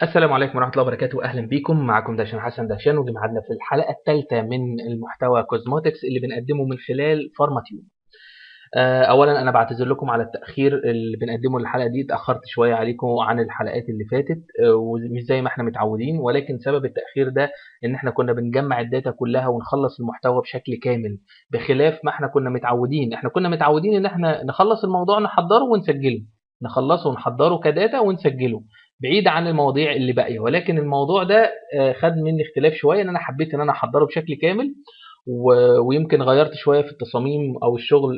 السلام عليكم ورحمة الله وبركاته أهلا بيكم معكم داشان حسن داشان ودي معادنا في الحلقة الثالثة من المحتوى كوزموتكس اللي بنقدمه من خلال فارماتيوب أولا أنا بعتذر لكم على التأخير اللي بنقدمه للحلقة دي اتأخرت شوية عليكم عن الحلقات اللي فاتت ومش زي ما احنا متعودين ولكن سبب التأخير ده إن احنا كنا بنجمع الداتا كلها ونخلص المحتوى بشكل كامل بخلاف ما احنا كنا متعودين احنا كنا متعودين إن احنا نخلص الموضوع نحضره ونسجله نخلصه ونحضره كداتا ونسجله بعيد عن المواضيع اللي باقيه ولكن الموضوع ده خد مني اختلاف شويه ان انا حبيت ان انا احضره بشكل كامل ويمكن غيرت شويه في التصاميم او الشغل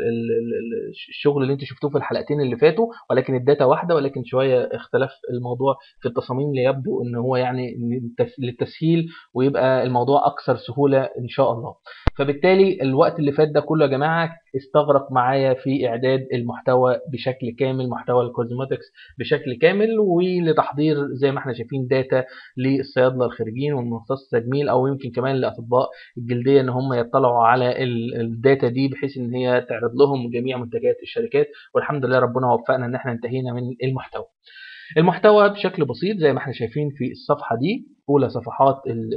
الشغل اللي انتوا شفتوه في الحلقتين اللي فاتوا ولكن الداتا واحده ولكن شويه اختلف الموضوع في التصاميم ليبدو ان هو يعني للتسهيل ويبقى الموضوع اكثر سهوله ان شاء الله فبالتالي الوقت اللي فات ده كله يا جماعه استغرق معايا في اعداد المحتوى بشكل كامل محتوى الكوزموتكس بشكل كامل ولتحضير زي ما احنا شايفين داتا للصيادله الخارجيين والمختص التجميل او يمكن كمان لاطباء الجلديه ان هم يطلعوا على الداتا دي بحيث ان هي تعرض لهم جميع منتجات الشركات والحمد لله ربنا وفقنا ان احنا انتهينا من المحتوى المحتوى بشكل بسيط زي ما احنا شايفين في الصفحه دي اولى صفحات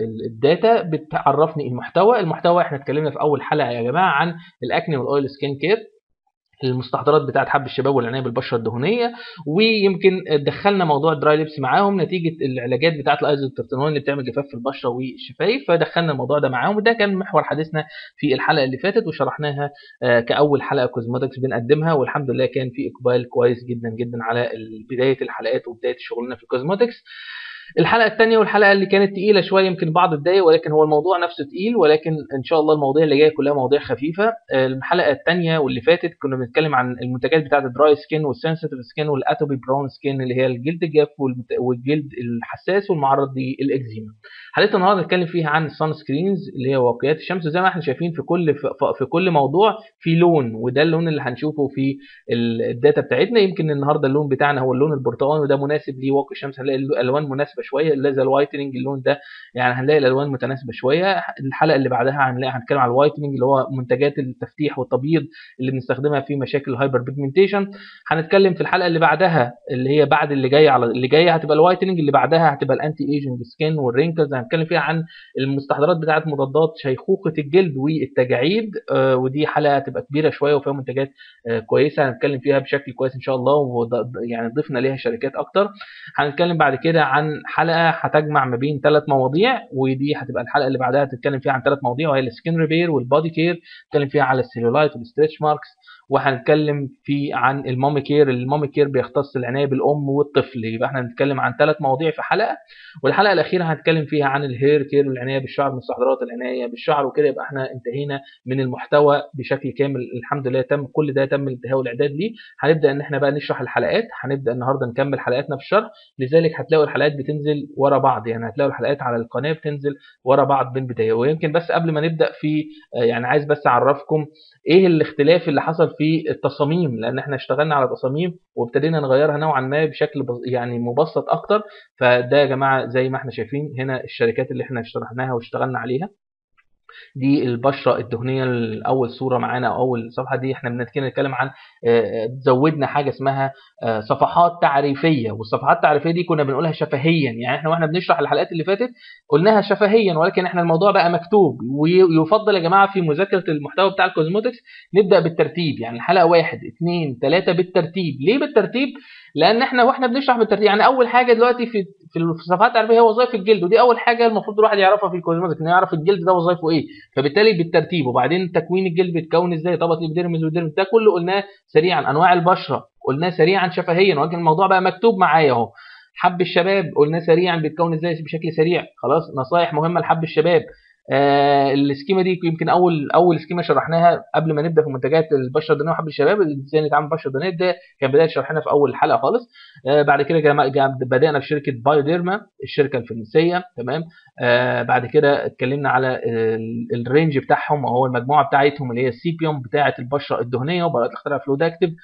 الداتا بتعرفني المحتوى المحتوى احنا اتكلمنا في اول حلقه يا جماعه عن الاكني والاويل سكين كير المستحضرات بتاعت حب الشباب والعنايه بالبشره الدهنيه ويمكن دخلنا موضوع الدراي ليبس معاهم نتيجه العلاجات بتاعت الايزوترتينول اللي بتعمل جفاف في البشره والشفايف فدخلنا الموضوع ده معاهم وده كان محور حديثنا في الحلقه اللي فاتت وشرحناها كاول حلقه كوزموتكس بنقدمها والحمد لله كان في اقبال كويس جدا جدا على بدايه الحلقات وبدايه شغلنا في الكوزموتكس الحلقه الثانيه والحلقه اللي كانت تقيله شويه يمكن بعض الدقايق ولكن هو الموضوع نفسه تقيل ولكن ان شاء الله المواضيع اللي جايه كلها مواضيع خفيفه الحلقه الثانيه واللي فاتت كنا بنتكلم عن المنتجات بتاعه الدراي سكين والسنسيتيف سكين والاتوبي براون سكين اللي هي الجلد الجاف والجلد الحساس والمعرض للاكزيما حلقه النهارده هنتكلم فيها عن السان سكرينز اللي هي واقيات الشمس زي ما احنا شايفين في كل في كل موضوع في لون وده اللون اللي هنشوفه في الداتا بتاعتنا يمكن النهارده اللون بتاعنا هو اللون البرتقالي وده مناسب لواقي الشمس هنلاقي الالوان مناسبه شويه اللي زي الوايتنج اللون ده يعني هنلاقي الالوان متناسبه شويه الحلقه اللي بعدها هنلاقي هنتكلم على الوايتنج اللي هو منتجات التفتيح والتبييض اللي بنستخدمها في مشاكل الهايبر بيجمنتيشن هنتكلم في الحلقه اللي بعدها اللي هي بعد اللي جايه على اللي جايه هتبقى الوايتنج اللي بعدها هتبقى الانتي ايجنج سكين والرينكلز هنتكلم فيها عن المستحضرات بتاعه مضادات شيخوخه الجلد والتجاعيد آه ودي حلقه هتبقى كبيره شويه وفيها منتجات آه كويسه هنتكلم فيها بشكل كويس ان شاء الله ويعني ضفنا ليها شركات اكتر هنتكلم بعد كده عن حلقه هتجمع ما بين ثلاث مواضيع ودي هتبقى الحلقه اللي بعدها هتتكلم فيها عن ثلاث مواضيع وهي السكين ريبير والبادي كير هنتكلم فيها على السيلولايت والستريتش ماركس وهنتكلم في عن المامي كير المامي كير بيختص العنايه بالام والطفل يبقى احنا هنتكلم عن ثلاث مواضيع في حلقه والحلقه الاخيره هنتكلم فيها عن الهير كير العنايه بالشعر مستحضرات العنايه بالشعر وكده يبقى احنا انتهينا من المحتوى بشكل كامل الحمد لله تم كل ده تم الانتهاء والاعداد ليه هنبدا ان احنا بقى نشرح الحلقات هنبدا النهارده نكمل حلقاتنا في الشرح لذلك هتلاقوا الحلقات بتنزل ورا بعض يعني هتلاقوا الحلقات على القناه بتنزل ورا بعض بين بدايه ويمكن بس قبل ما نبدا في يعني عايز بس اعرفكم ايه الاختلاف اللي حصل في التصاميم لان احنا اشتغلنا على تصاميم وابتدينا نغيرها نوعا ما بشكل يعني مبسط اكتر فده يا جماعه زي ما احنا شايفين هنا الشركات اللي احنا اشترحناها واشتغلنا عليها دي البشره الدهنيه الاول صوره معانا او اول صفحه دي احنا بنتكلم عن زودنا حاجه اسمها صفحات تعريفيه والصفحات التعريفيه دي كنا بنقولها شفهيا يعني احنا واحنا بنشرح الحلقات اللي فاتت قلناها شفهيا ولكن احنا الموضوع بقى مكتوب ويفضل يا جماعه في مذاكره المحتوى بتاع الكوزموتكس نبدا بالترتيب يعني الحلقه واحد اثنين ثلاثه بالترتيب ليه بالترتيب لان احنا واحنا بنشرح بالترتيب يعني اول حاجه دلوقتي في في الصفحات التعريفيه هي وظائف الجلد ودي اول حاجه المفروض الواحد يعرفها في الكوزموتكس انه يعرف الجلد ده وظائفه ايه فبالتالي بالترتيب وبعدين تكوين الجلد بيتكون ازاي طبقه الابيديرمس والديرمس ده كله قلناه سريعا انواع البشره قلناه سريعا شفهيا ولكن الموضوع بقى مكتوب معايا اهو حب الشباب قلناه سريعا بيتكون ازاي بشكل سريع خلاص نصائح مهمه لحب الشباب آه السكيما دي يمكن اول اول سكيما شرحناها قبل ما نبدا في منتجات البشره الدهنيه وحب الشباب ازاي نتعامل بالبشره الدهنيه ده كان بدايه شرحنا في اول حلقه خالص آه بعد كده بدانا في شركه بايوديرما الشركه الفرنسيه تمام آه بعد كده اتكلمنا على الرينج بتاعهم وهو المجموعه بتاعتهم اللي هي السيبيوم بتاعه البشره الدهنيه وبراءه الاختراع فلوداكتيف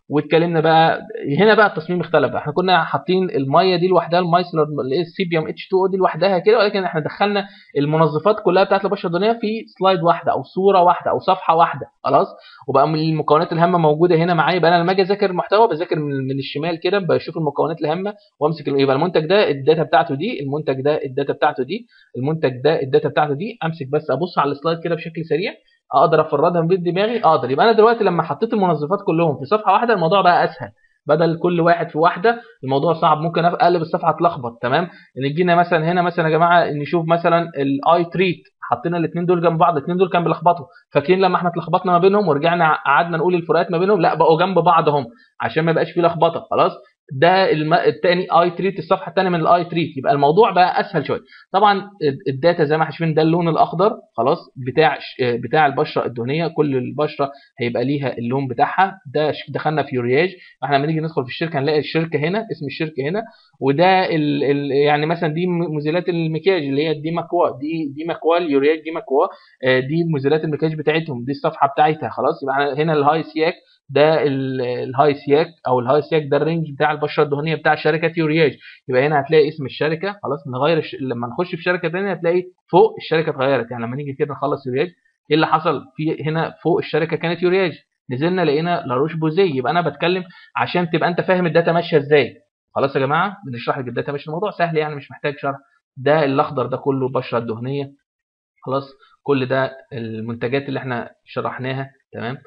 واتكلمنا بقى هنا بقى التصميم اختلف احنا كنا حاطين الميه دي لوحدها المايسلر السي بي ام اتش 2 او دي لوحدها كده ولكن احنا دخلنا المنظفات كلها بتاعت البشره الدهنيه في سلايد واحده او صوره واحده او صفحه واحده خلاص وبقى من المكونات الهامه موجوده هنا معايا يبقى انا لما اجي اذاكر المحتوى بذاكر من, من الشمال كده بشوف المكونات الهامه وامسك يبقى المنتج ده الداتا بتاعته دي المنتج ده الداتا بتاعته دي المنتج ده الداتا بتاعته دي امسك بس ابص على السلايد كده بشكل سريع اقدر افردها من بيت دماغي اقدر يبقى انا دلوقتي لما حطيت المنظفات كلهم في صفحه واحده الموضوع بقى اسهل بدل كل واحد في واحده الموضوع صعب ممكن اقلب الصفحه اتلخبط تمام نجينا مثلا هنا مثلا يا جماعه نشوف مثلا الاي تريت حطينا الاثنين دول جنب بعض الاثنين دول كانوا بيلخبطوا فاكرين لما احنا اتلخبطنا ما بينهم ورجعنا قعدنا نقول الفروقات ما بينهم لا بقوا جنب بعض هم عشان ما يبقاش فيه لخبطه خلاص ده الم... الثاني اي تريت الصفحه الثانيه من الاي تريت يبقى الموضوع بقى اسهل شويه طبعا الداتا زي ما احنا شايفين ده اللون الاخضر خلاص بتاع بتاع البشره الدهنيه كل البشره هيبقى ليها اللون بتاعها ده دخلنا في يورياج احنا لما نيجي ندخل في الشركه هنلاقي الشركه هنا اسم الشركه هنا وده ال... ال... يعني مثلا دي مزيلات المكياج اللي هي دي مكوا دي دي مكوا اليورياج دي مكوا دي مزيلات المكياج بتاعتهم دي الصفحه بتاعتها خلاص يبقى هنا الهاي سياك ده الهاي سياك او الهاي سياك ده الرينج بتاع البشره الدهنيه بتاع شركه يورياج يبقى هنا هتلاقي اسم الشركه خلاص نغير الش... لما نخش في شركه ثانيه هتلاقي فوق الشركه اتغيرت يعني لما نيجي كده نخلص يورياج ايه اللي حصل في هنا فوق الشركه كانت يورياج نزلنا لقينا لاروش بوزي يبقى انا بتكلم عشان تبقى انت فاهم الداتا ماشيه ازاي خلاص يا جماعه بنشرح لك الداتا ماشيه الموضوع سهل يعني مش محتاج شرح ده الاخضر ده كله البشره الدهنيه خلاص كل ده المنتجات اللي احنا شرحناها تمام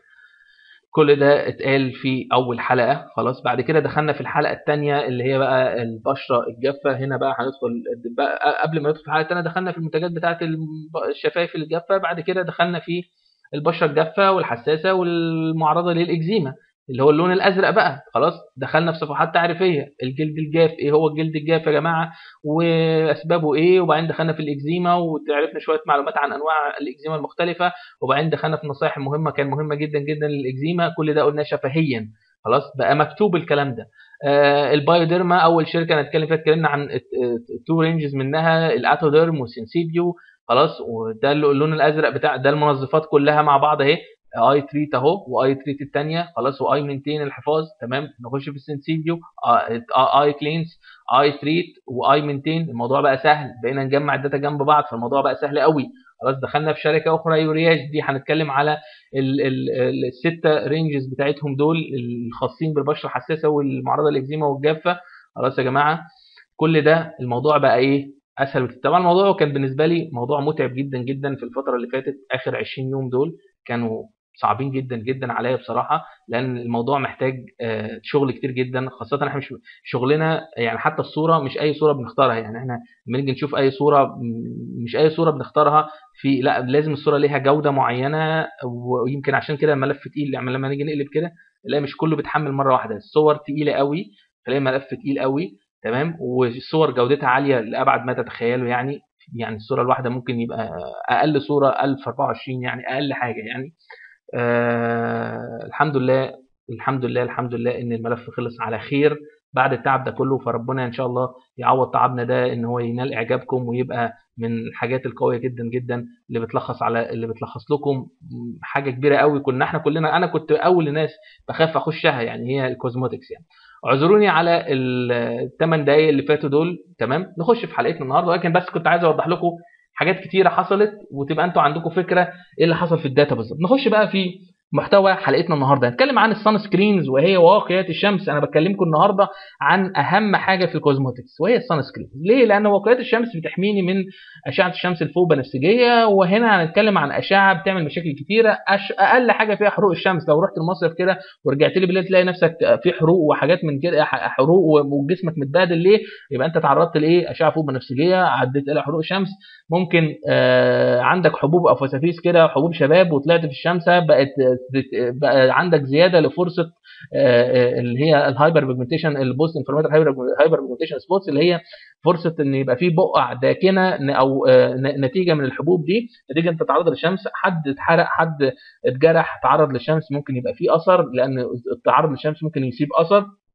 كل ده اتقال في اول حلقه خلاص بعد كده دخلنا في الحلقه الثانيه اللي هي بقى البشره الجافه هنا بقى هندخل بقى قبل ما ندخل في الحلقه الثانيه دخلنا في المنتجات بتاعه الشفايف الجافه بعد كده دخلنا في البشره الجافه والحساسه والمعرضه للاكزيما اللي هو اللون الازرق بقى خلاص دخلنا في صفحات تعريفيه الجلد الجاف ايه هو الجلد الجاف يا جماعه واسبابه ايه وبعدين دخلنا في الاكزيما وعرفنا شويه معلومات عن انواع الاكزيما المختلفه وبعدين دخلنا في النصائح المهمه كان مهمه جدا جدا للاكزيما كل ده قلناه شفهيا خلاص بقى مكتوب الكلام ده آه البايوديرما اول شركه نتكلم فيها اتكلمنا عن تو رينجز منها الاتوديرم والسنسيبيو خلاص وده اللون الازرق بتاع ده المنظفات كلها مع بعض اهي اي تريت اهو واي تريت الثانيه خلاص واي مينتين الحفاظ تمام نخش في السنسيفيو اي كلينز اي تريت واي مينتين الموضوع بقى سهل بقينا نجمع الداتا جنب بعض فالموضوع بقى سهل قوي خلاص دخلنا في شركه اخرى يورياج دي هنتكلم على السته رينجز بتاعتهم دول الخاصين بالبشره الحساسه والمعرضه للاكزيما والجافه خلاص يا جماعه كل ده الموضوع بقى ايه اسهل بكتير طبعا الموضوع كان بالنسبه لي موضوع متعب جدا جدا في الفتره اللي فاتت اخر 20 يوم دول كانوا صعبين جدا جدا عليا بصراحه لان الموضوع محتاج شغل كتير جدا خاصه احنا مش شغلنا يعني حتى الصوره مش اي صوره بنختارها يعني احنا لما نيجي نشوف اي صوره مش اي صوره بنختارها في لا لازم الصوره ليها جوده معينه ويمكن عشان كده الملف تقيل يعني لما نيجي نقلب كده نلاقي مش كله بيتحمل مره واحده الصور تقيله قوي تلاقي ملف تقيل قوي تمام والصور جودتها عاليه لابعد ما تتخيلوا يعني يعني الصوره الواحده ممكن يبقى اقل صوره 1024 يعني اقل حاجه يعني آه الحمد لله الحمد لله الحمد لله ان الملف خلص على خير بعد التعب ده كله فربنا ان شاء الله يعوض تعبنا ده ان هو ينال اعجابكم ويبقى من الحاجات القويه جدا جدا اللي بتلخص على اللي بتلخص لكم حاجه كبيره قوي كنا احنا كلنا انا كنت اول الناس بخاف اخشها يعني هي الكوزموتكس يعني اعذروني على الثمان دقايق اللي فاتوا دول تمام نخش في حلقتنا النهارده ولكن بس كنت عايز اوضح لكم حاجات كتيره حصلت وتبقى انتوا عندكم فكره ايه اللي حصل في الداتا بالظبط نخش بقى في محتوى حلقتنا النهارده هنتكلم عن السان سكرينز وهي واقيات الشمس انا بكلمكم النهارده عن اهم حاجه في الكوزموتكس وهي السان سكرينز ليه لان واقيات الشمس بتحميني من اشعه الشمس الفوق بنفسجيه وهنا هنتكلم عن اشعه بتعمل مشاكل كتيره أش... اقل حاجه فيها حروق الشمس لو رحت المصيف كده ورجعت لي بالليل تلاقي نفسك في حروق وحاجات من كده حروق وجسمك متبهدل ليه يبقى انت تعرضت لايه اشعه فوق بنفسجيه عديت الى حروق شمس ممكن آه عندك حبوب او فسافيس كده حبوب شباب وطلعت في الشمس بقت بقى عندك زياده لفرصه اللي هي الهايبر بيجمنتيشن البوست انفلاماتوري هايبر بيجمنتيشن سبوتس اللي هي فرصه ان يبقى في بقع داكنه او نتيجه من الحبوب دي نتيجه انت تعرض للشمس حد اتحرق حد اتجرح تعرض للشمس ممكن يبقى فيه اثر لان التعرض للشمس ممكن يسيب اثر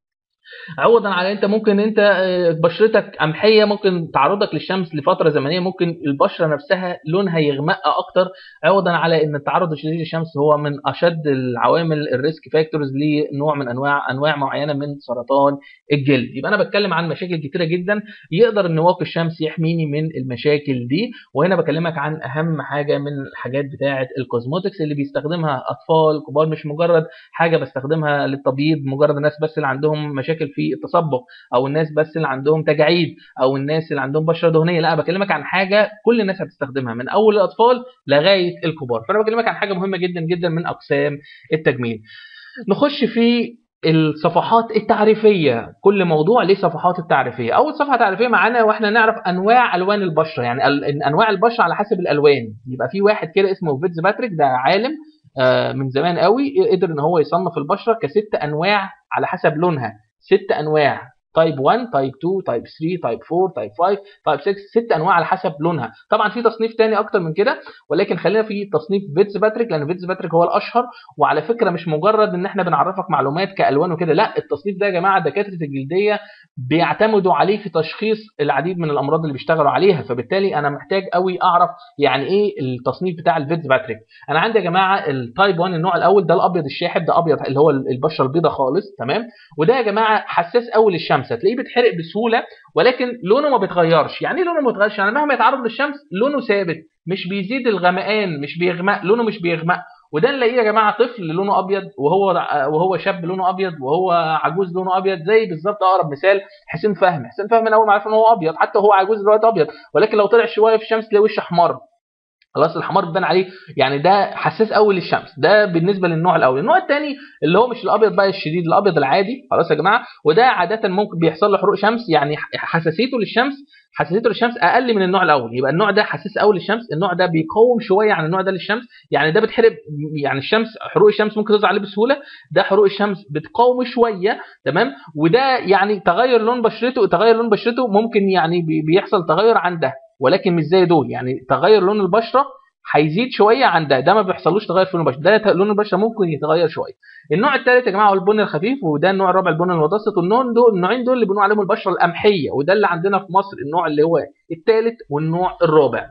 عوضا على انت ممكن انت آه، بشرتك قمحيه ممكن تعرضك للشمس لفتره زمنيه ممكن البشره نفسها لونها يغمق اكتر عوضا على ان التعرض الشديد للشمس هو من اشد العوامل الريسك فاكتورز لنوع من انواع انواع معينه من سرطان الجلد يبقى انا بتكلم عن مشاكل كتيره جدا يقدر ان واقي الشمس يحميني من المشاكل دي وهنا بكلمك عن اهم حاجه من الحاجات بتاعه الكوزموتكس اللي بيستخدمها اطفال كبار مش مجرد حاجه بستخدمها للتبييض مجرد الناس بس اللي عندهم مشاكل في التصبغ او الناس بس اللي عندهم تجاعيد او الناس اللي عندهم بشره دهنيه لا بكلمك عن حاجه كل الناس هتستخدمها من اول الاطفال لغايه الكبار فانا بكلمك عن حاجه مهمه جدا جدا من اقسام التجميل نخش في الصفحات التعريفيه كل موضوع ليه صفحات التعريفيه اول صفحه تعريفيه معانا واحنا نعرف انواع الوان البشره يعني ال- انواع البشره على حسب الالوان يبقى في واحد كده اسمه فيتز باتريك ده عالم آه، من زمان قوي قدر ان هو يصنف البشره كست انواع على حسب لونها ست انواع تايب 1 تايب 2 تايب 3 تايب 4 تايب 5 تايب 6 ست انواع على حسب لونها طبعا في تصنيف تاني اكتر من كده ولكن خلينا في تصنيف فيتز باتريك لان فيتز باتريك هو الاشهر وعلى فكره مش مجرد ان احنا بنعرفك معلومات كالوان وكده لا التصنيف ده يا جماعه دكاتره الجلديه بيعتمدوا عليه في تشخيص العديد من الامراض اللي بيشتغلوا عليها فبالتالي انا محتاج قوي اعرف يعني ايه التصنيف بتاع الفيتز باتريك انا عندي يا جماعه التايب 1 النوع الاول ده الابيض الشاحب ده ابيض اللي هو البشره البيضاء خالص تمام وده يا جماعه حساس قوي للشمس هتلاقيه بيتحرق بسهوله ولكن لونه ما بيتغيرش يعني ايه لونه ما بيتغيرش يعني مهما يتعرض للشمس لونه ثابت مش بيزيد الغمقان مش بيغمق لونه مش بيغمق وده نلاقيه يا جماعه طفل لونه ابيض وهو وهو شاب لونه ابيض وهو عجوز لونه ابيض زي بالظبط اقرب مثال حسين فهمي حسين فهمي انا اول ما عرف ان هو ابيض حتى هو عجوز دلوقتي ابيض ولكن لو طلع شويه في الشمس تلاقي وشه احمر خلاص الحمار بيبان عليه يعني ده حساس قوي للشمس ده بالنسبه للنوع الاول النوع الثاني اللي هو مش الابيض بقى الشديد الابيض العادي خلاص يا جماعه وده عاده ممكن بيحصل له حروق شمس يعني حساسيته للشمس حساسيته للشمس اقل من النوع الاول يبقى النوع ده حساس قوي للشمس النوع ده بيقاوم شويه عن النوع ده للشمس يعني ده بتحرق يعني الشمس حروق الشمس ممكن تظهر عليه بسهوله ده حروق الشمس بتقاوم شويه تمام وده يعني تغير لون بشرته تغير لون بشرته ممكن يعني بي- بيحصل تغير عن ده ولكن مش زي دول يعني تغير لون البشره هيزيد شويه عن ده ده ما بيحصلوش تغير في لون البشره ده ت- لون البشره ممكن يتغير شويه النوع الثالث يا جماعه هو البني الخفيف وده النوع الرابع البني المتوسط والنوع دول النوعين دول اللي بنقول عليهم البشره القمحيه وده اللي عندنا في مصر النوع اللي هو الثالث والنوع الرابع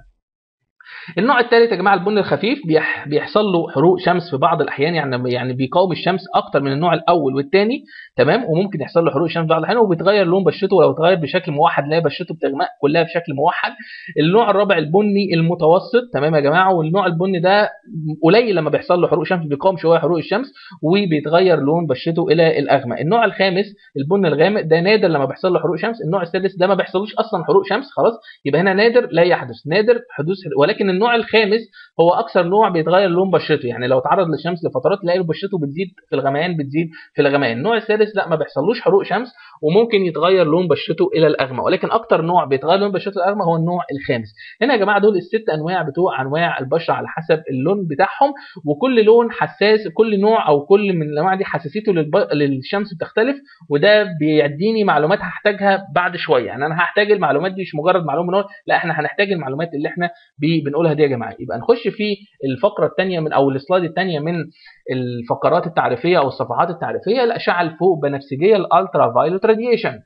النوع الثالث يا جماعه البني الخفيف بيح بيحصل له حروق شمس في بعض الاحيان يعني يعني بيقاوم الشمس اكتر من النوع الاول والثاني تمام وممكن يحصل له حروق شمس في بعض الاحيان وبيتغير لون بشرته ولو اتغير بشكل موحد لا بشرته بتغمق كلها بشكل موحد النوع الرابع البني المتوسط تمام يا جماعه والنوع البني ده قليل لما بيحصل له حروق شمس بيقاوم شويه حروق الشمس وبيتغير لون بشرته الى الاغمق النوع الخامس البني الغامق ده نادر لما بيحصل له حروق شمس النوع السادس ده ما بيحصلوش اصلا حروق شمس خلاص يبقى هنا نادر لا يحدث نادر حدوث ولكن النوع الخامس هو اكثر نوع بيتغير لون بشرته يعني لو تعرض للشمس لفترات تلاقي بشرته بتزيد في الغمقان بتزيد في الغمقان النوع السادس لا ما بيحصلوش حروق شمس وممكن يتغير لون بشرته الى الاغمق ولكن اكتر نوع بيتغير لون بشرته الاغمق هو النوع الخامس هنا يا جماعه دول الست انواع بتوع انواع البشره على حسب اللون بتاعهم وكل لون حساس كل نوع او كل من الانواع دي حساسيته للب... للشمس بتختلف وده بيديني معلومات هحتاجها بعد شويه يعني انا هحتاج المعلومات دي مش مجرد معلومه نقول لا احنا هنحتاج المعلومات اللي احنا بي... بنقولها دي يا جماعه يبقى نخش في الفقره الثانيه من او السلايد الثانيه من الفقرات التعريفيه او الصفحات التعريفيه الاشعه الفوق بنفسجيه الالترا فايلوت راديشن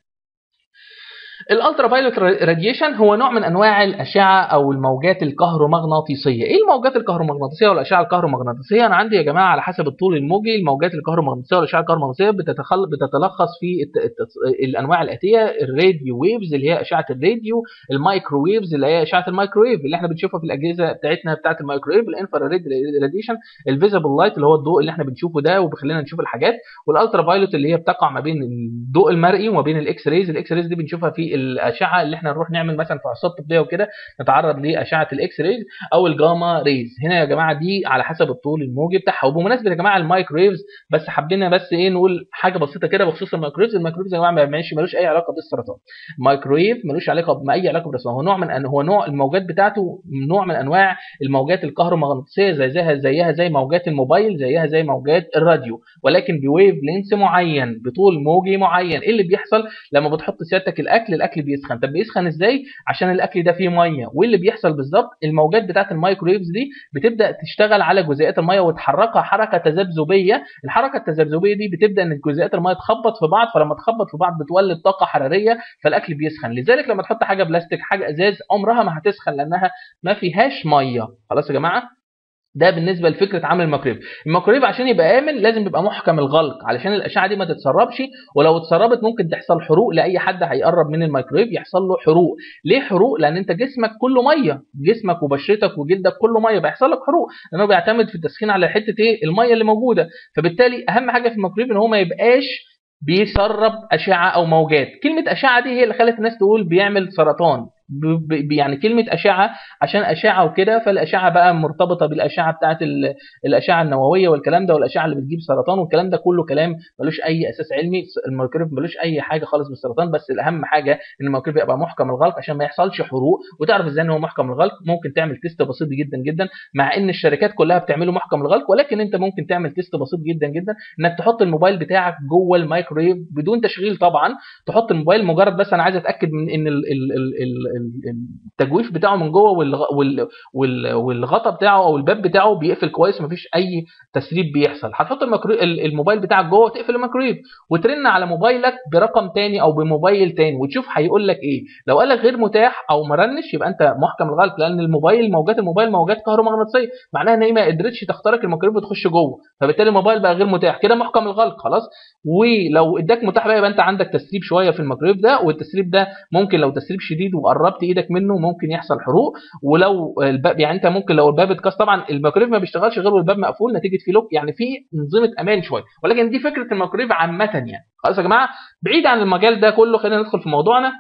الالترا فايلوت راديشن هو نوع من انواع الاشعه او الموجات الكهرومغناطيسيه ايه الموجات الكهرومغناطيسيه والاشعه الكهرومغناطيسيه انا عندي يا جماعه على حسب الطول الموجي الموجات الكهرومغناطيسيه والاشعه الكهرومغناطيسيه بتتخل... بتتلخص في الت... الت... الانواع الاتيه الراديو ويفز اللي هي اشعه الراديو المايكرو ويفز اللي هي اشعه المايكرويف اللي احنا بنشوفها في الاجهزه بتاعتنا بتاعه المايكرويف الانفراريد راديشن الفيزيبل لايت اللي هو الضوء اللي احنا بنشوفه ده وبيخلينا نشوف الحاجات والالترا فايلوت اللي هي بتقع ما بين الضوء المرئي وما بين الاكس ريز الاكس ريز دي بنشوفها في الاشعه اللي احنا نروح نعمل مثلا فحوصات طبيه وكده نتعرض لاشعه الاكس ريز او الجاما ريز هنا يا جماعه دي على حسب الطول الموجي بتاعها وبمناسبه يا جماعه المايكرويفز بس حبينا بس ايه نقول حاجه بسيطه كده بخصوص المايكرويفز المايكرويفز يا جماعه ما مالوش ملوش اي علاقه بالسرطان المايكرويف ملوش علاقه ما اي علاقه بالسرطان هو نوع من هو نوع الموجات بتاعته نوع من انواع الموجات الكهرومغناطيسيه زي زيها زيها زي موجات الموبايل زيها زي موجات الراديو ولكن بويف لينس معين بطول موجي معين ايه اللي بيحصل لما بتحط سيادتك الاكل الاكل الاكل بيسخن طب بيسخن ازاي عشان الاكل ده فيه ميه واللي بيحصل بالظبط الموجات بتاعه المايكرويفز دي بتبدا تشتغل على جزيئات الميه وتحركها حركه تذبذبيه الحركه التذبذبيه دي بتبدا ان جزيئات الميه تخبط في بعض فلما تخبط في بعض بتولد طاقه حراريه فالاكل بيسخن لذلك لما تحط حاجه بلاستيك حاجه ازاز عمرها ما هتسخن لانها ما فيهاش ميه خلاص يا جماعه ده بالنسبه لفكره عمل الميكرويف الميكرويف عشان يبقى امن لازم يبقى محكم الغلق علشان الاشعه دي ما تتسربش ولو اتسربت ممكن تحصل حروق لاي حد هيقرب من الميكرويف يحصل له حروق ليه حروق لان انت جسمك كله ميه جسمك وبشرتك وجلدك كله ميه بيحصل لك حروق لانه بيعتمد في التسخين على حته ايه الميه اللي موجوده فبالتالي اهم حاجه في الميكرويف ان هو ما يبقاش بيسرب اشعه او موجات كلمه اشعه دي هي اللي خلت الناس تقول بيعمل سرطان ب- ب- يعني كلمه اشعه عشان اشعه وكده فالاشعه بقى مرتبطه بالاشعه بتاعه ال- الاشعه النوويه والكلام ده والاشعه اللي بتجيب سرطان والكلام ده كله كلام ملوش اي اساس علمي الميكرويف ملوش اي حاجه خالص بالسرطان بس الاهم حاجه ان الميكرويف يبقى محكم الغلق عشان ما يحصلش حروق وتعرف ازاي ان هو محكم الغلق ممكن تعمل تيست بسيط جدا جدا مع ان الشركات كلها بتعمله محكم الغلق ولكن انت ممكن تعمل تيست بسيط جدا جدا انك تحط الموبايل بتاعك جوه الميكرويف بدون تشغيل طبعا تحط الموبايل مجرد بس انا عايز اتاكد من ان ال- ال- ال- ال- ال- التجويف بتاعه من جوه والغ- وال- وال- والغطا بتاعه او الباب بتاعه بيقفل كويس مفيش اي تسريب بيحصل هتحط الميكرو- ال- الموبايل بتاعك جوه وتقفل الميكرويف وترن على موبايلك برقم تاني او بموبايل تاني وتشوف هيقول لك ايه لو قال لك غير متاح او مرنش يبقى انت محكم الغلق لان الموبايل موجات الموبايل موجات كهرومغناطيسيه معناها ان هي ما قدرتش تخترق الميكرويف وتخش جوه فبالتالي الموبايل بقى غير متاح كده محكم الغلق خلاص ولو اداك متاح بقى يبقى انت عندك تسريب شويه في الميكرويف ده والتسريب ده ممكن لو تسريب شديد وقربت ايدك منه ممكن يحصل حروق ولو الباب يعني انت ممكن لو الباب اتكسر طبعا الميكرويف ما بيشتغلش غير والباب مقفول نتيجه في لوك يعني في انظمه امان شويه ولكن دي فكره الميكرويف عامه يعني خلاص يا جماعه بعيد عن المجال ده كله خلينا ندخل في موضوعنا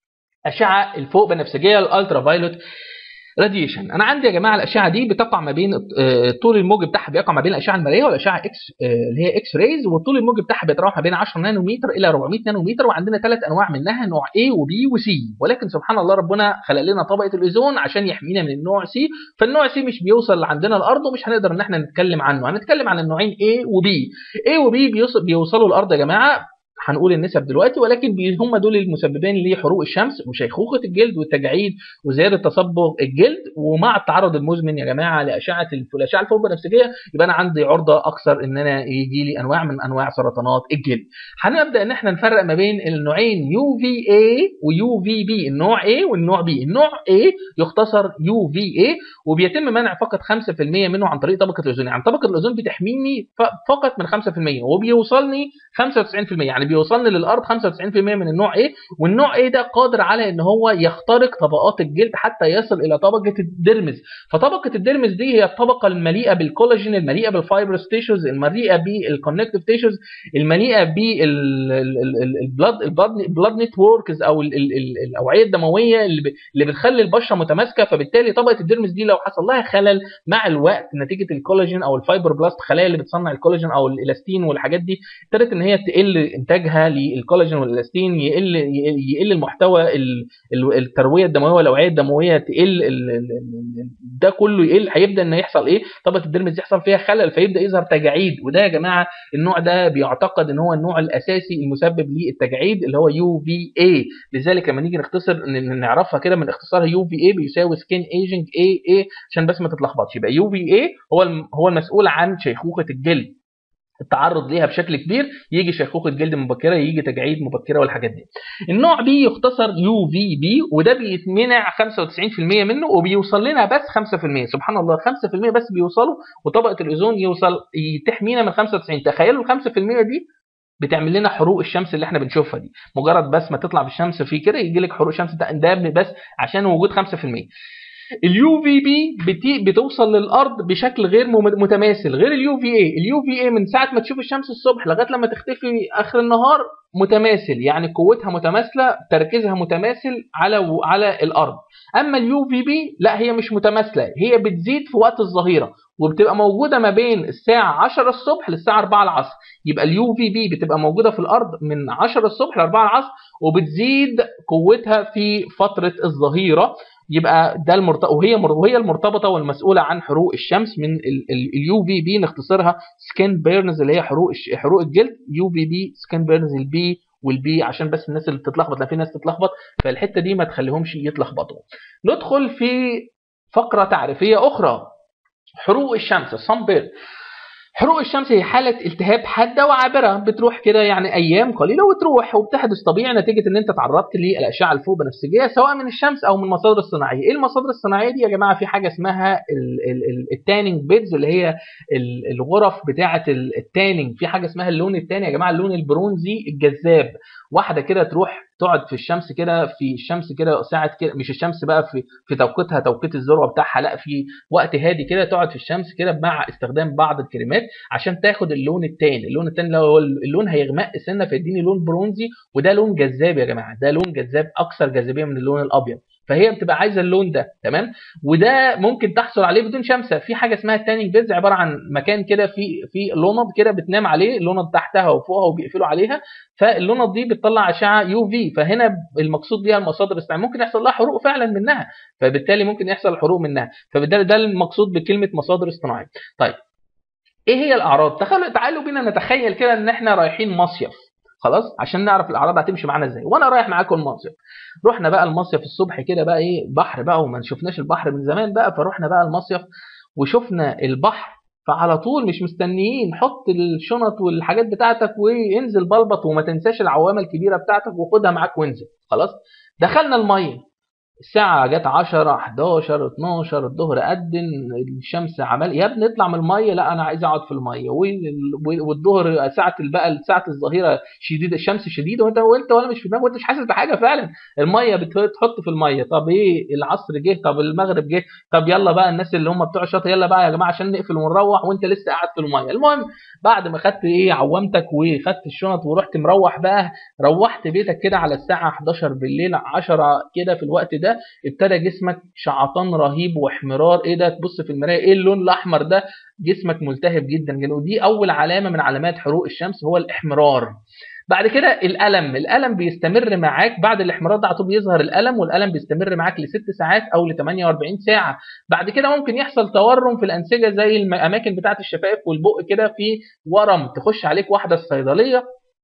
اشعه الفوق بنفسجيه الالترا فايلوت راديشن انا عندي يا جماعه الاشعه دي بتقع ما بين آه، طول الموج بتاعها بيقع ما بين الاشعه المرئيه والاشعه اكس آه، اللي هي اكس ريز والطول الموج بتاعها بيتراوح ما بين 10 نانومتر الى 400 نانومتر وعندنا ثلاث انواع منها نوع A وB وسي ولكن سبحان الله ربنا خلق لنا طبقه الاوزون عشان يحمينا من النوع سي فالنوع سي مش بيوصل عندنا الارض ومش هنقدر ان احنا نتكلم عنه هنتكلم عن النوعين A وB A وB بيوصل بيوصلوا الارض يا جماعه هنقول النسب دلوقتي ولكن بي- هم دول المسببين لحروق الشمس وشيخوخه الجلد والتجاعيد وزياده تصبغ الجلد ومع التعرض المزمن يا جماعه لاشعه الف- الاشعه الفوق بنفسجيه يبقى انا عندي عرضه اكثر ان انا يجي لي انواع من انواع سرطانات الجلد. هنبدا ان احنا نفرق ما بين النوعين يو في اي ويو في بي النوع A والنوع B النوع A يختصر يو في اي وبيتم منع فقط 5% منه عن طريق طبقه الاوزون يعني طبقه الاوزون بتحميني ف- فقط من 5% وبيوصلني 95% يعني بيوصلني للارض 95% من النوع A والنوع A ده قادر على ان هو يخترق طبقات الجلد حتى يصل الى طبقه الديرمز فطبقه الديرمز دي هي الطبقه المليئه بالكولاجين المليئه بالفايبرس تيشوز المليئه بالكونكتيف تيشوز المليئه بالبلاد البلاد نتوركس او ال- ال- ال- الاوعيه الدمويه اللي ب- اللي بتخلي البشره متماسكه فبالتالي طبقه الديرمز دي لو حصل لها خلل مع الوقت نتيجه الكولاجين او الفايبر بلاست خلايا اللي بتصنع الكولاجين او الالاستين والحاجات دي ابتدت ان هي تقل انتاجها للكولاجين والالاستين يقل يقل المحتوى ال- ال- الترويه الدمويه والاوعيه الدمويه تقل ال- ال- ال- ده كله يقل هيبدا ان يحصل ايه طبقه الديرمز يحصل فيها خلل فيبدا يظهر تجاعيد وده يا جماعه النوع ده بيعتقد ان هو النوع الاساسي المسبب للتجاعيد اللي هو يو في اي لذلك لما نيجي نختصر ن- نعرفها كده من اختصارها يو في اي بيساوي سكين ايجنج اي اي عشان بس ما تتلخبطش يبقى يو في اي هو الم- هو المسؤول عن شيخوخه الجلد التعرض ليها بشكل كبير يجي شيخوخه جلد مبكره يجي تجاعيد مبكره والحاجات دي النوع بي يختصر يو في بي وده بيتمنع 95% منه وبيوصل لنا بس 5% سبحان الله 5% بس بيوصلوا وطبقه الاوزون يوصل تحمينا من 95 تخيلوا ال 5% دي بتعمل لنا حروق الشمس اللي احنا بنشوفها دي مجرد بس ما تطلع بالشمس في كده يجي لك حروق شمس ده, ده بس عشان وجود 5% اليو في بي بتي بتوصل للارض بشكل غير مم- متماثل غير اليو في اي اليو في اي من ساعه ما تشوف الشمس الصبح لغايه لما تختفي اخر النهار متماثل يعني قوتها متماثله تركيزها متماثل على على الارض اما اليو في بي لا هي مش متماثله هي بتزيد في وقت الظهيره وبتبقى موجوده ما بين الساعه 10 الصبح للساعه 4 العصر يبقى اليو في بي بتبقى موجوده في الارض من 10 الصبح ل 4 العصر وبتزيد قوتها في فتره الظهيره يبقى ده المرت... وهي مر... وهي المرتبطه والمسؤوله عن حروق الشمس من اليو في بي نختصرها سكين بيرنز اللي هي حروق الش... حروق الجلد يو في بي سكين بيرنز البي والبي عشان بس الناس اللي بتتلخبط لا في ناس تتلخبط فالحته دي ما تخليهمش يتلخبطوا ندخل في فقره تعريفيه اخرى حروق الشمس الصن بيرد حروق الشمس هي حالة التهاب حادة وعابرة بتروح كده يعني أيام قليلة وتروح وبتحدث طبيعي نتيجة إن أنت تعرضت للأشعة الفوق بنفسجية سواء من الشمس أو من المصادر الصناعية، إيه المصادر الصناعية دي يا جماعة في حاجة اسمها التانينج بيدز اللي هي ال- الغرف بتاعة ال- التانينج، في حاجة اسمها اللون التاني يا جماعة اللون البرونزي الجذاب، واحدة كده تروح تقعد في الشمس كده في الشمس كده ساعة كده مش الشمس بقى في في توقيتها توقيت الذروة بتاعها لا في وقت هادي كده تقعد في الشمس كده مع استخدام بعض الكريمات عشان تاخد اللون التاني اللون التاني اللي هو اللون هيغمق سنه فيديني لون برونزي وده لون جذاب يا جماعه ده لون جذاب اكثر جاذبيه من اللون الابيض فهي بتبقى عايزه اللون ده تمام وده ممكن تحصل عليه بدون شمسه في حاجه اسمها التانينج بيدز عباره عن مكان كده في في لوند كده بتنام عليه لوند تحتها وفوقها وبيقفلوا عليها فاللوند دي بتطلع اشعه يو في فهنا المقصود بيها المصادر الصناعيه ممكن يحصل لها حروق فعلا منها فبالتالي ممكن يحصل حروق منها فبالتالي ده المقصود بكلمه مصادر اصطناعيه طيب ايه هي الاعراض تخيلوا تعالوا بينا نتخيل كده ان احنا رايحين مصيف خلاص عشان نعرف الاعراض هتمشي معانا ازاي وانا رايح معاكم المصيف رحنا بقى المصيف الصبح كده بقى ايه بحر بقى وما شفناش البحر من زمان بقى فروحنا بقى المصيف وشفنا البحر فعلى طول مش مستنيين حط الشنط والحاجات بتاعتك وانزل بلبط وما تنساش العوامه الكبيره بتاعتك وخدها معاك وانزل خلاص دخلنا الميه الساعة جت 10 11 12 الظهر أذن الشمس عمال يا ابني اطلع من المية لا أنا عايز أقعد في المية وال- والظهر ساعة بقى ساعة الظهيرة شديدة الشمس شديدة وأنت وأنت ولا مش في دماغك وأنت مش حاسس بحاجة فعلا المية بتحط في المية طب إيه العصر جه طب المغرب جه طب يلا بقى الناس اللي هم بتوع الشاطئ يلا بقى يا جماعة عشان نقفل ونروح وأنت لسه قاعد في المية المهم بعد ما خدت إيه عوامتك وخدت الشنط ورحت مروح بقى روحت بيتك كده على الساعة 11 بالليل 10 كده في الوقت ده ابتدى جسمك شعطان رهيب واحمرار ايه ده تبص في المرايه ايه اللون الاحمر ده جسمك ملتهب جدا جدا ودي اول علامه من علامات حروق الشمس هو الاحمرار بعد كده الالم الالم بيستمر معاك بعد الاحمرار ده على طول بيظهر الالم والالم بيستمر معاك لست ساعات او ل 48 ساعه بعد كده ممكن يحصل تورم في الانسجه زي الاماكن بتاعه الشفايف والبق كده في ورم تخش عليك واحده الصيدليه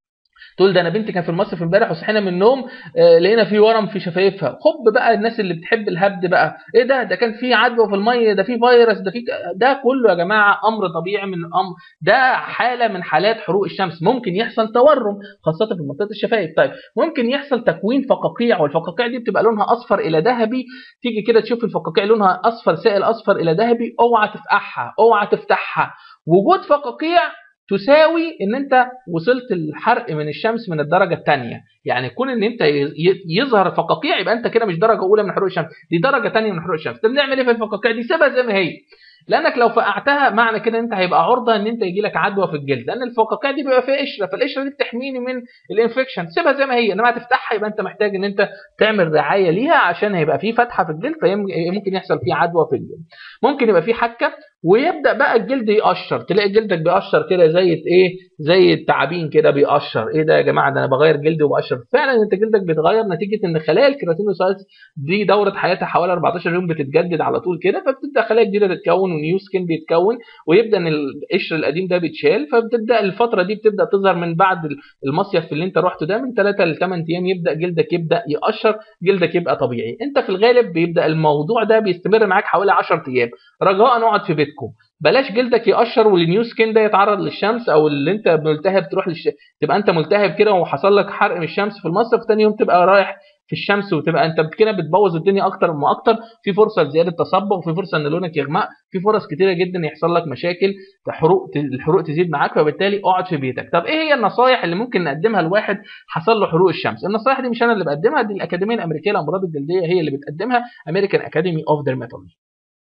تقول ده انا بنتي كان في المصيف امبارح وصحينا من النوم آه لقينا في ورم في شفايفها خب بقى الناس اللي بتحب الهبد بقى ايه ده ده كان في عدوى في الميه ده في فيروس ده في ده كله يا جماعه امر طبيعي من امر ده حاله من حالات حروق الشمس ممكن يحصل تورم خاصه في منطقه الشفايف طيب ممكن يحصل تكوين فقاقيع والفقاقيع دي بتبقى لونها اصفر الى ذهبي تيجي كده تشوف الفقاقيع لونها اصفر سائل اصفر الى ذهبي اوعى تفتحها اوعى تفتحها وجود فقاقيع تساوي ان انت وصلت الحرق من الشمس من الدرجه الثانيه يعني كون ان انت يظهر فقاقيع يبقى انت كده مش درجه اولى من حروق الشمس دي درجه ثانيه من حروق الشمس طب نعمل ايه في الفقاقيع دي سيبها زي ما هي لانك لو فقعتها معنى كده انت هيبقى عرضه ان انت يجي لك عدوى في الجلد لان الفقاقيع دي بيبقى فيها قشره فالقشره دي بتحميني من الانفكشن سيبها زي ما هي انما هتفتحها يبقى انت محتاج ان انت تعمل رعايه ليها عشان هيبقى في فتحه في الجلد فممكن يحصل فيه عدوى في الجلد ممكن يبقى في حكه ويبدا بقى الجلد يقشر تلاقي جلدك بيقشر كده زي ايه زي التعابين كده بيقشر ايه ده يا جماعه ده انا بغير جلدي وبقشر فعلا انت جلدك بيتغير نتيجه ان خلايا الكيراتينوسايتس دي دوره حياتها حوالي 14 يوم بتتجدد على طول كده فبتبدا خلايا جديده تتكون ونيو سكين بيتكون ويبدا ان القشر القديم ده بيتشال فبتبدا الفتره دي بتبدا تظهر من بعد المصيف اللي انت رحته ده من 3 ل 8 ايام يبدا جلدك يبدا يقشر جلدك يبقى طبيعي انت في الغالب بيبدا الموضوع ده بيستمر معاك حوالي 10 ايام رجاء اقعد في بيتكم بلاش جلدك يقشر والنيو سكين ده يتعرض للشمس او اللي انت ملتهب تروح للش... تبقى انت ملتهب كده وحصل لك حرق من الشمس في المصيف ثاني يوم تبقى رايح في الشمس وتبقى انت كده بتبوظ الدنيا اكتر واكتر في فرصه لزياده تصبغ وفي فرصه ان لونك يغمق في فرص كتيره جدا يحصل لك مشاكل حروق الحروق تزيد معاك فبالتالي اقعد في بيتك طب ايه هي النصايح اللي ممكن نقدمها لواحد حصل له حروق الشمس النصايح دي مش انا اللي بقدمها دي الاكاديميه الامريكيه للامراض الجلديه هي اللي بتقدمها امريكان اكاديمي اوف ديرماتولوجي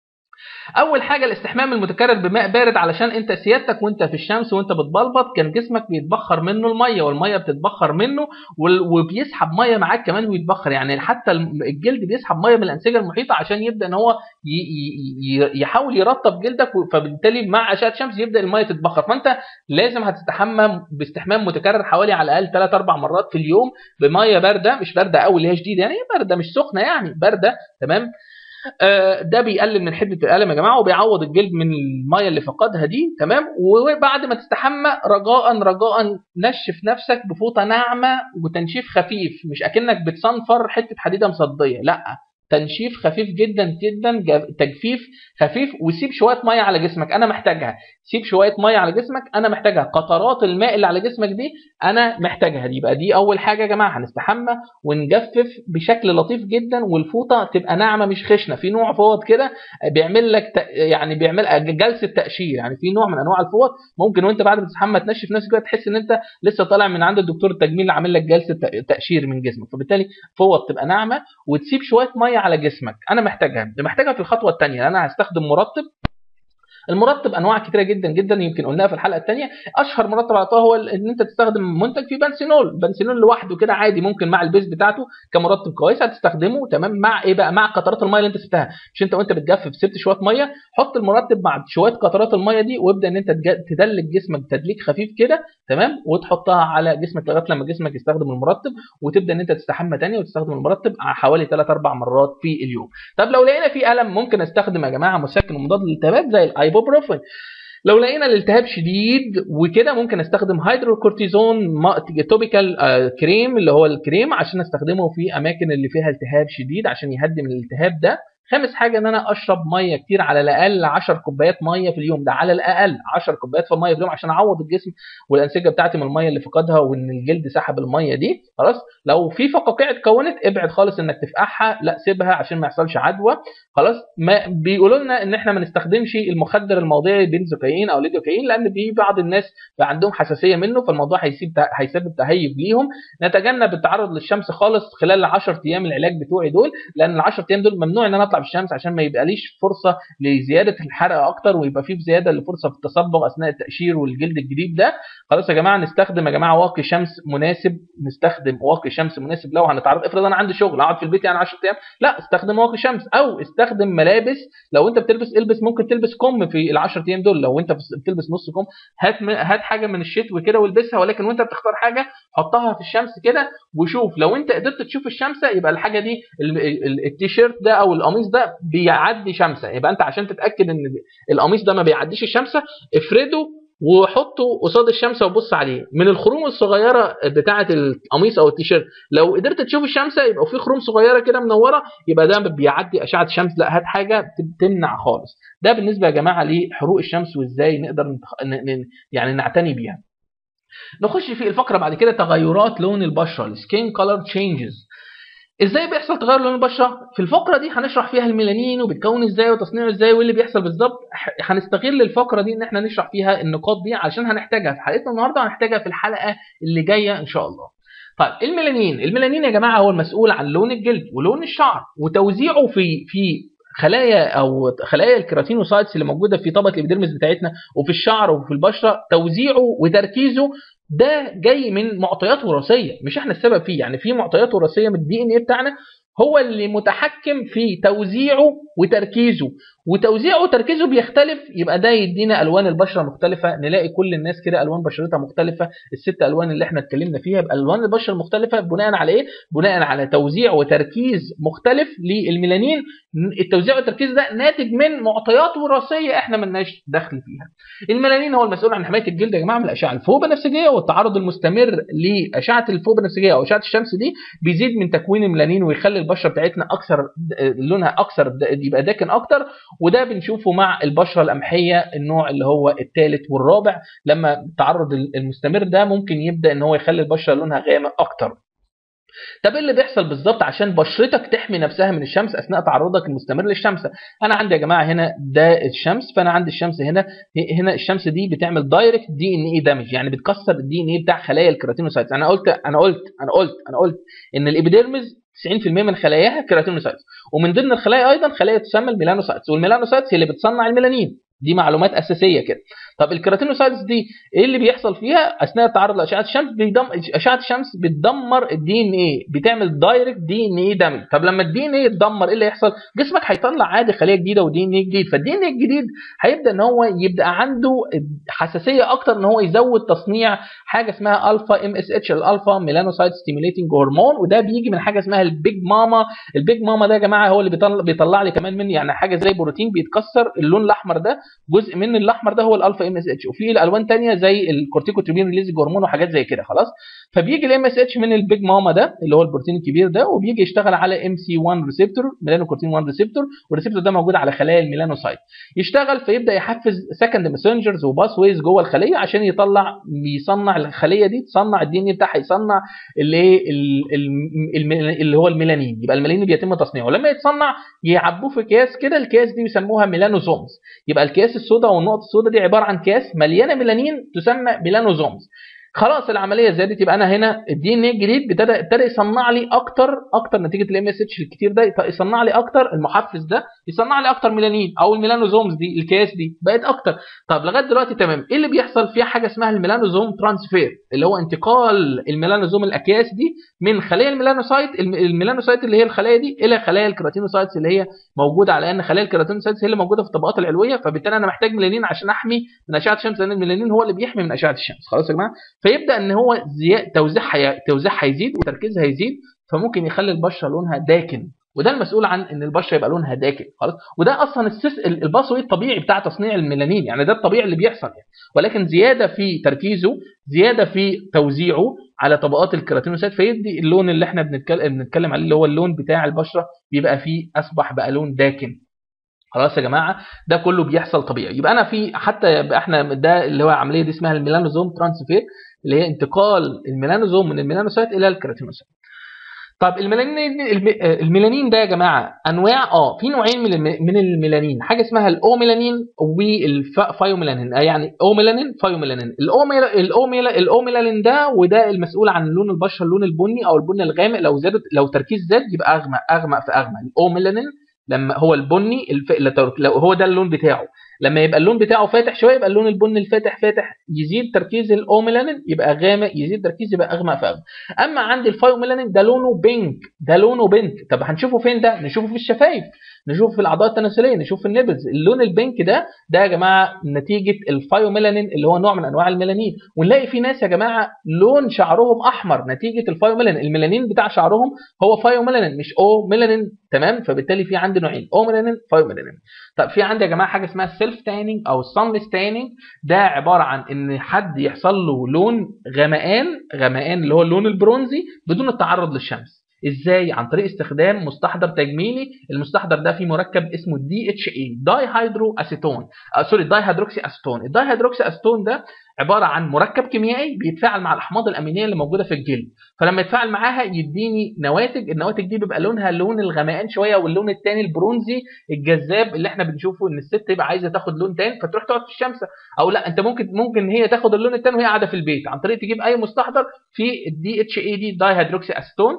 اول حاجه الاستحمام المتكرر بماء بارد علشان انت سيادتك وانت في الشمس وانت بتبلبط كان جسمك بيتبخر منه الميه والميه بتتبخر منه وبيسحب ميه معاك كمان ويتبخر يعني حتى الجلد بيسحب ميه من الانسجه المحيطه عشان يبدا ان هو يحاول يرطب جلدك فبالتالي مع اشعه الشمس يبدا الميه تتبخر فانت لازم هتستحمى باستحمام متكرر حوالي على الاقل 3 4 مرات في اليوم بميه بارده مش بارده قوي اللي هي شديده يعني هي بارده مش سخنه يعني بارده تمام آه، ده بيقلل من حده الالم يا جماعه وبيعوض الجلد من الميه اللي فقدها دي تمام وبعد ما تستحمى رجاء رجاء نشف نفسك بفوطه ناعمه وتنشيف خفيف مش اكنك بتصنفر حته حديده مصديه لا تنشيف خفيف جدا جدا تجفيف خفيف وسيب شويه ميه على جسمك انا محتاجها سيب شويه ميه على جسمك انا محتاجها قطرات الماء اللي على جسمك دي انا محتاجها دي يبقى دي اول حاجه يا جماعه هنستحمى ونجفف بشكل لطيف جدا والفوطه تبقى ناعمه مش خشنه في نوع فوط كده بيعمل لك يعني بيعمل جلسه تقشير يعني في نوع من انواع الفوط ممكن وانت بعد ما تستحمى تنشف نفسك كده تحس ان انت لسه طالع من عند الدكتور التجميل اللي عامل لك جلسه تقشير من جسمك فبالتالي فوط تبقى ناعمه وتسيب شويه ميه على جسمك انا محتاجها محتاجها في الخطوه الثانيه انا هستخدم مرطب المرطب انواع كثيره جدا جدا يمكن قلناها في الحلقه الثانيه اشهر مرطب على هو ان انت تستخدم منتج فيه بنسينول بنسينول لوحده كده عادي ممكن مع البيز بتاعته كمرطب كويس هتستخدمه تمام مع ايه بقى مع قطرات الميه اللي انت سبتها مش انت وانت بتجفف سبت شويه ميه حط المرطب مع شويه قطرات الميه دي وابدا ان انت تدلك جسمك تدليك خفيف كده تمام وتحطها على جسمك لغايه لما جسمك يستخدم المرطب وتبدا ان انت تستحمى ثاني وتستخدم المرطب حوالي 3 4 مرات في اليوم طب لو لقينا في الم ممكن استخدم يا جماعه مسكن مضاد للالتهابات زي الايبوبروفين لو لقينا الالتهاب شديد وكده ممكن استخدم هيدروكورتيزون توبيكال كريم اللي هو الكريم عشان استخدمه في اماكن اللي فيها التهاب شديد عشان يهدي من الالتهاب ده خامس حاجه ان انا اشرب ميه كتير على الاقل 10 كوبايات ميه في اليوم ده على الاقل 10 كوبايات في ميه في اليوم عشان اعوض الجسم والانسجه بتاعتي من الميه اللي فقدها وان الجلد سحب الميه دي خلاص لو في فقاقيع اتكونت ابعد خالص انك تفقعها لا سيبها عشان ما يحصلش عدوى خلاص ما بيقولوا لنا ان احنا ما نستخدمش المخدر الموضعي بنزوكاين او ليدوكاين لان في بعض الناس بقى عندهم حساسيه منه فالموضوع هيسيب هيسبب تهيب ليهم نتجنب التعرض للشمس خالص خلال ال 10 ايام العلاج بتوعي دول لان ال 10 ايام دول ممنوع ان انا اطلع في الشمس عشان ما يبقاليش فرصه لزياده الحرق اكتر ويبقى في زياده لفرصه في التصبغ اثناء التقشير والجلد الجديد ده خلاص يا جماعه نستخدم يا جماعه واقي شمس مناسب نستخدم واقي شمس مناسب لو هنتعرض افرض انا عندي شغل اقعد في البيت يعني 10 ايام لا استخدم واقي شمس او استخدم ملابس لو انت بتلبس البس ممكن تلبس كم في ال 10 ايام دول لو انت بتلبس نص كم هات هات حاجه من الشتوي كده والبسها ولكن وانت بتختار حاجه حطها في الشمس كده وشوف لو انت قدرت تشوف الشمس يبقى الحاجه دي التيشيرت ده او القميص ده بيعدي شمسه يبقى انت عشان تتاكد ان القميص ده ما بيعديش الشمسه افرده وحطه قصاد الشمس وبص عليه من الخروم الصغيره بتاعه القميص او التيشيرت لو قدرت تشوف الشمس يبقى في خروم صغيره كده منوره يبقى ده بيعدي اشعه الشمس لا هات حاجه تمنع خالص ده بالنسبه يا جماعه لحروق الشمس وازاي نقدر يعني نعتني بيها نخش في الفقره بعد كده تغيرات لون البشره السكين كولر تشينجز ازاي بيحصل تغير لون البشره في الفقره دي هنشرح فيها الميلانين وبيتكون ازاي وتصنيعه ازاي واللي بيحصل بالظبط هنستغل الفقره دي ان احنا نشرح فيها النقاط دي علشان هنحتاجها في حلقتنا النهارده وهنحتاجها في الحلقه اللي جايه ان شاء الله طيب الميلانين الميلانين يا جماعه هو المسؤول عن لون الجلد ولون الشعر وتوزيعه في في خلايا او خلايا الكيراتينوسايتس اللي موجوده في طبقه الابيديرمس بتاعتنا وفي الشعر وفي البشره توزيعه وتركيزه ده جاي من معطيات وراثيه مش احنا السبب فيه يعني في معطيات وراثيه من الدي ان ايه بتاعنا هو اللي متحكم في توزيعه وتركيزه وتوزيعه وتركيزه بيختلف يبقى ده يدينا الوان البشره مختلفه نلاقي كل الناس كده الوان بشرتها مختلفه الست الوان اللي احنا اتكلمنا فيها يبقى الوان البشره المختلفه بناء على ايه بناء على توزيع وتركيز مختلف للميلانين التوزيع والتركيز ده ناتج من معطيات وراثيه احنا ملناش دخل فيها الميلانين هو المسؤول عن حمايه الجلد يا جماعه من الاشعه الفوق بنفسجيه والتعرض المستمر لاشعه الفوق بنفسجيه او اشعه الشمس دي بيزيد من تكوين الميلانين ويخلي البشره بتاعتنا اكثر لونها اكثر يبقى داكن اكتر وده بنشوفه مع البشره القمحيه النوع اللي هو الثالث والرابع لما التعرض المستمر ده ممكن يبدا ان هو يخلي البشره لونها غامق اكتر طب ايه اللي بيحصل بالظبط عشان بشرتك تحمي نفسها من الشمس اثناء تعرضك المستمر للشمس انا عندي يا جماعه هنا ده الشمس فانا عندي الشمس هنا هنا الشمس دي بتعمل دايركت دي ان اي دامج يعني بتكسر الدي ان اي بتاع خلايا الكيراتينوسايتس انا قلت انا قلت انا قلت انا قلت ان الابيديرمز 90% من خلاياها كيراتينوسايتس ومن ضمن الخلايا ايضا خلايا تسمى الميلانوسايتس والميلانوسايتس هي اللي بتصنع الميلانين دي معلومات اساسيه كده طب الكيراتينوسايتس دي ايه اللي بيحصل فيها اثناء التعرض لاشعه الشمس بيدم... اشعه الشمس بتدمر الدي ان ايه بتعمل دايركت دي ان ايه دامج طب لما الدي ان ايه يتدمر ايه اللي يحصل جسمك هيطلع عادي خليه جديده ودي ان ايه جديد فالدي ان ايه الجديد هيبدا ان هو يبقى عنده حساسيه اكتر ان هو يزود تصنيع حاجه اسمها الفا ام اس اتش الالفا ميلانوسايت ستيميليتنج هرمون وده بيجي من حاجه اسمها البيج ماما البيج ماما ده يا جماعه هو اللي بيطلع, بيطلع لي كمان من يعني حاجه زي بروتين بيتكسر اللون الاحمر ده جزء من الاحمر ده هو الالفا ام اس اتش وفي الالوان ثانيه زي الكورتيكوتروبين ريليز هرمون وحاجات زي كده خلاص فبيجي الام اس اتش من البيج ماما ده اللي هو البروتين الكبير ده وبيجي يشتغل على ام سي 1 ريسبتور ميلانوكورتين 1 ريسبتور والريسبتور ده موجود على خلايا الميلانوسايت يشتغل فيبدا يحفز سكند ماسنجرز وباس ويز جوه الخليه عشان يطلع بيصنع الخليه دي تصنع الدي ان بتاعها يصنع اللي ايه اللي هو الميلانين يبقى الميلانين بيتم تصنيعه لما يتصنع يعبوه في اكياس كده الكياس دي بيسموها ميلانوزومز يبقى الكياس السوداء والنقط السوداء دي عباره عن كياس مليانه ميلانين تسمى ميلانوزومز خلاص العمليه زادت يبقى انا هنا الدي ان ايه الجديد ابتدى ابتدى يصنع لي اكتر اكتر نتيجه الام اس اتش الكتير ده يصنع لي اكتر المحفز ده يصنع لي اكتر ميلانين او الميلانوزومز دي الكياس دي بقت اكتر طب لغايه دلوقتي تمام ايه اللي بيحصل فيها حاجه اسمها الميلانوزوم ترانسفير اللي هو انتقال الميلانوزوم الاكياس دي من خلايا الميلانوسايت الميلانوسايت اللي هي الخلايا دي الى خلايا الكراتينوسايتس اللي هي موجوده على ان خلايا الكراتينوسايتس هي اللي موجوده في الطبقات العلويه فبالتالي انا محتاج ميلانين عشان احمي من اشعه الشمس لان الميلانين هو اللي بيحمي من اشعه الشمس خلاص يا جماعه فيبدا ان هو زي... توزيعها توزيعها هيزيد وتركيزها هيزيد فممكن يخلي البشره لونها داكن وده المسؤول عن ان البشره يبقى لونها داكن خلاص وده اصلا السس الباسوي الطبيعي بتاع تصنيع الميلانين يعني ده الطبيعي اللي بيحصل يعني ولكن زياده في تركيزه زياده في توزيعه على طبقات الكيراتينوسايت فيدي اللون اللي احنا بنتكلم بنتكلم عليه اللي هو اللون بتاع البشره بيبقى فيه اصبح بقى لون داكن خلاص يا جماعه ده كله بيحصل طبيعي يبقى انا في حتى يبقى احنا ده اللي هو العمليه دي اسمها الميلانوزوم ترانسفير اللي هي انتقال الميلانوزوم من الميلانوسايت الى الكيراتينوسايت طب الميلانين الميلانين ده يا جماعه انواع اه في نوعين من من الميلانين حاجه اسمها الاوميلانين والفايوميلانين يعني اوميلانين فايوميلانين الاوميلانين ده وده المسؤول عن لون البشره اللون البني او البني الغامق لو زادت لو تركيز زاد يبقى اغمق اغمق في اغمق الاوميلانين لما هو البني الف... لو هو ده اللون بتاعه لما يبقى اللون بتاعه فاتح شويه يبقى اللون البني الفاتح فاتح يزيد تركيز الاوميلانين يبقى غامق يزيد تركيز يبقى اغمق في اغمق اما عند الفايوميلانين ده لونه بينك ده لونه بينك طب هنشوفه فين ده نشوفه في الشفايف نشوف في الاعضاء التناسليه نشوف في النبلز اللون البينك ده ده يا جماعه نتيجه الفايوميلانين اللي هو نوع من انواع الميلانين ونلاقي في ناس يا جماعه لون شعرهم احمر نتيجه الفايوميلانين الميلانين بتاع شعرهم هو فايوميلانين مش او ميلانين تمام فبالتالي في عندي نوعين او ميلانين فايوميلانين طب في عندي يا جماعه حاجه اسمها السيلف تانينج او السانلس تانينج ده عباره عن ان حد يحصل له لون غمقان غمقان اللي هو اللون البرونزي بدون التعرض للشمس ازاي عن طريق استخدام مستحضر تجميلي المستحضر ده فيه مركب اسمه دي اتش اي داي هيدرو اسيتون آه سوري داي هيدروكسي اسيتون الداي هيدروكسي اسيتون ده عباره عن مركب كيميائي بيتفاعل مع الاحماض الامينيه اللي موجوده في الجلد فلما يتفاعل معاها يديني نواتج النواتج دي بيبقى لونها لون الغمقان شويه واللون الثاني البرونزي الجذاب اللي احنا بنشوفه ان الست تبقى عايزه تاخد لون تاني فتروح تقعد في الشمس او لا انت ممكن ممكن هي تاخد اللون الثاني وهي قاعده في البيت عن طريق تجيب اي مستحضر في الدي اتش اي دي داي هيدروكسي اسيتون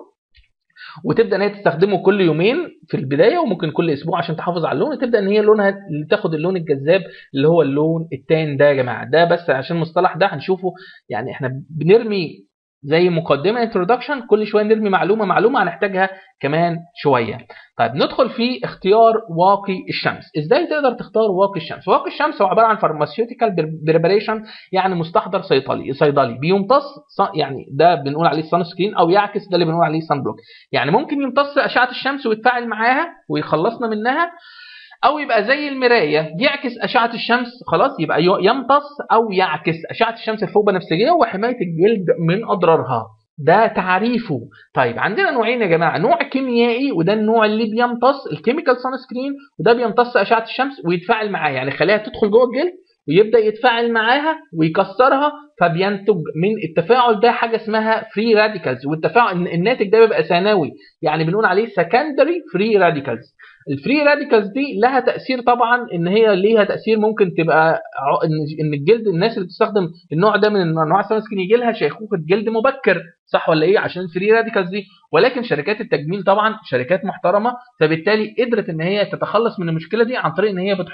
وتبدا ان هي تستخدمه كل يومين في البدايه وممكن كل اسبوع عشان تحافظ على اللون وتبدا ان هي لونها تاخد اللون الجذاب اللي هو اللون التان ده يا جماعه ده بس عشان المصطلح ده هنشوفه يعني احنا بنرمي زي مقدمه انترودكشن كل شويه نرمي معلومه معلومه هنحتاجها كمان شويه طيب ندخل في اختيار واقي الشمس ازاي تقدر تختار واقي الشمس واقي الشمس هو عباره عن فارماسيوتيكال بريباريشن يعني مستحضر صيدلي صيدلي بيمتص يعني ده بنقول عليه سان سكرين او يعكس ده اللي بنقول عليه سان بلوك يعني ممكن يمتص اشعه الشمس ويتفاعل معاها ويخلصنا منها او يبقى زي المرايه يعكس اشعه الشمس خلاص يبقى يمتص او يعكس اشعه الشمس الفوق بنفسجيه وحمايه الجلد من اضرارها ده تعريفه طيب عندنا نوعين يا جماعه نوع كيميائي وده النوع اللي بيمتص الكيميكال سان سكرين وده بيمتص اشعه الشمس ويتفاعل معاها يعني خليها تدخل جوه الجلد ويبدا يتفاعل معاها ويكسرها فبينتج من التفاعل ده حاجه اسمها فري راديكالز والتفاعل الناتج ده بيبقى ثانوي يعني بنقول عليه سكندري فري راديكالز الفري راديكالز دي لها تاثير طبعا ان هي ليها تاثير ممكن تبقى ان الجلد الناس اللي بتستخدم النوع ده من انواع السان سكرين يجي لها شيخوخه جلد مبكر صح ولا ايه عشان الفري راديكالز دي ولكن شركات التجميل طبعا شركات محترمه فبالتالي قدرت ان هي تتخلص من المشكله دي عن طريق ان هي بتحط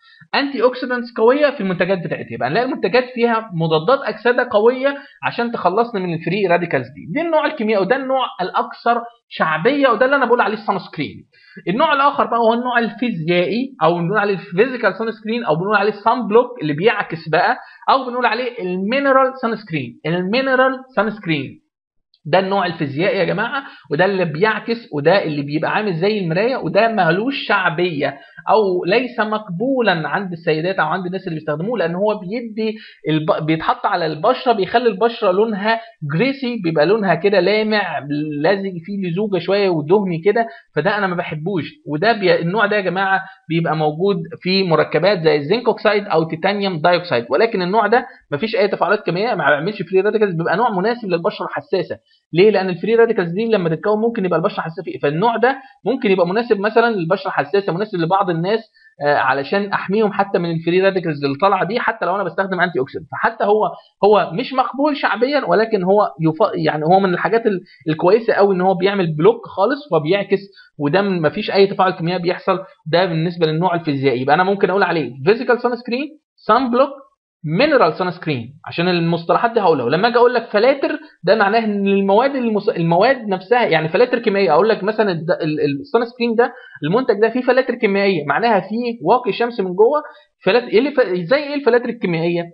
انتي اوكسيدنتس قويه في المنتجات بتاعتها يبقى نلاقي المنتجات فيها مضادات اكسده قويه عشان تخلصنا من الفري راديكالز دي دي النوع الكيميائي وده النوع الاكثر شعبيه وده اللي انا بقول عليه السان سكرين النوع الاخر بقى هو النوع الفيزيائي او بنقول عليه الفيزيكال سان سكرين او بنقول عليه السان بلوك اللي بيعكس بقى او بنقول عليه المينرال سان سكرين المينرال سان سكرين ده النوع الفيزيائي يا جماعه وده اللي بيعكس وده اللي بيبقى عامل زي المرايه وده مالوش شعبيه او ليس مقبولا عند السيدات او عند الناس اللي بيستخدموه لان هو بيدي الب... بيتحط على البشره بيخلي البشره لونها جريسي بيبقى لونها كده لامع لازق فيه لزوجه شويه ودهني كده فده انا ما بحبوش وده بي... النوع ده يا جماعه بيبقى موجود في مركبات زي الزنك اوكسايد او تيتانيوم دايوكسايد ولكن النوع ده ما فيش اي تفاعلات كيميائيه ما بيعملش فري راديكالز بيبقى نوع مناسب للبشره الحساسه ليه لان الفري راديكالز دي لما تتكون ممكن يبقى البشره حساسه فيه فالنوع ده ممكن يبقى مناسب مثلا للبشره الحساسه مناسب لبعض الناس آه علشان احميهم حتى من الفري راديكالز اللي طالعه دي حتى لو انا بستخدم انتي اوكسيدنت فحتى هو هو مش مقبول شعبيا ولكن هو يف... يعني هو من الحاجات الكويسه قوي ان هو بيعمل بلوك خالص فبيعكس وده ما فيش اي تفاعل كيميائي بيحصل ده بالنسبه للنوع الفيزيائي يبقى انا ممكن اقول عليه فيزيكال سان سكرين سان بلوك مينرال سان سكرين عشان المصطلحات دي هقولها ولما اجي اقول لك فلاتر ده معناه ان المواد المس... المواد نفسها يعني فلاتر كيميائيه اقول لك مثلا السان سكرين ده المنتج ده فيه فلاتر كيميائيه معناها فيه واقي شمس من جوه فلاتر ايه اللي ف... زي ايه الفلاتر الكيميائيه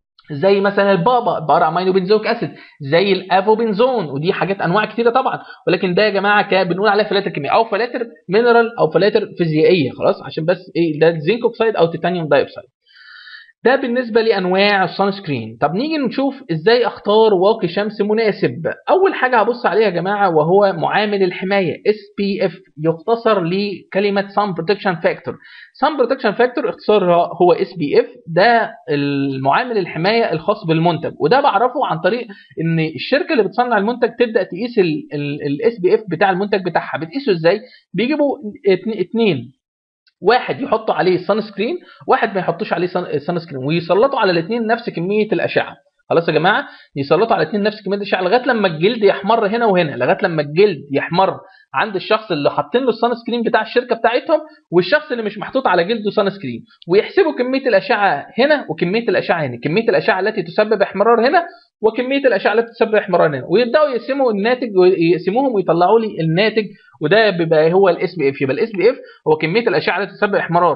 زي مثلا البابا بارا امينو بنزويك اسيد زي الافوبنزون ودي حاجات انواع كتيره طبعا ولكن ده يا جماعه بنقول عليها فلاتر كيميائيه او فلاتر مينرال او فلاتر فيزيائيه خلاص عشان بس ايه ده زنك اوكسيد او تيتانيوم دايوكسيد ده بالنسبة لأنواع السان سكرين طب نيجي نشوف إزاي أختار واقي شمس مناسب أول حاجة هبص عليها يا جماعة وهو معامل الحماية SPF يختصر لكلمة Sun Protection Factor Sun Protection Factor اختصارها هو SPF ده المعامل الحماية الخاص بالمنتج وده بعرفه عن طريق إن الشركة اللي بتصنع المنتج تبدأ تقيس ال SPF بتاع المنتج بتاعها بتقيسه إزاي بيجيبوا اتنين واحد يحطوا عليه سان سكرين واحد ما يحطوش عليه سان سكرين ويسلطوا على الاثنين نفس كميه الاشعه خلاص يا جماعه يسلطوا على الاثنين نفس كميه الاشعه لغايه لما الجلد يحمر هنا وهنا لغايه لما الجلد يحمر عند الشخص اللي حاطين له السان سكرين بتاع الشركه بتاعتهم والشخص اللي مش محطوط على جلده سان سكرين ويحسبوا كميه الاشعه هنا وكميه الاشعه هنا كميه الاشعه التي تسبب احمرار هنا وكميه الاشعه التي تسبب احمرار هنا ويبداوا يقسموا الناتج ويقسموهم ويطلعوا لي الناتج وده بيبقى هو الاس بي اف يبقى الاس بي اف هو كميه الاشعه التي تسبب احمرار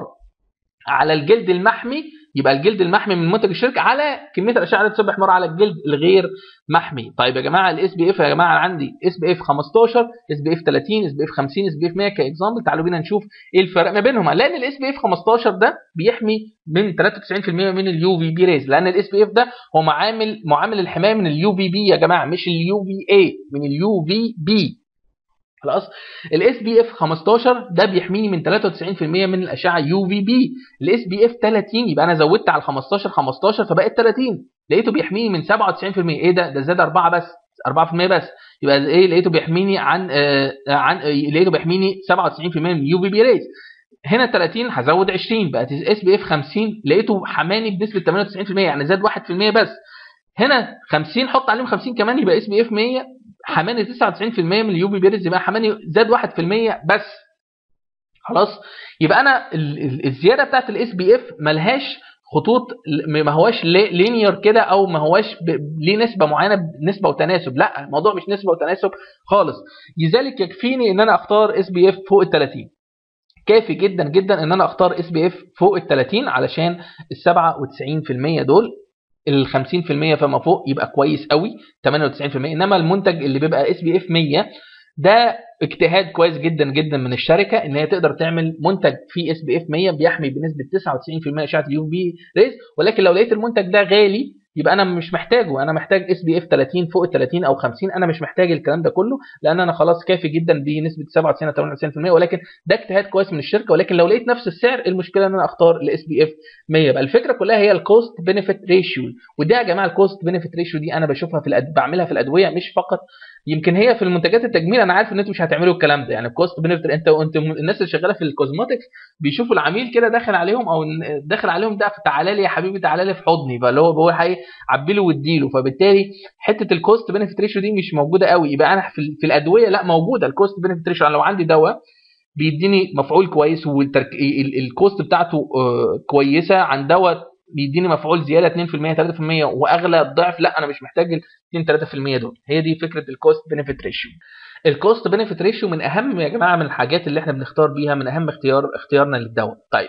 على الجلد المحمي يبقى الجلد المحمي من منتج الشركه على كميه الاشعه اللي تسبب احمرار على الجلد الغير محمي طيب يا جماعه الاس بي اف يا جماعه عندي اس بي اف 15 اس بي اف 30 اس بي اف 50 اس بي اف 100 كاكزامبل تعالوا بينا نشوف ايه الفرق ما بينهم لان الاس بي اف 15 ده بيحمي من 93% من اليو في بي ريز لان الاس بي اف ده هو معامل معامل الحمايه من اليو في بي يا جماعه مش اليو في اي من اليو في بي خلاص الاس بي اف 15 ده بيحميني من 93% من الاشعه يو في بي الاس بي اف 30 يبقى انا زودت على ال 15 15 فبقت 30 لقيته بيحميني من 97% ايه ده ده زاد 4 بس 4% بس يبقى ايه لقيته بيحميني عن آه عن آه لقيته بيحميني 97% من اليو في بي ريز هنا 30 هزود 20 بقت اس بي اف 50 لقيته حماني بنسبه 98% يعني زاد 1% بس هنا 50 حط عليهم 50 كمان يبقى اس بي اف 100 حماني 99% من اليو بي بيرز يبقى حماني زاد 1% بس خلاص يبقى انا الزياده بتاعت الاس بي اف ملهاش خطوط ما هواش لينير كده او ما هواش ليه نسبه معينه نسبه وتناسب لا الموضوع مش نسبه وتناسب خالص لذلك يكفيني ان انا اختار اس بي اف فوق ال 30 كافي جدا جدا ان انا اختار اس بي اف فوق ال 30 علشان ال 97% دول ال 50% فما فوق يبقى كويس قوي 98% انما المنتج اللي بيبقى اس بي اف 100 ده اجتهاد كويس جدا جدا من الشركه ان هي تقدر تعمل منتج فيه اس بي اف 100 بيحمي بنسبه 99% اشعه اليو في ريز ولكن لو لقيت المنتج ده غالي يبقى انا مش محتاجه انا محتاج اس بي اف 30 فوق ال 30 او 50 انا مش محتاج الكلام ده كله لان انا خلاص كافي جدا بنسبه 97 98% ولكن ده اجتهاد كويس من الشركه ولكن لو لقيت نفس السعر المشكله ان انا اختار الاس بي اف 100 يبقى الفكره كلها هي الكوست بنفيت ريشيو ودي يا جماعه الكوست بنفيت ريشيو دي انا بشوفها في الأد... بعملها في الادويه مش فقط يمكن هي في المنتجات التجميل انا عارف ان انتوا مش هتعملوا الكلام ده يعني الكوست بنفيت انت انت الناس اللي شغاله في الكوزماتكس بيشوفوا العميل كده داخل عليهم او داخل عليهم ده تعالى لي يا حبيبي تعالى لي في حضني فاللي هو بقول حقيقي عبي له واديله فبالتالي حته الكوست بنفيت ريشيو دي مش موجوده قوي يبقى انا في, في الادويه لا موجوده الكوست بنفيت ريشيو انا لو عندي دواء بيديني مفعول كويس والكوست بتاعته آه، كويسه عن دوت بيديني مفعول زياده 2% 3% واغلى الضعف لا انا مش محتاج ال 2 3% دول هي دي فكره الكوست بنفيت ريشيو الكوست بنفيت ريشيو من اهم يا جماعه من الحاجات اللي احنا بنختار بيها من اهم اختيار اختيارنا للدواء طيب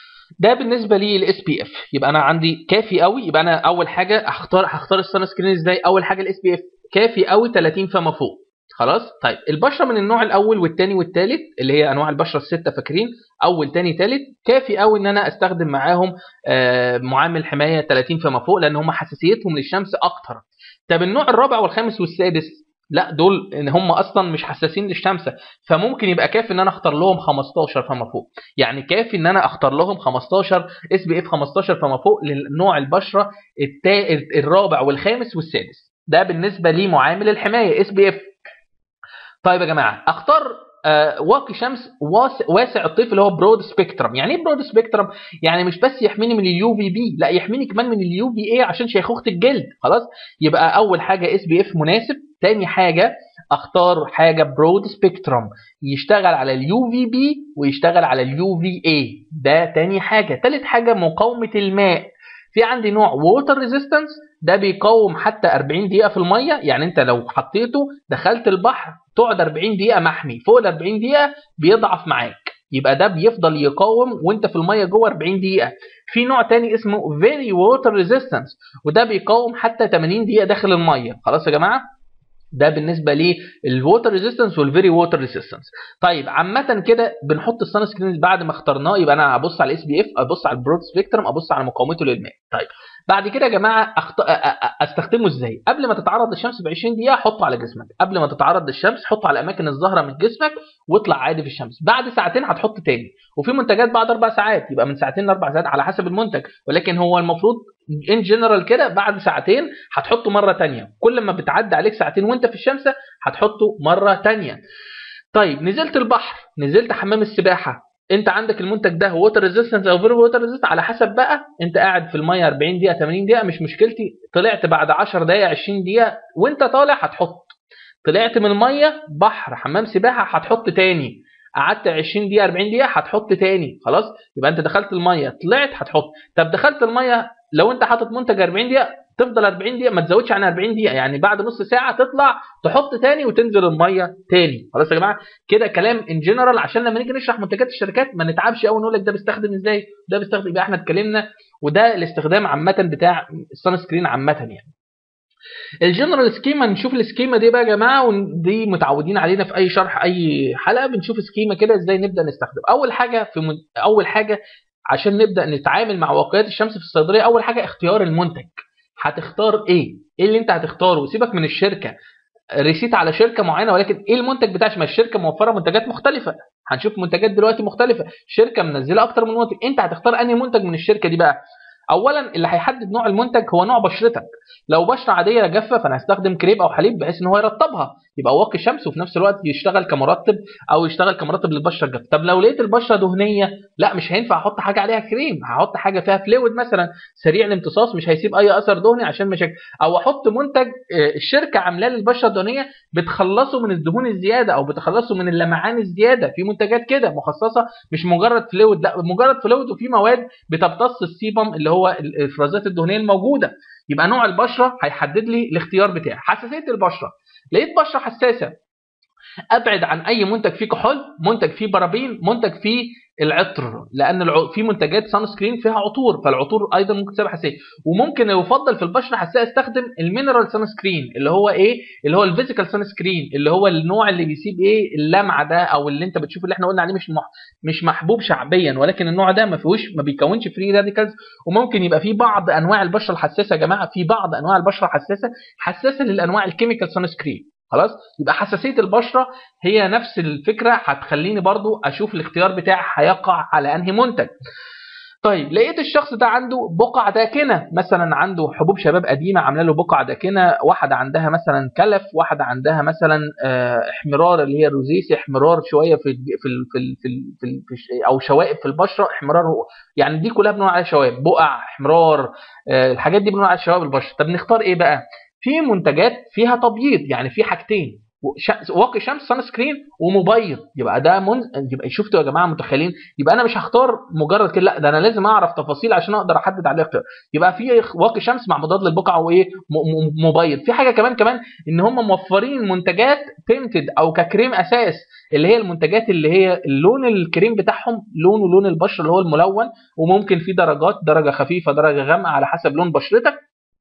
ده بالنسبه لي الاس بي اف يبقى انا عندي كافي قوي يبقى انا اول حاجه هختار هختار السان سكرين ازاي اول حاجه الاس بي اف كافي قوي 30 فما فوق خلاص طيب البشره من النوع الاول والثاني والثالث اللي هي انواع البشره السته فاكرين اول ثاني ثالث كافي قوي ان انا استخدم معاهم آه معامل حمايه 30 فما فوق لان هم حساسيتهم للشمس اكتر طب النوع الرابع والخامس والسادس لا دول ان هم اصلا مش حساسين للشمس فممكن يبقى كافي ان انا اختار لهم 15 فما فوق يعني كافي ان انا اختار لهم 15 اس بي اف 15 فما فوق لنوع البشره التا... الرابع والخامس والسادس ده بالنسبه لمعامل الحمايه اس بي اف طيب يا جماعه اختار آه واقي شمس واسع الطيف اللي هو برود سبيكترم يعني ايه برود سبيكترم يعني مش بس يحميني من اليو في بي لا يحميني كمان من اليو في اي عشان شيخوخه الجلد خلاص يبقى اول حاجه اس بي اف مناسب تاني حاجه اختار حاجه برود سبيكترم يشتغل على اليو في بي ويشتغل على اليو في اي ده تاني حاجه تالت حاجه مقاومه الماء في عندي نوع ووتر ريزيستنس ده بيقاوم حتى 40 دقيقه في الميه يعني انت لو حطيته دخلت البحر تقعد 40 دقيقه محمي فوق ال 40 دقيقه بيضعف معاك يبقى ده بيفضل يقاوم وانت في الميه جوه 40 دقيقه في نوع تاني اسمه very water resistance وده بيقاوم حتى 80 دقيقه داخل الميه خلاص يا جماعه ده بالنسبه للووتر ريزيستنس والفيري ووتر ريزيستنس طيب عامه كده بنحط السان سكرين بعد ما اخترناه يبقى انا هبص على الاس بي اف ابص على البرود سبيكترم ابص على مقاومته للماء طيب بعد كده يا جماعه أخت... استخدمه ازاي قبل ما تتعرض للشمس ب 20 دقيقه حطه على جسمك قبل ما تتعرض للشمس حطه على الاماكن الظاهره من جسمك واطلع عادي في الشمس بعد ساعتين هتحط تاني وفي منتجات بعد اربع ساعات يبقى من ساعتين لاربع ساعات على حسب المنتج ولكن هو المفروض ان جنرال كده بعد ساعتين هتحطه مره تانية كل ما بتعدي عليك ساعتين وانت في الشمس هتحطه مره تانية طيب نزلت البحر نزلت حمام السباحه انت عندك المنتج ده ووتر ريزيستنس او فيرو ووتر ريزيست على حسب بقى انت قاعد في الميه 40 دقيقه 80 دقيقه مش مشكلتي طلعت بعد 10 دقائق 20 دقيقه وانت طالع هتحط طلعت من الميه بحر حمام سباحه هتحط تاني قعدت 20 دقيقه 40 دقيقه هتحط تاني خلاص يبقى انت دخلت الميه طلعت هتحط طب دخلت الميه لو انت حاطط منتج 40 دقيقه تفضل 40 دقيقه ما تزودش عن 40 دقيقه يعني بعد نص ساعه تطلع تحط تاني وتنزل الميه تاني خلاص يا جماعه كده كلام ان جنرال عشان لما نيجي نشرح منتجات الشركات ما نتعبش قوي نقول لك ده بيستخدم ازاي ده بيستخدم يبقى احنا اتكلمنا وده الاستخدام عامه بتاع السان سكرين عامه يعني الجنرال سكيما نشوف السكيما دي بقى يا جماعه ودي متعودين علينا في اي شرح اي حلقه بنشوف سكيما كده ازاي نبدا نستخدم اول حاجه في من... اول حاجه عشان نبدا نتعامل مع واقعيات الشمس في الصيدليه اول حاجه اختيار المنتج هتختار ايه ايه اللي انت هتختاره سيبك من الشركه ريسيت على شركه معينه ولكن ايه المنتج بتاعك ما الشركه موفره منتجات مختلفه هنشوف منتجات دلوقتي مختلفه شركه منزله اكتر من منتج انت هتختار انهي منتج من الشركه دي بقى اولا اللي هيحدد نوع المنتج هو نوع بشرتك لو بشره عاديه جافه فانا هستخدم كريب او حليب بحيث ان هو يرطبها يبقى واقي شمس وفي نفس الوقت يشتغل كمرطب او يشتغل كمرطب للبشره الجافه طب لو لقيت البشره دهنيه لا مش هينفع احط حاجه عليها كريم هحط حاجه فيها فلويد مثلا سريع الامتصاص مش هيسيب اي اثر دهني عشان مشاكل او احط منتج الشركه عاملاه للبشره الدهنيه بتخلصه من الدهون الزياده او بتخلصه من اللمعان الزياده في منتجات كده مخصصه مش مجرد فلويد لا مجرد فلويد وفي مواد بتمتص السيبم اللي هو الافرازات الدهنيه الموجوده يبقى نوع البشره هيحدد لي الاختيار بتاعي حساسيه البشره لقيت بشره حساسه ابعد عن اي منتج فيه كحول منتج فيه بارابين منتج فيه العطر لان الع... في منتجات سان سكرين فيها عطور فالعطور ايضا ممكن تسبب حساسيه وممكن يفضل في البشره حساسيه استخدم المينرال سان سكرين اللي هو ايه اللي هو الفيزيكال سان سكرين اللي هو النوع اللي بيسيب ايه اللمعه ده او اللي انت بتشوف اللي احنا قلنا عليه مش مح... مش محبوب شعبيا ولكن النوع ده ما فيهوش ما بيكونش فري راديكالز وممكن يبقى في بعض انواع البشره الحساسه يا جماعه في بعض انواع البشره حساسه حساسه للانواع الكيميكال سان سكرين خلاص يبقى حساسيه البشره هي نفس الفكره هتخليني برضو اشوف الاختيار بتاعي هيقع على انهي منتج طيب لقيت الشخص ده عنده بقع داكنه مثلا عنده حبوب شباب قديمه عامله له بقع داكنه واحده عندها مثلا كلف واحده عندها مثلا احمرار اللي هي الروزيسي احمرار شويه في في في في, في, في او شوائب في البشره احمرار يعني دي كلها بنقول عليها شوائب بقع احمرار الحاجات دي بنقول عليها شوائب البشره طب نختار ايه بقى في منتجات فيها تبييض يعني في حاجتين واقي شمس سان سكرين ومبيض يبقى ده من... يبقى شفتوا يا جماعه متخيلين يبقى انا مش هختار مجرد كده لا ده انا لازم اعرف تفاصيل عشان اقدر احدد عليه اختيار يبقى في واقي شمس مع مضاد للبقع وايه مبيض في حاجه كمان كمان ان هم موفرين منتجات تنتد او ككريم اساس اللي هي المنتجات اللي هي اللون الكريم بتاعهم لونه لون البشره اللي هو الملون وممكن في درجات درجه خفيفه درجه غامقه على حسب لون بشرتك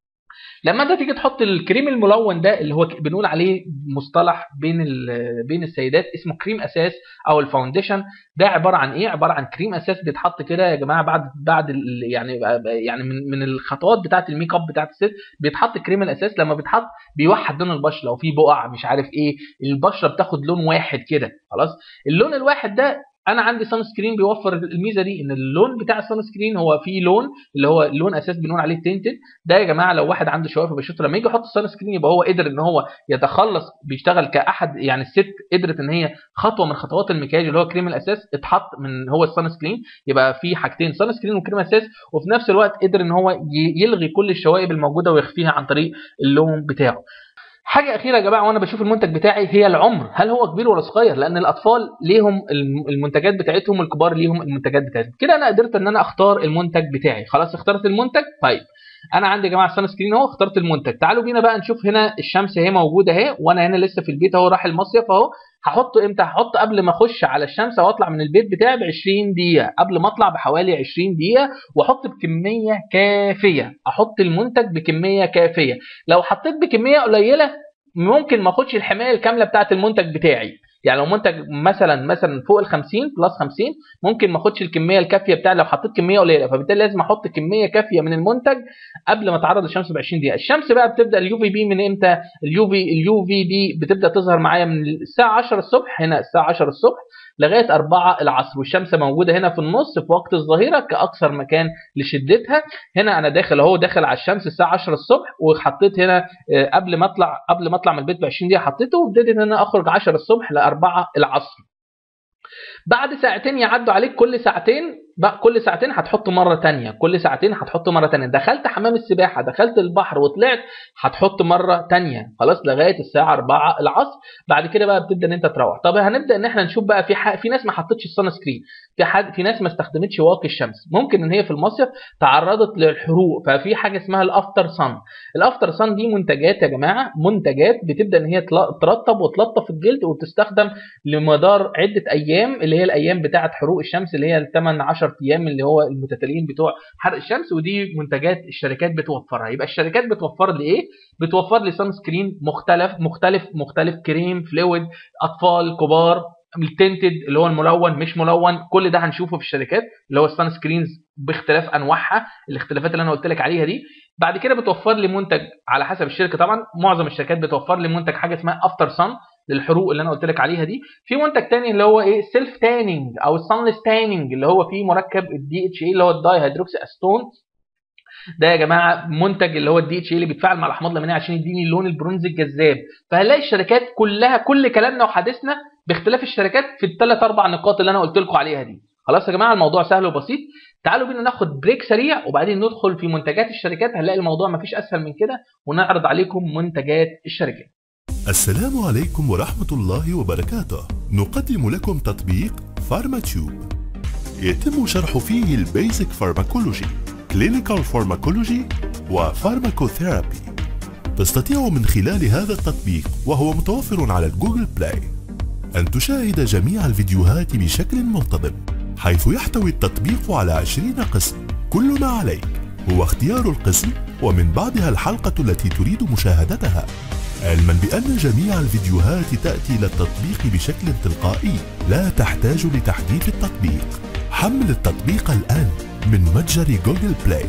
لما انت تيجي تحط الكريم الملون ده اللي هو بنقول عليه مصطلح بين بين السيدات اسمه كريم اساس او الفاونديشن ده عباره عن ايه عباره عن كريم اساس بيتحط كده يا جماعه بعد بعد يعني يعني من من الخطوات بتاعه الميك اب بتاعه الست بيتحط كريم الاساس لما بيتحط بيوحد لون البشره لو في بقع مش عارف ايه البشره بتاخد لون واحد كده خلاص اللون الواحد ده انا عندي سان سكرين بيوفر الميزه دي ان اللون بتاع السان سكرين هو فيه لون اللي هو اللون اساس بنقول عليه تنتد ده يا جماعه لو واحد عنده شوائب بشرته لما يجي يحط السان سكرين يبقى هو قدر ان هو يتخلص بيشتغل كاحد يعني الست قدرت ان هي خطوه من خطوات المكياج اللي هو كريم الاساس اتحط من هو السان سكرين يبقى في حاجتين سان سكرين وكريم اساس وفي نفس الوقت قدر ان هو يلغي كل الشوائب الموجوده ويخفيها عن طريق اللون بتاعه حاجه اخيره يا جماعه وانا بشوف المنتج بتاعي هي العمر هل هو كبير ولا صغير لان الاطفال ليهم المنتجات بتاعتهم والكبار ليهم المنتجات بتاعتهم كده انا قدرت ان انا اختار المنتج بتاعي خلاص اخترت المنتج طيب انا عندي يا جماعه السان سكرين اهو اخترت المنتج تعالوا بينا بقى نشوف هنا الشمس اهي موجوده اهي وانا هنا لسه في البيت اهو راح المصيف اهو هحطه امتى هحطه قبل ما اخش على الشمس او اطلع من البيت بتاعي ب 20 دقيقه قبل ما اطلع بحوالي 20 دقيقه واحط بكميه كافيه احط المنتج بكميه كافيه لو حطيت بكميه قليله ممكن ما اخدش الحمايه الكامله بتاعه المنتج بتاعي يعني لو منتج مثلا مثلا فوق ال 50 بلس 50 ممكن ما اخدش الكميه الكافيه بتاعي لو حطيت كميه قليله فبالتالي لازم احط كميه كافيه من المنتج قبل ما اتعرض للشمس ب 20 دقيقه الشمس بقى بتبدا اليو في بي من امتى اليو في اليو في دي بتبدا تظهر معايا من الساعه 10 الصبح هنا الساعه 10 الصبح لغايه 4 العصر والشمس موجوده هنا في النص في وقت الظهيره كاكثر مكان لشدتها هنا انا داخل اهو داخل على الشمس الساعه 10 الصبح وحطيت هنا قبل ما اطلع قبل ما اطلع من البيت ب 20 دقيقه حطيته وابتديت ان انا اخرج 10 الصبح ل 4 العصر بعد ساعتين يعدوا عليك كل ساعتين بقى كل ساعتين هتحط مره تانية كل ساعتين هتحط مره تانية دخلت حمام السباحه دخلت البحر وطلعت هتحط مره تانية خلاص لغايه الساعه 4 العصر بعد كده بقى بتبدا ان انت تروح طب هنبدا ان احنا نشوف بقى في ح... في ناس ما حطتش السان سكرين في حد في ناس ما استخدمتش واقي الشمس ممكن ان هي في المصيف تعرضت للحروق ففي حاجه اسمها الافتر سان الافتر سان دي منتجات يا جماعه منتجات بتبدا ان هي ترطب وتلطف الجلد وتستخدم لمدار عده ايام اللي هي الايام بتاعه حروق الشمس اللي هي ال 8 10 ايام اللي هو المتتاليين بتوع حرق الشمس ودي منتجات الشركات بتوفرها يبقى الشركات بتوفر لي ايه بتوفر لي سان سكرين مختلف مختلف مختلف كريم فلويد اطفال كبار التنتد اللي هو الملون مش ملون كل ده هنشوفه في الشركات اللي هو السان سكرينز باختلاف انواعها الاختلافات اللي انا قلت لك عليها دي بعد كده بتوفر لي منتج على حسب الشركه طبعا معظم الشركات بتوفر لي منتج حاجه اسمها افتر سان للحروق اللي انا قلت لك عليها دي في منتج تاني اللي هو ايه سيلف تانينج او السانلس تانينج اللي هو فيه مركب الدي اتش اي اللي هو الداي هيدروكسي استون ده يا جماعه منتج اللي هو الدي اتش اي اللي بيتفاعل مع الاحماض الامينيه عشان يديني اللون البرونزي الجذاب فهنلاقي الشركات كلها كل كلامنا وحديثنا باختلاف الشركات في الثلاث اربع نقاط اللي انا قلت لكم عليها دي خلاص يا جماعه الموضوع سهل وبسيط تعالوا بينا ناخد بريك سريع وبعدين ندخل في منتجات الشركات هنلاقي الموضوع مفيش اسهل من كده ونعرض عليكم منتجات الشركات السلام عليكم ورحمة الله وبركاته نقدم لكم تطبيق فارماتيوب يتم شرح فيه البيزك فارماكولوجي كلينيكال فارماكولوجي وفارماكوثيرابي تستطيع من خلال هذا التطبيق وهو متوفر على الجوجل بلاي أن تشاهد جميع الفيديوهات بشكل منتظم حيث يحتوي التطبيق على 20 قسم كل ما عليك هو اختيار القسم ومن بعدها الحلقة التي تريد مشاهدتها علما بأن جميع الفيديوهات تأتي إلى التطبيق بشكل تلقائي لا تحتاج لتحديث التطبيق حمل التطبيق الآن من متجر جوجل بلاي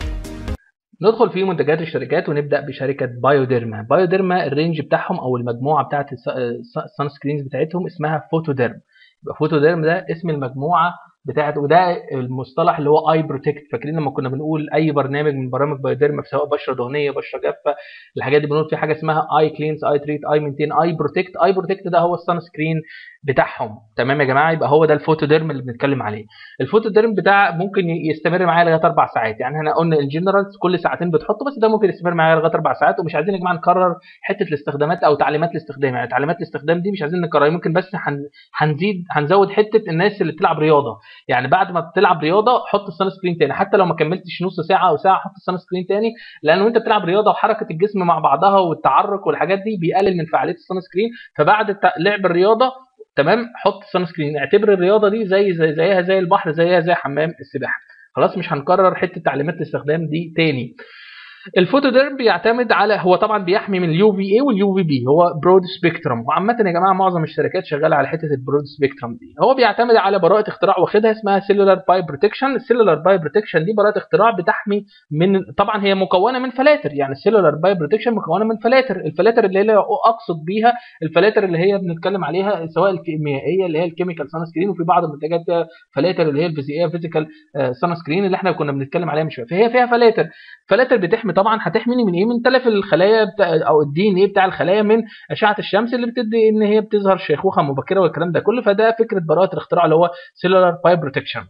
ندخل في منتجات الشركات ونبدا بشركه بايوديرما بايوديرما الرينج بتاعهم او المجموعه بتاعه السان سكرينز بتاعتهم اسمها فوتوديرم يبقى فوتوديرم ده اسم المجموعه بتاعت وده المصطلح اللي هو اي بروتكت فاكرين لما كنا بنقول اي برنامج من برامج بايوديرما سواء بشره دهنيه بشره جافه الحاجات دي بنقول في حاجه اسمها اي كلينز اي تريت اي مينتين اي بروتكت اي بروتكت ده هو السان سكرين بتاعهم تمام يا جماعه يبقى هو ده الفوتوديرم اللي بنتكلم عليه الفوتوديرم بتاع ممكن يستمر معايا لغايه اربع ساعات يعني احنا قلنا الجنرال كل ساعتين بتحطه بس ده ممكن يستمر معايا لغايه اربع ساعات ومش عايزين يا جماعه نكرر حته الاستخدامات او تعليمات الاستخدام يعني تعليمات الاستخدام دي مش عايزين نكررها ممكن بس هنزيد هنزود حته الناس اللي بتلعب رياضه يعني بعد ما بتلعب رياضه حط السان سكرين تاني حتى لو ما كملتش نص ساعه او ساعه حط السان سكرين تاني لانه انت بتلعب رياضه وحركه الجسم مع بعضها والتعرق والحاجات دي بيقلل من فعاليه السان سكرين فبعد لعب الرياضه تمام حط سان سكرين اعتبر الرياضه دي زي, زي زيها زي البحر زيها زي حمام السباحه خلاص مش هنكرر حته تعليمات الاستخدام دي تاني الفوتوديرم بيعتمد على هو طبعا بيحمي من اليو في اي واليو في بي هو برود سبيكترم وعامه يا جماعه معظم الشركات شغاله على حته البرود سبيكترم دي هو بيعتمد على براءه اختراع واخدها اسمها سيلولار باي بروتكشن السيلولار باي بروتكشن دي براءه اختراع بتحمي من طبعا هي مكونه من فلاتر يعني السيلولار باي بروتكشن مكونه من فلاتر الفلاتر اللي هي اقصد بيها الفلاتر اللي هي بنتكلم عليها سواء الكيميائيه اللي هي الكيميكال سان سكرين وفي بعض المنتجات فلاتر اللي هي الفيزيائيه فيزيكال سان سكرين اللي احنا كنا بنتكلم عليها من شويه فهي فيها فلاتر فلاتر بتحمي طبعا هتحميني من ايه من تلف الخلايا بتاع او الدي ان ايه بتاع الخلايا من اشعه الشمس اللي بتدي ان هي بتظهر شيخوخه مبكره والكلام ده كله فده فكره براءه الاختراع اللي هو سيلولار باي بروتكشن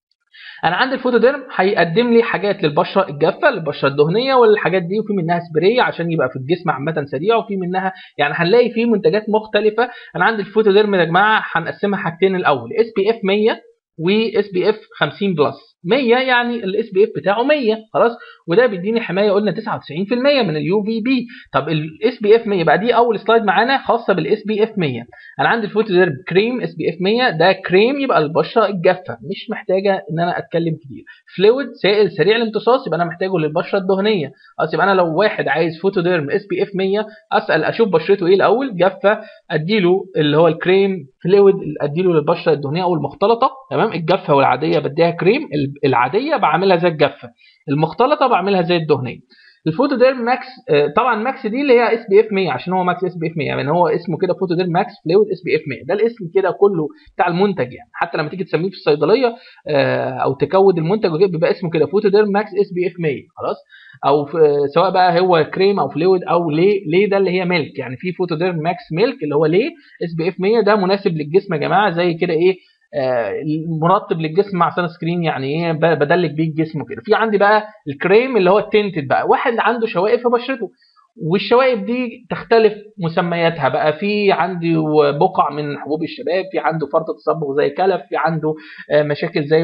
انا عندي الفوتوديرم هيقدم لي حاجات للبشره الجافه للبشره الدهنيه والحاجات دي وفي منها سبراي عشان يبقى في الجسم عامه سريع وفي منها يعني هنلاقي فيه منتجات مختلفه انا عندي الفوتوديرم يا جماعه هنقسمها حاجتين الاول اس بي اف 100 واس بي اف 50 بلس 100 يعني الاس بي اف بتاعه 100 خلاص وده بيديني حمايه قلنا 99% من اليو في بي طب الاس بي اف 100 بقى دي اول سلايد معانا خاصه بالاس بي اف 100 انا عندي الفوتوديرم كريم اس بي اف 100 ده كريم يبقى البشره الجافه مش محتاجه ان انا اتكلم كتير فلويد سائل سريع الامتصاص يبقى انا محتاجه للبشره الدهنيه خلاص يبقى انا لو واحد عايز فوتوديرم اس بي اف 100 اسال اشوف بشرته ايه الاول جافه اديله اللي هو الكريم فلويد اديله للبشره الدهنيه او المختلطه تمام الجافه والعاديه بديها كريم العاديه بعملها زي الجافه المختلطه بعملها زي الدهنيه الفوتوديرم ماكس طبعا ماكس دي اللي هي اس بي اف 100 عشان هو ماكس اس بي اف 100 يعني هو اسمه كده فوتوديرم ماكس فلويد اس بي اف 100 ده الاسم كده كله بتاع المنتج يعني حتى لما تيجي تسميه في الصيدليه او تكود المنتج وكده بيبقى اسمه كده فوتوديرم ماكس اس بي اف 100 خلاص او سواء بقى هو كريم او فلويد او ليه ليه ده اللي هي ميلك يعني في فوتوديرم ماكس ميلك اللي هو ليه اس بي اف 100 ده مناسب للجسم يا جماعه زي كده ايه مرطب للجسم مع سان سكرين يعني ايه بدلك بيه الجسم وكده في عندي بقى الكريم اللي هو التنتد بقى واحد عنده شوائب في بشرته والشوائب دي تختلف مسمياتها بقى في عندي بقع من حبوب الشباب في عنده فرط تصبغ زي كلف في عنده مشاكل زي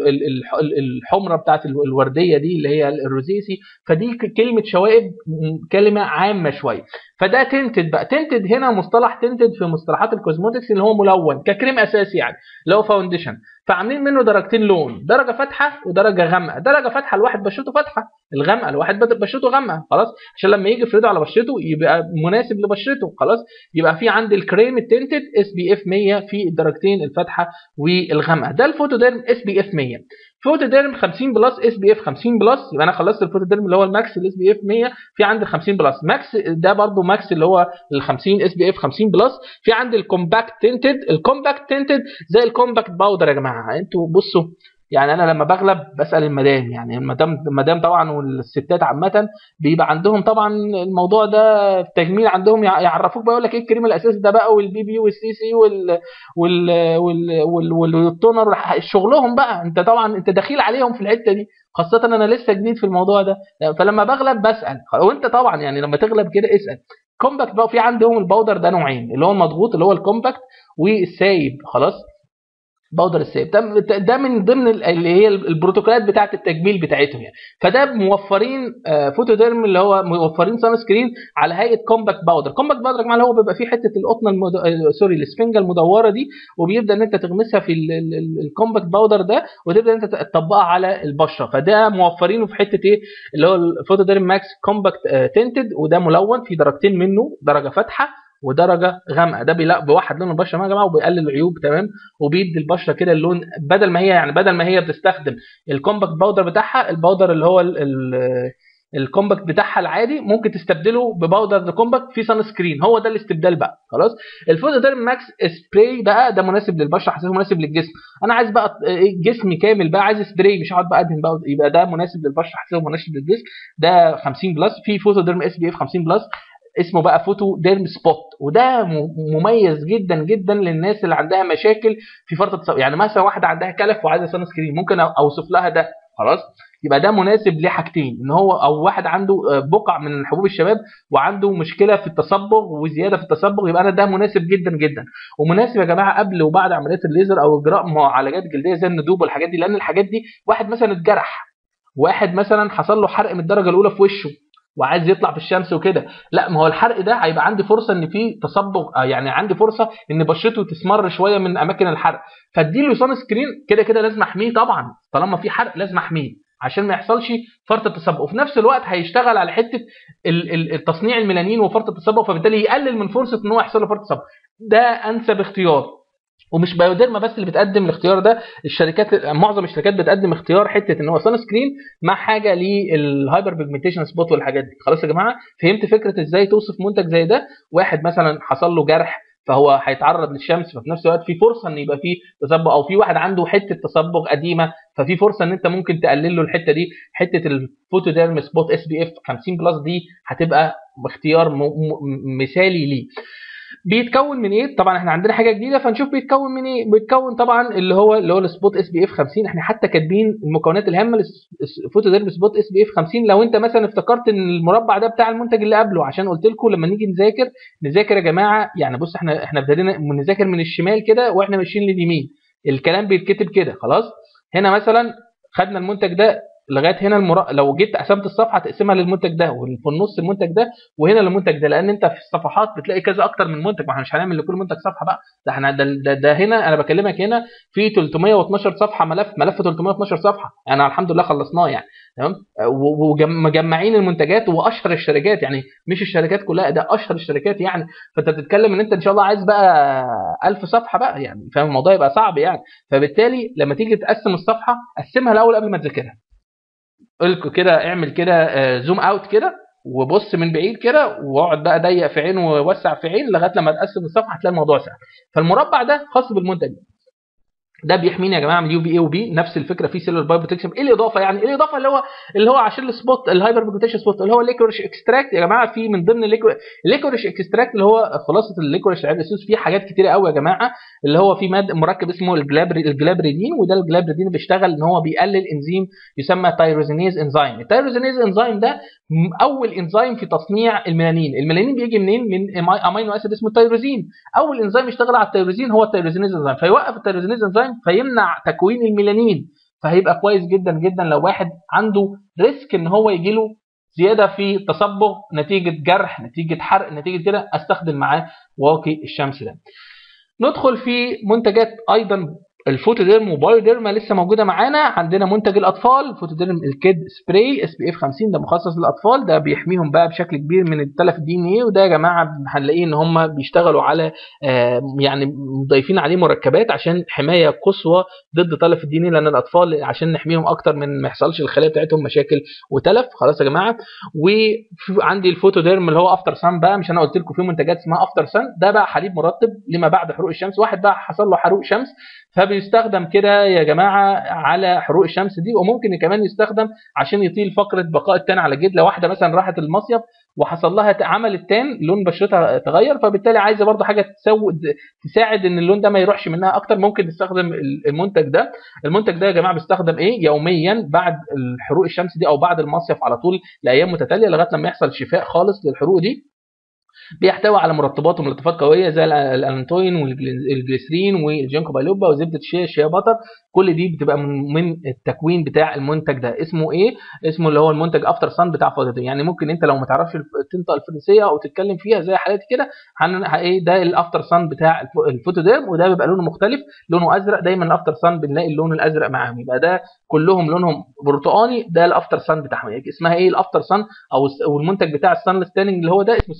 الحمره بتاعت الورديه دي اللي هي الروزيسي فدي كلمه شوائب كلمه عامه شويه فده تنتد بقى تنتد هنا مصطلح تنتد في مصطلحات الكوزموتكس اللي هو ملون ككريم اساسي يعني اللي هو فاونديشن فعاملين منه درجتين لون درجه فاتحه ودرجه غامقه درجه فاتحه لواحد بشرته فاتحه الغامقه لواحد بشرته غامقه خلاص عشان لما يجي يفرده على بشرته يبقى مناسب لبشرته خلاص يبقى في عندي الكريم التنتد اس بي اف 100 في الدرجتين الفاتحه والغامقه ده الفوتوديرم اس بي اف 100 فوتوديرم 50 بلس اس بي اف 50 بلس يبقى انا خلصت الفوتوديرم اللي هو الماكس الاس بي اف 100 في عندي 50 بلس ماكس ده برضو ماكس اللي هو ال 50 اس بي اف 50 بلس في عندي الكومباكت تنتد الكومباكت تنتد زي الكومباكت باودر يا جماعه انتوا بصوا يعني انا لما بغلب بسال المدام يعني المدام المدام طبعا والستات عامه بيبقى عندهم طبعا الموضوع ده التجميل عندهم يعرفوك بقى يقول لك ايه الكريم الاساسي ده بقى والبي بي والسي سي وال وال وال وال والتونر شغلهم بقى انت طبعا انت دخيل عليهم في الحته دي خاصة أنا لسه جديد في الموضوع ده فلما بغلب بسأل وأنت طبعا يعني لما تغلب كده اسأل كومباكت بقى في عندهم الباودر ده نوعين اللي هو المضغوط اللي هو الكومباكت والسايب خلاص باودر السيب ده, ده من ضمن اللي هي البروتوكولات بتاعه التجميل بتاعتهم يعني فده موفرين فوتوديرم اللي هو موفرين سان سكرين على هيئه كومباكت باودر كومباكت باودر يا جماعه اللي هو بيبقى فيه حته القطنه المد... سوري الاسفنجه المدوره دي وبيبدا ان انت تغمسها في الكومباكت باودر ده وتبدا ان انت تطبقها على البشره فده موفرينه في حته ايه اللي هو الفوتوديرم ماكس كومباكت تنتد وده ملون في درجتين منه درجه فاتحه ودرجه غامقه ده بيلا بيوحد لون البشره يا جماعه وبيقلل العيوب تمام وبيدي البشره كده اللون بدل ما هي يعني بدل ما هي بتستخدم الكومباكت باودر بتاعها الباودر اللي هو ال ال الكومباكت بتاعها العادي ممكن تستبدله بباودر كومباكت في سان سكرين هو ده الاستبدال بقى خلاص الفوتوديرم ماكس سبراي بقى ده مناسب للبشره حساسه مناسب للجسم انا عايز بقى جسمي كامل بقى عايز سبراي مش هقعد بقى ادهن بقى يبقى ده مناسب للبشره حساسه مناسب للجسم ده 50 بلس في فوتوديرم اس بي اف 50 بلس اسمه بقى فوتو ديرم سبوت وده مميز جدا جدا للناس اللي عندها مشاكل في فرط التصبغ يعني مثلا واحده عندها كلف وعايزه سان سكرين ممكن اوصف لها ده خلاص يبقى ده مناسب لحاجتين ان هو او واحد عنده بقع من حبوب الشباب وعنده مشكله في التصبغ وزياده في التصبغ يبقى انا ده مناسب جدا جدا ومناسب يا جماعه قبل وبعد عمليات الليزر او اجراء معالجات جلديه زي الندوب والحاجات دي لان الحاجات دي واحد مثلا اتجرح واحد مثلا حصل له حرق من الدرجه الاولى في وشه وعايز يطلع في الشمس وكده لا ما هو الحرق ده هيبقى عندي فرصه ان في تصبغ يعني عندي فرصه ان بشرته تسمر شويه من اماكن الحرق فاديله سان سكرين كده كده لازم احميه طبعا طالما في حرق لازم احميه عشان ما يحصلش فرط التصبغ وفي نفس الوقت هيشتغل على حته التصنيع الميلانين وفرط التصبغ فبالتالي يقلل من فرصه ان هو يحصل له فرط تصبغ ده انسب اختيار ومش بايوديرما بس اللي بتقدم الاختيار ده الشركات معظم الشركات بتقدم اختيار حته ان هو سان سكرين مع حاجه للهايبر بيجمنتيشن سبوت والحاجات دي خلاص يا جماعه فهمت فكره ازاي توصف منتج زي ده واحد مثلا حصل له جرح فهو هيتعرض للشمس ففي نفس الوقت في فرصه ان يبقى فيه تصبغ او في واحد عنده حته تصبغ قديمه ففي فرصه ان انت ممكن تقلل له الحته دي حته الفوتوديرم سبوت اس بي اف 50 بلس دي هتبقى اختيار مثالي ليه بيتكون من ايه طبعا احنا عندنا حاجه جديده فنشوف بيتكون من ايه بيتكون طبعا اللي هو اللي هو السبوت اس بي اف 50 احنا حتى كاتبين المكونات الهامه للفوتوديرم سبوت اس بي اف 50 لو انت مثلا افتكرت ان المربع ده بتاع المنتج اللي قبله عشان قلت لكم لما نيجي نذاكر نذاكر يا جماعه يعني بص احنا احنا ابتدينا نذاكر من الشمال كده واحنا ماشيين لليمين الكلام بيتكتب كده خلاص هنا مثلا خدنا المنتج ده لغايه هنا المرا... لو جيت قسمت الصفحه تقسمها للمنتج ده وفي النص المنتج ده وهنا المنتج ده لان انت في الصفحات بتلاقي كذا اكتر من منتج ما احنا مش هنعمل لكل منتج صفحه بقى ده احنا ده, ده, ده هنا انا بكلمك هنا في 312 صفحه ملف ملف 312 صفحه يعني الحمد لله خلصناه يعني تمام ومجمعين المنتجات واشهر الشركات يعني مش الشركات كلها ده اشهر الشركات يعني فانت بتتكلم ان انت ان شاء الله عايز بقى 1000 صفحه بقى يعني فاهم الموضوع يبقى صعب يعني فبالتالي لما تيجي تقسم الصفحه قسمها الاول قبل ما تذاكرها القوا كده اعمل كده زوم اوت كده وبص من بعيد كده واقعد بقى ضيق في عين ووسع في عين لغايه لما تقسم الصفحه هتلاقي الموضوع سهل فالمربع ده خاص بالمنتج ده بيحميني يا جماعه من اليو في اي وبي نفس الفكره في سيلر باي بروتكشن ايه الاضافه يعني ايه الاضافه اللي هو اللي هو عشان السبوت الهايبر بروتكشن سبوت اللي هو الليكوريش اكستراكت يا جماعه في من ضمن الليكوريش اكستراكت اللي هو خلاصه الليكوريش العين السوس فيه حاجات كتيره قوي يا جماعه اللي هو في ماد مركب اسمه الجلابري الجلابريدين وده الجلابريدين بيشتغل ان هو بيقلل انزيم يسمى تايروزينيز انزيم التايروزينيز انزيم ده اول انزيم في تصنيع الميلانين الميلانين بيجي منين من امينو اسيد اسمه التيروزين اول انزيم يشتغل على التيروزين هو التيروزينيز انزيم فيوقف التيروزينيز انزيم فيمنع تكوين الميلانين فهيبقى كويس جدا جدا لو واحد عنده ريسك ان هو يجي له زياده في التصبغ نتيجه جرح نتيجه حرق نتيجه كده استخدم معاه واقي الشمس ده ندخل في منتجات ايضا الفوتوديرم وبايوديرما لسه موجوده معانا عندنا منتج الاطفال فوتوديرم الكيد سبراي اس بي اف 50 ده مخصص للاطفال ده بيحميهم بقى بشكل كبير من التلف الدي ان ايه وده يا جماعه هنلاقيه ان هم بيشتغلوا على آه يعني مضيفين عليه مركبات عشان حمايه قصوى ضد تلف الدي ان ايه لان الاطفال عشان نحميهم اكتر من ما يحصلش الخلايا بتاعتهم مشاكل وتلف خلاص يا جماعه وعندي الفوتوديرم اللي هو افتر سان بقى مش انا قلت لكم في منتجات اسمها افتر سان ده بقى حليب مرطب لما بعد حروق الشمس واحد بقى حصل له حروق شمس فبيستخدم كده يا جماعه على حروق الشمس دي وممكن كمان يستخدم عشان يطيل فقره بقاء التان على الجلد لو واحده مثلا راحت المصيف وحصل لها عمل التان لون بشرتها تغير فبالتالي عايزه برضو حاجه تسود تساعد ان اللون ده ما يروحش منها اكتر ممكن تستخدم المنتج ده المنتج ده يا جماعه بيستخدم ايه يوميا بعد الحروق الشمس دي او بعد المصيف على طول لايام متتاليه لغايه لما يحصل شفاء خالص للحروق دي بيحتوي على مرطبات وملطفات قويه زي الانتوين والجليسرين والجينكو بايلوبا وزبده الشيا الشيا بطر كل دي بتبقى من التكوين بتاع المنتج ده اسمه ايه اسمه اللي هو المنتج افتر سان بتاع فوتودين يعني ممكن انت لو ما تعرفش تنطق الفرنسيه او تتكلم فيها زي حالاتي كده ايه ده الافتر سان بتاع الفوتوديرم وده بيبقى لونه مختلف لونه ازرق دايما الافتر سان بنلاقي اللون الازرق معاهم يبقى ده كلهم لونهم برتقاني ده الافتر سان بتاعهم يعني اسمها ايه الافتر سان او المنتج بتاع السان ستاننج اللي هو ده اسمه سان ستاننج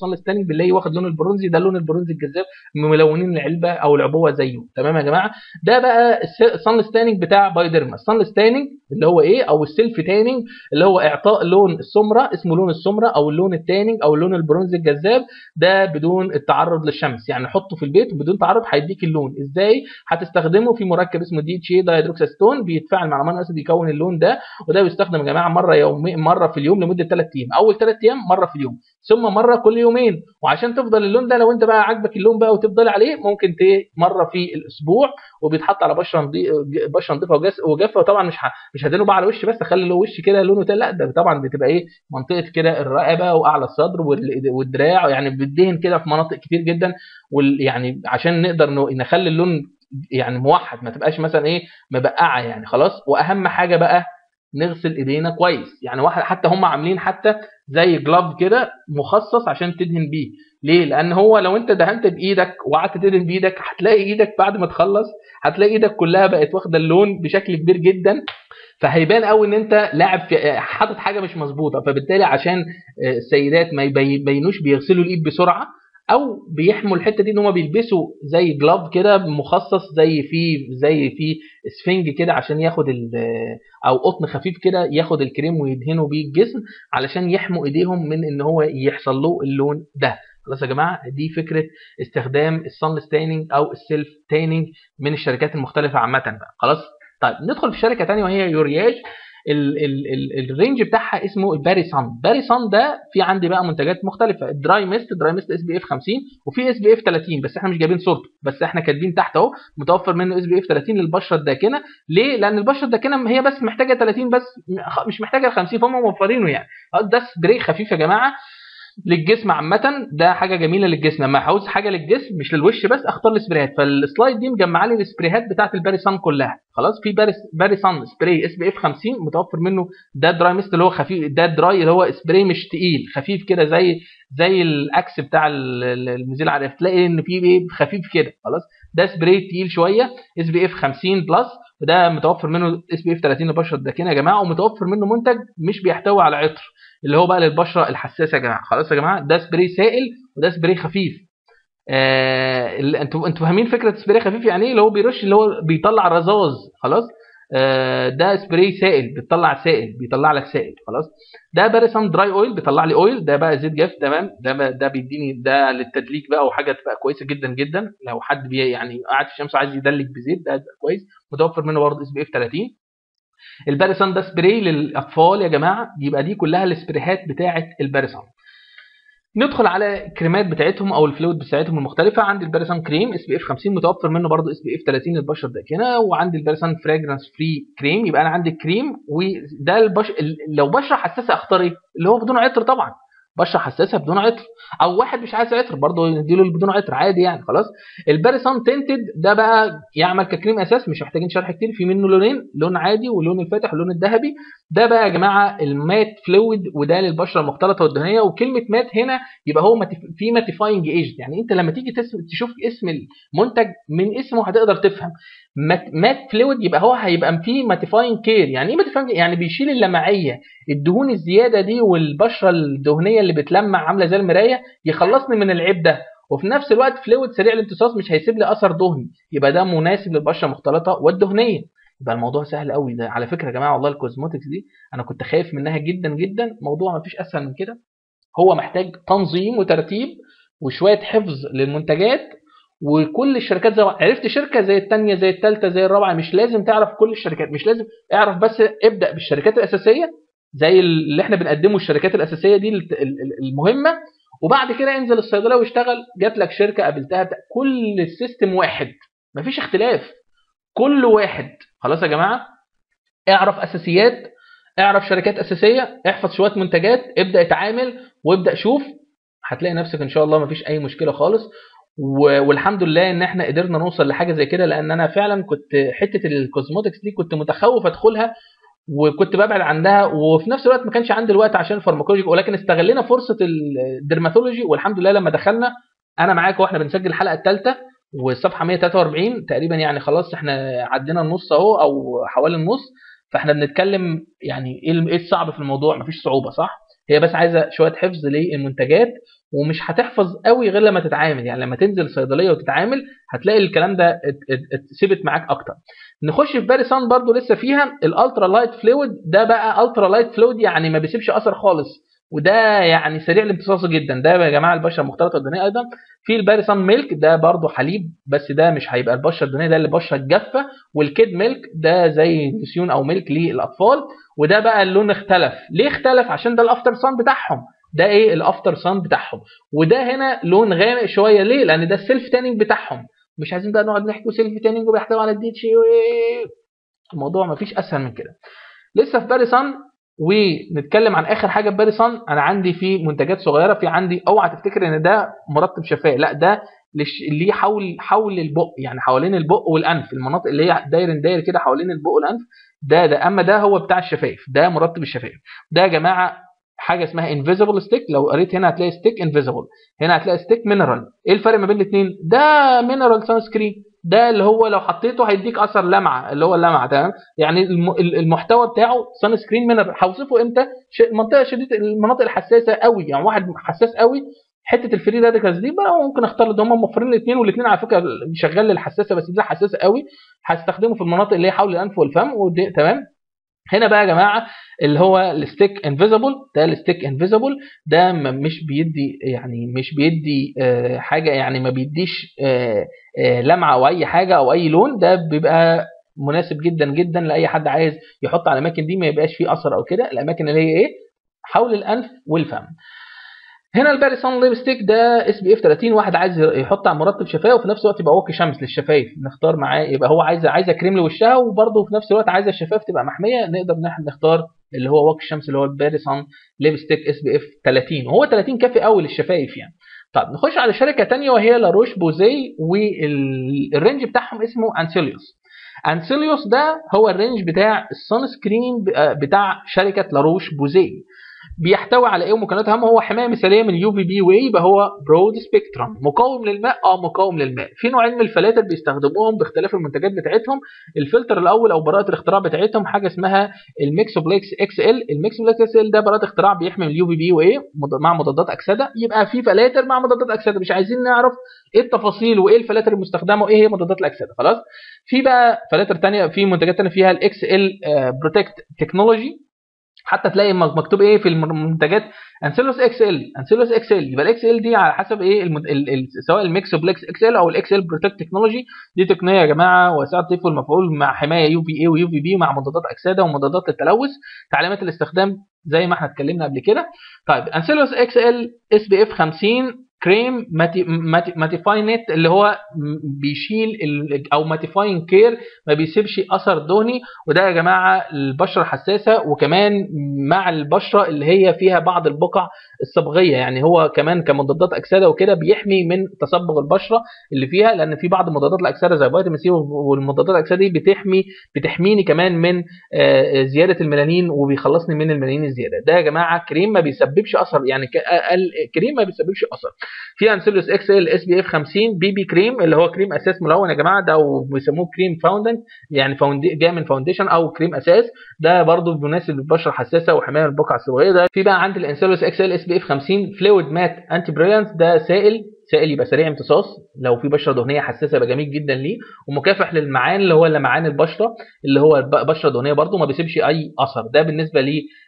بنلاقيه واخد لون البرونزي ده اللون البرونزي الجذاب ملونين العلبه او العبوه زيه تمام يا جماعه ده بقى الصن ستاننج بتاع بايوديرما الصن ستاننج اللي هو ايه او السيلف تاننج اللي هو اعطاء لون السمره اسمه لون السمره او اللون التاننج او اللون البرونزي الجذاب ده بدون التعرض للشمس يعني حطه في البيت وبدون تعرض هيديك اللون ازاي هتستخدمه في مركب اسمه دي اتش اي دايدروكساستون بيتفاعل مع امينو اسيد يكون اللون ده وده بيستخدم يا جماعه مره يومي مره في اليوم لمده 3 ايام اول 3 ايام مره في اليوم ثم مره كل يومين وعشان تفضل اللون ده لو انت بقى عاجبك اللون بقى وتفضل عليه ممكن ت مره في الاسبوع وبيتحط على بشره نضي... بشره نظيفه وجافه وطبعا مش ه... مش هدينه بقى على وش بس اخلي له وش كده لونه تاني لا ده طبعا بتبقى ايه منطقه كده الرقبه واعلى الصدر والدراع يعني بيدهن كده في مناطق كتير جدا وال... يعني عشان نقدر نخلي اللون يعني موحد ما تبقاش مثلا ايه مبقعه يعني خلاص واهم حاجه بقى نغسل ايدينا كويس يعني واحد حتى هم عاملين حتى زي جلاب كده مخصص عشان تدهن بيه ليه لان هو لو انت دهنت بايدك وقعدت تدهن بايدك هتلاقي ايدك بعد ما تخلص هتلاقي ايدك كلها بقت واخده اللون بشكل كبير جدا فهيبان قوي ان انت لاعب في حاطط حاجه مش مظبوطه فبالتالي عشان السيدات ما يبينوش بيغسلوا الايد بسرعه او بيحموا الحته دي ان هم بيلبسوا زي جلاب كده مخصص زي في زي في اسفنج كده عشان ياخد او قطن خفيف كده ياخد الكريم ويدهنوا بيه الجسم علشان يحموا ايديهم من ان هو يحصل له اللون ده خلاص يا جماعه دي فكره استخدام الصن ستيننج او السيلف تانينج من الشركات المختلفه عامه بقى خلاص طيب ندخل في شركه ثانيه وهي يورياج ال ال ال الرينج بتاعها اسمه الباري سان باري سان ده في عندي بقى منتجات مختلفه الدراي ميست دراي ميست اس بي اف 50 وفي اس بي اف 30 بس احنا مش جايبين صورته بس احنا كاتبين تحت اهو متوفر منه اس بي اف 30 للبشره الداكنه ليه لان البشره الداكنه هي بس محتاجه 30 بس مش محتاجه 50 فهم موفرينه يعني ده سبراي خفيف يا جماعه للجسم عامة ده حاجة جميلة للجسم لما عاوز حاجة للجسم مش للوش بس اختار السبرايات فالسلايد دي مجمعة لي السبرايات بتاعت الباريسان كلها خلاص في باريسان سبراي اس بي اف 50 متوفر منه ده دراي ميست اللي هو خفيف ده دراي اللي هو سبراي مش تقيل خفيف كده زي زي الاكس بتاع المزيل عارف تلاقي ان في ايه خفيف كده خلاص ده سبراي تقيل شويه اس بي اف 50 بلس وده متوفر منه اس بي اف 30 للبشره الداكنه يا جماعه ومتوفر منه منتج مش بيحتوي على عطر اللي هو بقى للبشره الحساسه يا جماعه خلاص يا جماعه ده سبراي سائل وده سبراي خفيف آه انتوا انتوا فاهمين فكره سبراي خفيف يعني ايه اللي هو بيرش اللي هو بيطلع رذاذ خلاص آه ده سبراي سائل بيطلع سائل بيطلع لك سائل خلاص ده باريسان دراي اويل بيطلع لي اويل ده بقى زيت جاف تمام ده ده بيديني ده للتدليك بقى وحاجه تبقى كويسه جدا جدا لو حد بي يعني قاعد في الشمس عايز يدلك بزيت ده, ده كويس متوفر منه برضه اس بي اف 30 الباريسان ده سبراي للاطفال يا جماعه يبقى دي كلها السبريهات بتاعه الباريسان ندخل على الكريمات بتاعتهم او الفلويد بتاعتهم المختلفه عندي الباريسان كريم اس بي اف 50 متوفر منه برضه اس بي اف 30 للبشره الداكنه وعندي الباريسان فراجرانس فري كريم يبقى انا عندي الكريم وده البش... لو بشره حساسه اختار ايه اللي هو بدون عطر طبعا بشره حساسه بدون عطر او واحد مش عايز عطر برضه نديله بدون عطر عادي يعني خلاص الباريسان تنتد ده بقى يعمل ككريم اساس مش محتاجين شرح كتير في منه لونين لون عادي واللون الفاتح واللون الذهبي ده بقى يا جماعه المات فلويد وده للبشره المختلطه والدهنيه وكلمه مات هنا يبقى هو ماتف... في ماتيفاينج ايجنت يعني انت لما تيجي تسم... تشوف اسم المنتج من اسمه هتقدر تفهم مات, مات فلويد يبقى هو هيبقى فيه ماتيفاينج كير يعني ايه ماتيفاينج يعني بيشيل اللمعيه الدهون الزياده دي والبشره الدهنيه اللي بتلمع عامله زي المرايه يخلصني من العيب ده وفي نفس الوقت فلويد سريع الامتصاص مش هيسيب لي اثر دهني يبقى ده مناسب للبشره المختلطه والدهنيه يبقى الموضوع سهل قوي ده على فكره يا جماعه والله الكوزموتكس دي انا كنت خايف منها جدا جدا موضوع ما فيش اسهل من كده هو محتاج تنظيم وترتيب وشويه حفظ للمنتجات وكل الشركات زي عرفت شركه زي الثانيه زي الثالثه زي الرابعه مش لازم تعرف كل الشركات مش لازم اعرف بس ابدا بالشركات الاساسيه زي اللي احنا بنقدمه الشركات الاساسيه دي المهمه وبعد كده انزل الصيدليه واشتغل جات لك شركه قابلتها كل السيستم واحد مفيش اختلاف كل واحد خلاص يا جماعه اعرف اساسيات اعرف شركات اساسيه احفظ شويه منتجات ابدا اتعامل وابدا شوف هتلاقي نفسك ان شاء الله مفيش اي مشكله خالص والحمد لله ان احنا قدرنا نوصل لحاجه زي كده لان انا فعلا كنت حته الكوزموتكس دي كنت متخوف ادخلها وكنت ببعد عنها وفي نفس الوقت ما كانش عندي الوقت عشان الفارماكولوجي ولكن استغلينا فرصه الدرماتولوجي والحمد لله لما دخلنا انا معاك واحنا بنسجل الحلقه الثالثه والصفحه 143 تقريبا يعني خلاص احنا عدينا النص اهو او حوالي النص فاحنا بنتكلم يعني ايه الصعب في الموضوع مفيش صعوبه صح هي بس عايزه شويه حفظ للمنتجات ومش هتحفظ قوي غير لما تتعامل يعني لما تنزل الصيدليه وتتعامل هتلاقي الكلام ده اتثبت معاك اكتر نخش في باريسان برضو لسه فيها الالترا لايت فلويد ده بقى الترا لايت فلويد يعني ما بيسيبش اثر خالص وده يعني سريع الامتصاص جدا ده يا جماعه البشره المختلطه الدهنيه ايضا في الباريسان ميلك ده برضو حليب بس ده مش هيبقى البشره الدهنيه ده اللي البشره الجافه والكيد ميلك ده زي نسيون او ميلك للاطفال وده بقى اللون اختلف ليه اختلف عشان ده الافتر سان بتاعهم ده ايه الافتر سان بتاعهم وده هنا لون غامق شويه ليه لان ده السيلف تانينج بتاعهم مش عايزين بقى نقعد نحكي سيلف تانينج وبيحتوي على الديتشي الموضوع مفيش اسهل من كده لسه في باريسان ونتكلم عن اخر حاجه في باريسان انا عندي في منتجات صغيره في عندي اوعى تفتكر ان ده مرطب شفاء لا ده اللي حول حول البق يعني حوالين البق والانف المناطق اللي هي داير داير كده حوالين البق والانف ده ده اما ده هو بتاع الشفايف ده مرطب الشفايف ده يا جماعه حاجه اسمها انفيزبل ستيك لو قريت هنا هتلاقي ستيك انفيزبل هنا هتلاقي ستيك مينرال ايه الفرق ما بين الاثنين ده مينرال سان سكرين ده اللي هو لو حطيته هيديك اثر لمعه اللي هو اللمعه تمام يعني المحتوى بتاعه سان سكرين مينرال هوصفه امتى منطقه شديده المناطق الحساسه قوي يعني واحد حساس قوي حته الفري راديكالز دي بقى ممكن اختار ده هم موفرين الاثنين والاثنين على فكره شغال للحساسه بس دي حساسه قوي هستخدمه في المناطق اللي هي حول الانف والفم ودي تمام هنا بقى يا جماعه اللي هو الستيك انفيزبل ده الستيك انفيزبل ده مش بيدي يعني مش بيدي آه حاجه يعني ما بيديش آه آه لمعه او اي حاجه او اي لون ده بيبقى مناسب جدا جدا لاي حد عايز يحط على الاماكن دي ما يبقاش فيه اثر او كده الاماكن اللي هي ايه حول الانف والفم هنا الباريسون ليبستيك ده اس بي اف 30 واحد عايز يحط على مرطب شفايف وفي نفس الوقت يبقى واقي شمس للشفايف نختار معاه يبقى هو عايز عايزه كريم لوشها وبرده في نفس الوقت عايزه الشفايف تبقى محميه نقدر نختار اللي هو واقي الشمس اللي هو الباريسون ليبستيك اس بي اف 30 وهو 30 كافي قوي للشفايف يعني طيب نخش على شركه ثانيه وهي لاروش بوزي والرينج بتاعهم اسمه انسيليوس انسيليوس ده هو الرينج بتاع السان سكرين بتاع شركه لاروش بوزي بيحتوي على ايه ومكونات اهم هو حمايه مثاليه من اليو في بي واي يبقى هو برود سبيكترم مقاوم للماء اه مقاوم للماء في نوعين من الفلاتر بيستخدموهم باختلاف المنتجات بتاعتهم الفلتر الاول او براءه الاختراع بتاعتهم حاجه اسمها الميكسوبلكس اكس ال الميكسوبلكس اكس ال ده براءه اختراع بيحمي من اليو في بي واي مع مضادات اكسده يبقى في فلاتر مع مضادات اكسده مش عايزين نعرف ايه التفاصيل وايه الفلاتر المستخدمه وايه هي مضادات الاكسده خلاص في بقى فلاتر ثانيه في منتجات ثانيه فيها الاكس ال بروتكت تكنولوجي حتى تلاقي مكتوب ايه في المنتجات انسيلوس اكس ال انسيلوس اكس ال يبقى الاكس ال دي على حسب ايه المد... ال... ال... سواء الميكسوبلكس اكس ال او الاكس ال بروتكت تكنولوجي دي تقنيه يا جماعه واسعه الطيف والمفعول مع حمايه يو في اي ويو في بي مع مضادات اكسده ومضادات للتلوث تعليمات الاستخدام زي ما احنا اتكلمنا قبل كده طيب انسيلوس اكس ال اس بي اف 50 كريم ماتيفاين نت اللي هو بيشيل او ماتيفاين كير ما بيسيبش اثر دهني وده يا جماعه البشره الحساسه وكمان مع البشره اللي هي فيها بعض البقع الصبغيه يعني هو كمان كمضادات اكسده وكده بيحمي من تصبغ البشره اللي فيها لان في بعض مضادات الاكسده زي فيتامين سي والمضادات الاكسده دي بتحمي بتحميني كمان من زياده الميلانين وبيخلصني من الميلانين الزياده ده يا جماعه كريم ما بيسببش اثر يعني كريم ما بيسببش اثر في انسيلوس اكس ال اس بي اف 50 بي بي كريم اللي هو كريم اساس ملون يا جماعه ده وبيسموه كريم فاوندنت يعني فاوندي جاي من فاونديشن او كريم اساس ده برضو مناسب للبشره الحساسه وحمايه من البقع الصبغيه ده في بقى عندي الانسيلوس اكس ال اس بي اف 50 فلويد مات انتي بريلانت ده سائل سائل يبقى سريع امتصاص لو في بشره دهنيه حساسه يبقى جميل جدا ليه ومكافح للمعان اللي هو لمعان البشره اللي هو بشره دهنيه برضو ما بيسيبش اي اثر ده بالنسبه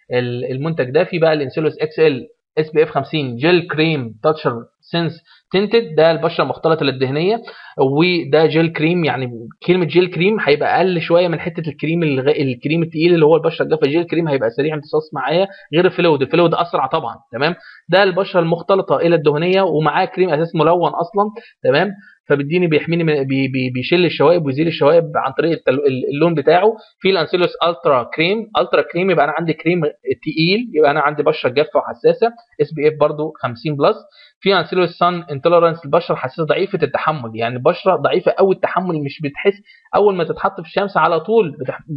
للمنتج ده في بقى الانسيلوس اكس ال اس بي اف 50 جيل كريم تاتشر سنس تنتد ده البشره المختلطه للدهنيه وده جيل كريم يعني كلمه جيل كريم هيبقى اقل شويه من حته الكريم الغ... الكريم التقيل اللي هو البشره الجافه جيل كريم هيبقى سريع امتصاص معايا غير الفلويد الفلويد اسرع طبعا تمام ده البشره المختلطه الى الدهنيه ومعاه كريم اساس ملون اصلا تمام فبيديني بيحميني من بي بي بيشيل الشوائب ويزيل الشوائب عن طريق اللون بتاعه في الانسيلوس الترا كريم الترا كريم يبقى انا عندي كريم تقيل يبقى انا عندي بشره جافه وحساسه اس بي اف برضو 50 بلس في انسيلوس سان انتولرانس البشره الحساسه ضعيفه التحمل يعني البشره ضعيفه قوي التحمل مش بتحس اول ما تتحط في الشمس على طول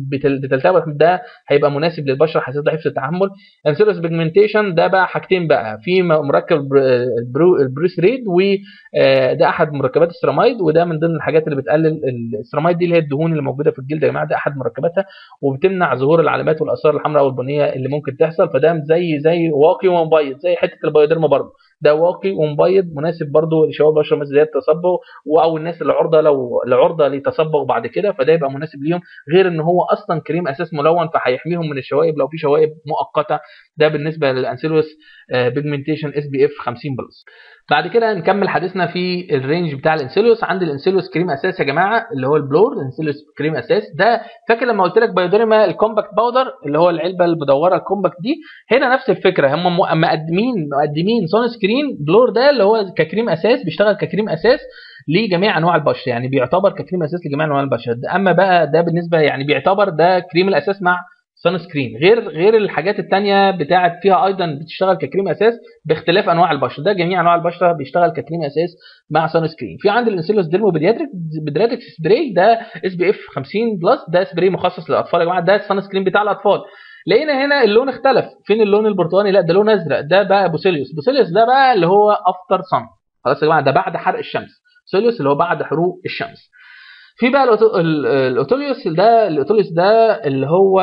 بتلتهب ده هيبقى مناسب للبشره الحساسه ضعيفه التحمل انسيلوس بيجمنتيشن ده بقى حاجتين بقى في مركب البرو البروس ريد وده احد مركبات السيراميد وده من ضمن الحاجات اللي بتقلل السيراميد دي اللي هي الدهون اللي موجوده في الجلد يا جماعه ده احد مركباتها وبتمنع ظهور العلامات والاثار الحمراء والبنيه اللي ممكن تحصل فده زي زي واقي ومبيض زي حته البيوديرما برضه ده واقي ومبيض مناسب برضه لشباب بشره مثل زياده التصبغ او الناس اللي عرضه لو العرضه لتصبغ بعد كده فده يبقى مناسب ليهم غير ان هو اصلا كريم اساس ملون فهيحميهم من الشوائب لو في شوائب مؤقته ده بالنسبه للانسيلوس بيجمنتيشن اس بي اف 50 بلس بعد كده نكمل حديثنا في الرينج بتاع الانسيلوس عندي الانسيلوس كريم اساس يا جماعه اللي هو البلور الانسيلوس كريم اساس ده فاكر لما قلت لك بايوديرما الكومباكت باودر اللي هو العلبه المدوره الكومباكت دي هنا نفس الفكره هم مقدمين مقدمين سون سكرين بلور ده اللي هو ككريم اساس بيشتغل ككريم اساس لجميع انواع البشره يعني بيعتبر ككريم اساس لجميع انواع البشره اما بقى ده بالنسبه يعني بيعتبر ده كريم الاساس مع سان سكرين غير غير الحاجات التانية بتاعت فيها ايضا بتشتغل ككريم اساس باختلاف انواع البشره ده جميع انواع البشره بيشتغل ككريم اساس مع سان سكرين في عندي الانسيلوس ديرمو بيدياتريك بيدياتريك سبراي ده اس بي اف 50 بلس ده سبراي مخصص للاطفال يا جماعه ده السان سكرين بتاع الاطفال لقينا هنا اللون اختلف فين اللون البرتقاني لا ده لون ازرق ده بقى بوسيليوس بوسيليوس ده بقى اللي هو افتر صن خلاص يا جماعه ده بعد حرق الشمس بوسيليوس اللي هو بعد حروق الشمس في بقى الاوتوليوس ده الاوتوليوس ده اللي هو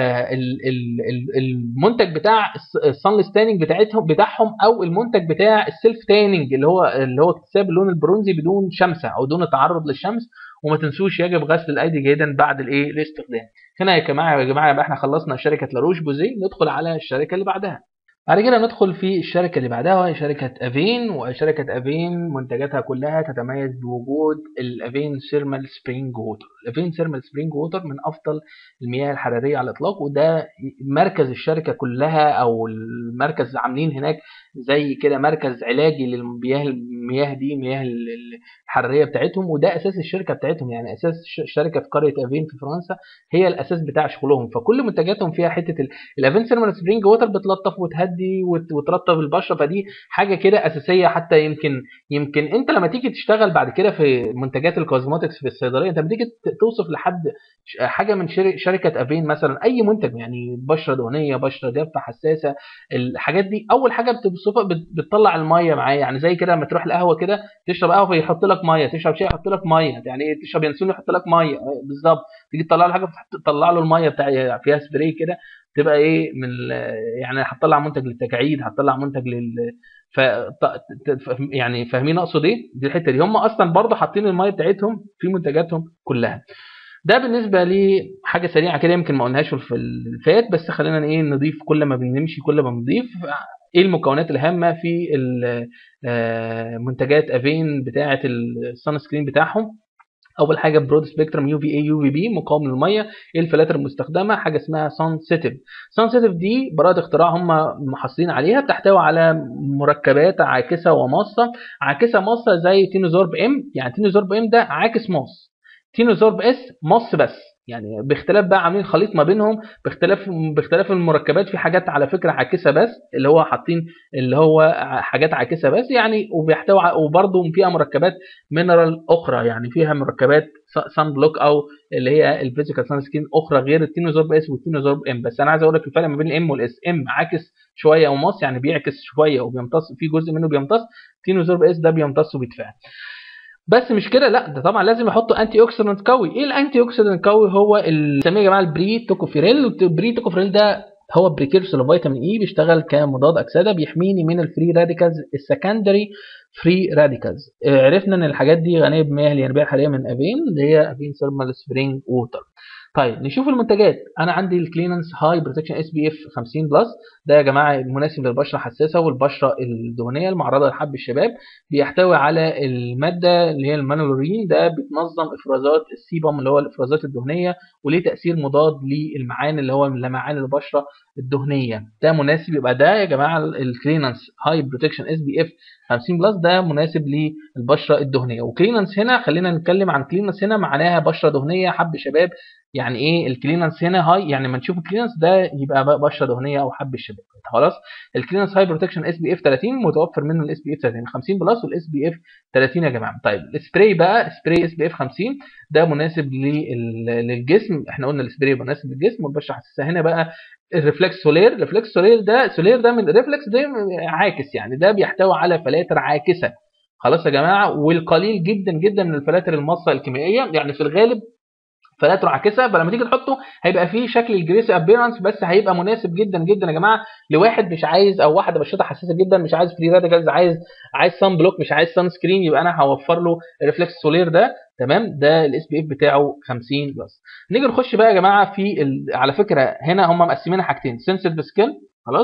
المنتج بتاع الصن ستاننج بتاعتهم بتاعهم او المنتج بتاع السيلف تاننج اللي هو اللي هو اكتساب اللون البرونزي بدون شمسه او دون التعرض للشمس وما تنسوش يجب غسل الايدي جيدا بعد الايه الاستخدام هنا يا جماعه يا جماعه يبقى احنا خلصنا شركه لاروش بوزي ندخل على الشركه اللي بعدها بعد كده ندخل في الشركة اللي بعدها وهي شركة أفين وشركة أفين منتجاتها كلها تتميز بوجود الأفين سيرمال سبرينج ووتر الأفين سيرمال سبرينج ووتر من أفضل المياه الحرارية على الإطلاق وده مركز الشركة كلها أو المركز عاملين هناك زي كده مركز علاجي للمياه المياه دي مياه الحرارية بتاعتهم وده أساس الشركة بتاعتهم يعني أساس شركة قرية أفين في فرنسا هي الأساس بتاع شغلهم فكل منتجاتهم فيها حتة الأفين سيرمال سبرينج ووتر بتلطف وتهدي تهدي وترطب البشره فدي حاجه كده اساسيه حتى يمكن يمكن انت لما تيجي تشتغل بعد كده في منتجات الكوزموتكس في الصيدليه انت بتيجي توصف لحد حاجه من شركه افين مثلا اي منتج يعني بشره دهنيه بشره جافه حساسه الحاجات دي اول حاجه بتوصفها بتطلع الميه معاه يعني زي كده لما تروح القهوه كده تشرب قهوه فيحط لك ميه تشرب شاي يحط لك ميه يعني ايه تشرب ينسون يحط لك ميه بالظبط تيجي تطلع له حاجه تطلع له الميه بتاع فيها سبراي كده تبقى ايه من يعني هتطلع منتج للتجاعيد هتطلع منتج لل ف يعني فاهمين اقصد ايه دي الحته دي هم اصلا برضه حاطين الميه بتاعتهم في منتجاتهم كلها ده بالنسبه لي حاجه سريعه كده يمكن ما قلناهاش في الفات بس خلينا ايه نضيف كل ما بنمشي كل ما بنضيف ايه المكونات الهامه في منتجات افين بتاعه السان سكرين بتاعهم اول حاجه برود سبيكترم يو في اي يو في بي مقاوم للميه ايه الفلاتر المستخدمه حاجه اسمها سان سيتيف سان سيتيف دي براءه اختراع هم محصلين عليها بتحتوي على مركبات عاكسه وماصه عاكسه ماصه زي تينوزورب ام يعني تينوزورب ام ده عاكس ماص تينوزورب اس ماص بس يعني باختلاف بقى عاملين خليط ما بينهم باختلاف باختلاف المركبات في حاجات على فكره عاكسه بس اللي هو حاطين اللي هو حاجات عاكسه بس يعني وبيحتوي وبرده فيها مركبات مينرال اخرى يعني فيها مركبات سان بلوك او اللي هي الفيزيكال سان سكين اخرى غير التينوزورب اس والتينوزورب ام بس انا عايز اقول لك الفرق ما بين الام والاس ام عاكس شويه ومص يعني بيعكس شويه وبيمتص في جزء منه بيمتص تينوزورب اس ده بيمتص وبيتفاعل بس مش كده لا ده طبعا لازم يحطوا انتي اوكسيدنت قوي ايه الانتي اوكسيدنت قوي هو بنسميه يا جماعه البري توكوفيريل البري توكوفيريل ده هو بريكيرسور لفيتامين اي بيشتغل كمضاد اكسده بيحميني من الفري راديكالز السكندري فري راديكالز عرفنا ان الحاجات دي غنيه بمياه الينابيع الحاليه من افين اللي هي افين ثيرمال سبرينج ووتر طيب نشوف المنتجات انا عندي الكليننس هاي بروتكشن اس بي اف 50 بلس ده يا جماعه مناسب للبشره الحساسه والبشره الدهنيه المعرضه لحب الشباب بيحتوي على الماده اللي هي المانولورين ده بتنظم افرازات السيبم اللي هو الافرازات الدهنيه وليه تاثير مضاد للمعان اللي هو لمعان البشره الدهنيه ده مناسب يبقى ده يا جماعه الكليننس هاي بروتكشن اس بي اف 50 بلس ده مناسب للبشره الدهنيه وكليننس هنا خلينا نتكلم عن كليننس هنا معناها بشره دهنيه حب شباب يعني ايه الكليننس هنا هاي يعني لما نشوف الكليننس ده يبقى بشره دهنيه او حب الشباب خلاص الكليننس هاي بروتكشن اس بي اف 30 متوفر منه الاس بي اف 30 50 بلس والاس بي اف 30 يا جماعه طيب السبراي بقى سبراي اس بي اف 50 ده مناسب للجسم احنا قلنا السبراي مناسب للجسم والبشره حساسه هنا بقى الريفلكس سولير الريفلكس سولير ده سولير ده من الريفلكس ده عاكس يعني ده بيحتوي على فلاتر عاكسه خلاص يا جماعه والقليل جدا جدا من الفلاتر المصه الكيميائيه يعني في الغالب فلاتر عاكسه فلما تيجي تحطه هيبقى فيه شكل الجريس ابيرنس بس هيبقى مناسب جدا جدا يا جماعه لواحد مش عايز او واحده بشرتها حساسه جدا مش عايز فري راديكالز عايز عايز سان بلوك مش عايز سان سكرين يبقى انا هوفر له الريفلكس سولير ده تمام ده الاس بي اف بتاعه 50 بلس نيجي نخش بقى يا جماعه في ال... على فكره هنا هم مقسمينها حاجتين سنسيتيف سكين خلاص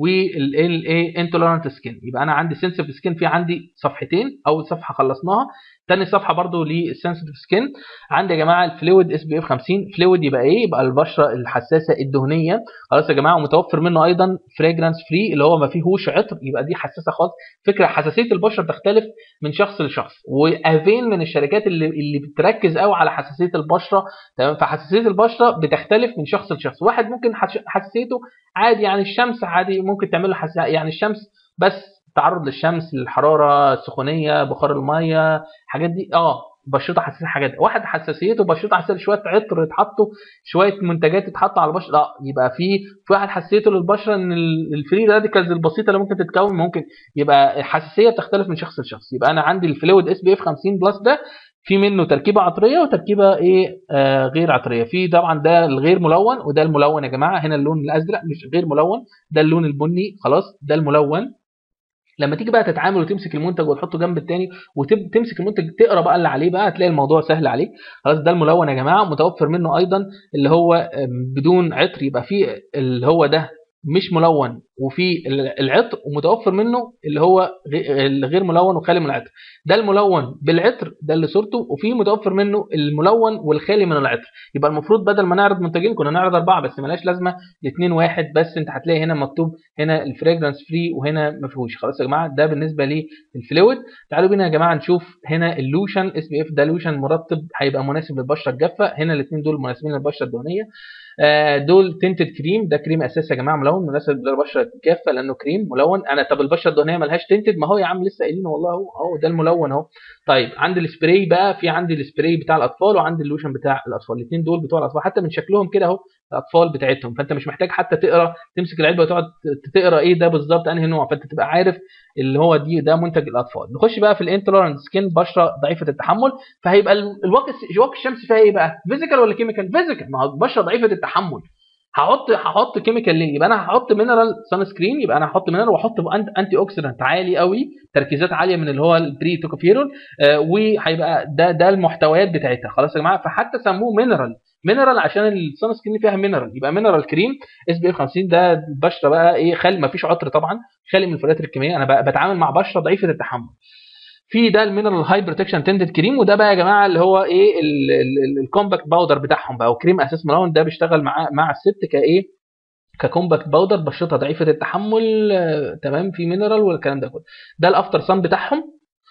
والايه انتولرانت سكين يبقى انا عندي سنسيتيف سكين في عندي صفحتين اول صفحه خلصناها تاني صفحه برضو للسنسيتيف سكين عندي يا جماعه الفلويد اس بي اف 50 فلويد يبقى ايه يبقى البشره الحساسه الدهنيه خلاص يا جماعه ومتوفر منه ايضا فراجرانس فري اللي هو ما فيهوش عطر يبقى دي حساسه خالص فكره حساسيه البشره بتختلف من شخص لشخص وافين من الشركات اللي اللي بتركز قوي على حساسيه البشره تمام فحساسيه البشره بتختلف من شخص لشخص واحد ممكن حساسيته عادي يعني الشمس عادي ممكن تعمل له حساسيه يعني الشمس بس تعرض للشمس للحراره السخونيه بخار الميه الحاجات دي اه بشرته حساسيه حاجات واحد حساسيته بشرته حساسيه شويه عطر يتحطوا شويه منتجات تتحط على البشره لا يبقى في في واحد حساسيته للبشره ان الفري راديكالز البسيطه اللي ممكن تتكون ممكن يبقى الحساسيه بتختلف من شخص لشخص يبقى انا عندي الفلويد اس بي اف 50 بلس ده في منه تركيبه عطريه وتركيبه ايه آه غير عطريه في طبعا ده الغير ملون وده الملون يا جماعه هنا اللون الازرق مش غير ملون ده اللون البني خلاص ده الملون لما تيجي بقى تتعامل وتمسك المنتج وتحطه جنب التاني وتمسك المنتج تقرا بقى اللي عليه بقى هتلاقي الموضوع سهل عليك خلاص ده الملون يا جماعه متوفر منه ايضا اللي هو بدون عطر يبقى فيه اللي هو ده مش ملون وفي العطر ومتوفر منه اللي هو غير ملون وخالي من العطر ده الملون بالعطر ده اللي صورته وفي متوفر منه الملون والخالي من العطر يبقى المفروض بدل ما نعرض منتجين كنا نعرض اربعه بس ملاش لازمه الاثنين واحد بس انت هتلاقي هنا مكتوب هنا الفريجرانس فري وهنا ما فيهوش خلاص يا جماعه ده بالنسبه للفلويد تعالوا بينا يا جماعه نشوف هنا اللوشن اس بي اف ده لوشن مرطب هيبقى مناسب للبشره الجافه هنا الاثنين دول مناسبين للبشره الدهنيه دول تنتد كريم ده كريم اساسي يا جماعه ملون مناسب للبشره الجافه لانه كريم ملون انا طب البشره الدهنيه ملهاش تنتد ما هو يا عم لسه قايلين والله اهو اهو ده الملون اهو طيب عندي السبراي بقى في عندي السبراي بتاع الاطفال وعندي اللوشن بتاع الاطفال الاثنين دول بتوع الاطفال حتى من شكلهم كده اهو الاطفال بتاعتهم فانت مش محتاج حتى تقرا تمسك العلبه وتقعد تقرا ايه ده بالظبط انهي نوع فانت تبقى عارف اللي هو دي ده منتج الاطفال نخش بقى في الانتولرانت سكين بشره ضعيفه التحمل فهيبقى الواقي واقي الشمس فيها ايه بقى فيزيكال ولا كيميكال فيزيكال ما هو بشره ضعيفه التحمل هحط هحط كيميكال ليه يبقى انا هحط مينرال سان سكرين يبقى انا هحط مينرال واحط انتي اوكسيدنت عالي قوي تركيزات عاليه من اللي هو البري توكوفيرول آه وهيبقى ده ده المحتويات بتاعتها خلاص يا جماعه فحتى سموه مينرال مينرال عشان السان سكرين فيها مينرال يبقى مينرال كريم اس بي اف 50 ده البشره بقى ايه خالي ما فيش عطر طبعا خالي من الفلاتر الكيميائيه انا بتعامل مع بشره ضعيفه التحمل في ده المينرال هاي بروتكشن تندد كريم وده بقى يا جماعه اللي هو ايه الكومباكت باودر بتاعهم بقى وكريم اساس ملون ده بيشتغل مع مع الست كايه ككومباكت باودر بشرتها ضعيفه التحمل آه، تمام في مينرال والكلام ده كله ده الافتر سان بتاعهم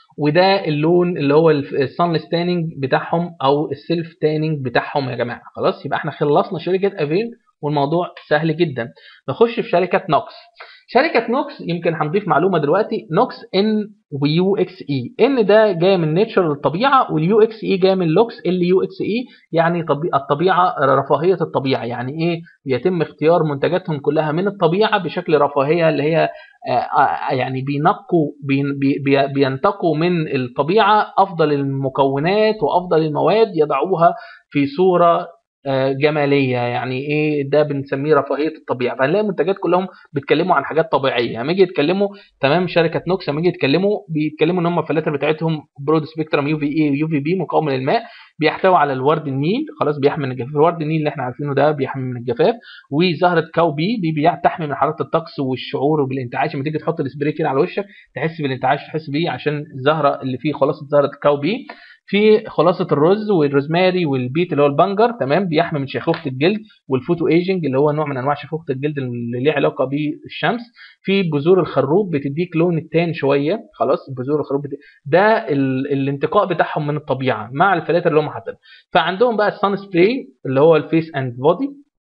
وده اللون اللي هو السان ستاننج بتاعهم او السيلف تاننج بتاعهم يا جماعه خلاص يبقى احنا خلصنا شركه افين والموضوع سهل جدا نخش في شركه نوكس شركه نوكس يمكن هنضيف معلومه دلوقتي نوكس ان ويو اكس اي ان ده جاي من نيتشر الطبيعه واليو اكس اي جاي من لوكس ال يو اكس اي يعني طبي... الطبيعه رفاهيه الطبيعه يعني ايه يتم اختيار منتجاتهم كلها من الطبيعه بشكل رفاهيه اللي هي آه، يعني بينقوا بين- بي- بي- بينتقوا من الطبيعه افضل المكونات وافضل المواد يضعوها في صوره آه، جماليه يعني ايه ده بنسميه رفاهيه الطبيعه فهنلاقي المنتجات كلهم بيتكلموا عن حاجات طبيعيه لما يجي يتكلموا تمام شركه نوكس لما يجي يتكلموا بيتكلموا ان هم الفلاتر بتاعتهم برود سبيكترم يو في اي ويو في بي مقاوم للماء بيحتوي على الورد النيل خلاص بيحمي من الجفاف الورد النيل اللي احنا عارفينه ده بيحمي من الجفاف وزهره كاو بي دي بي- تحمي من حراره الطقس والشعور بالانتعاش لما تيجي تحط السبراي كده على وشك تحس بالانتعاش تحس بيه عشان الزهره اللي فيه خلاصه زهره كاو بي في خلاصه الرز والروزماري والبيت اللي هو البنجر تمام بيحمي من شيخوخه الجلد والفوتو ايجنج اللي هو نوع من انواع شيخوخه الجلد اللي ليه علاقه بالشمس في بذور الخروب بتديك لون التان شويه خلاص بذور الخروب بت... ده ال... الانتقاء بتاعهم من الطبيعه مع الفلاتر اللي هم حاطينها فعندهم بقى السان سبراي اللي هو الفيس اند بودي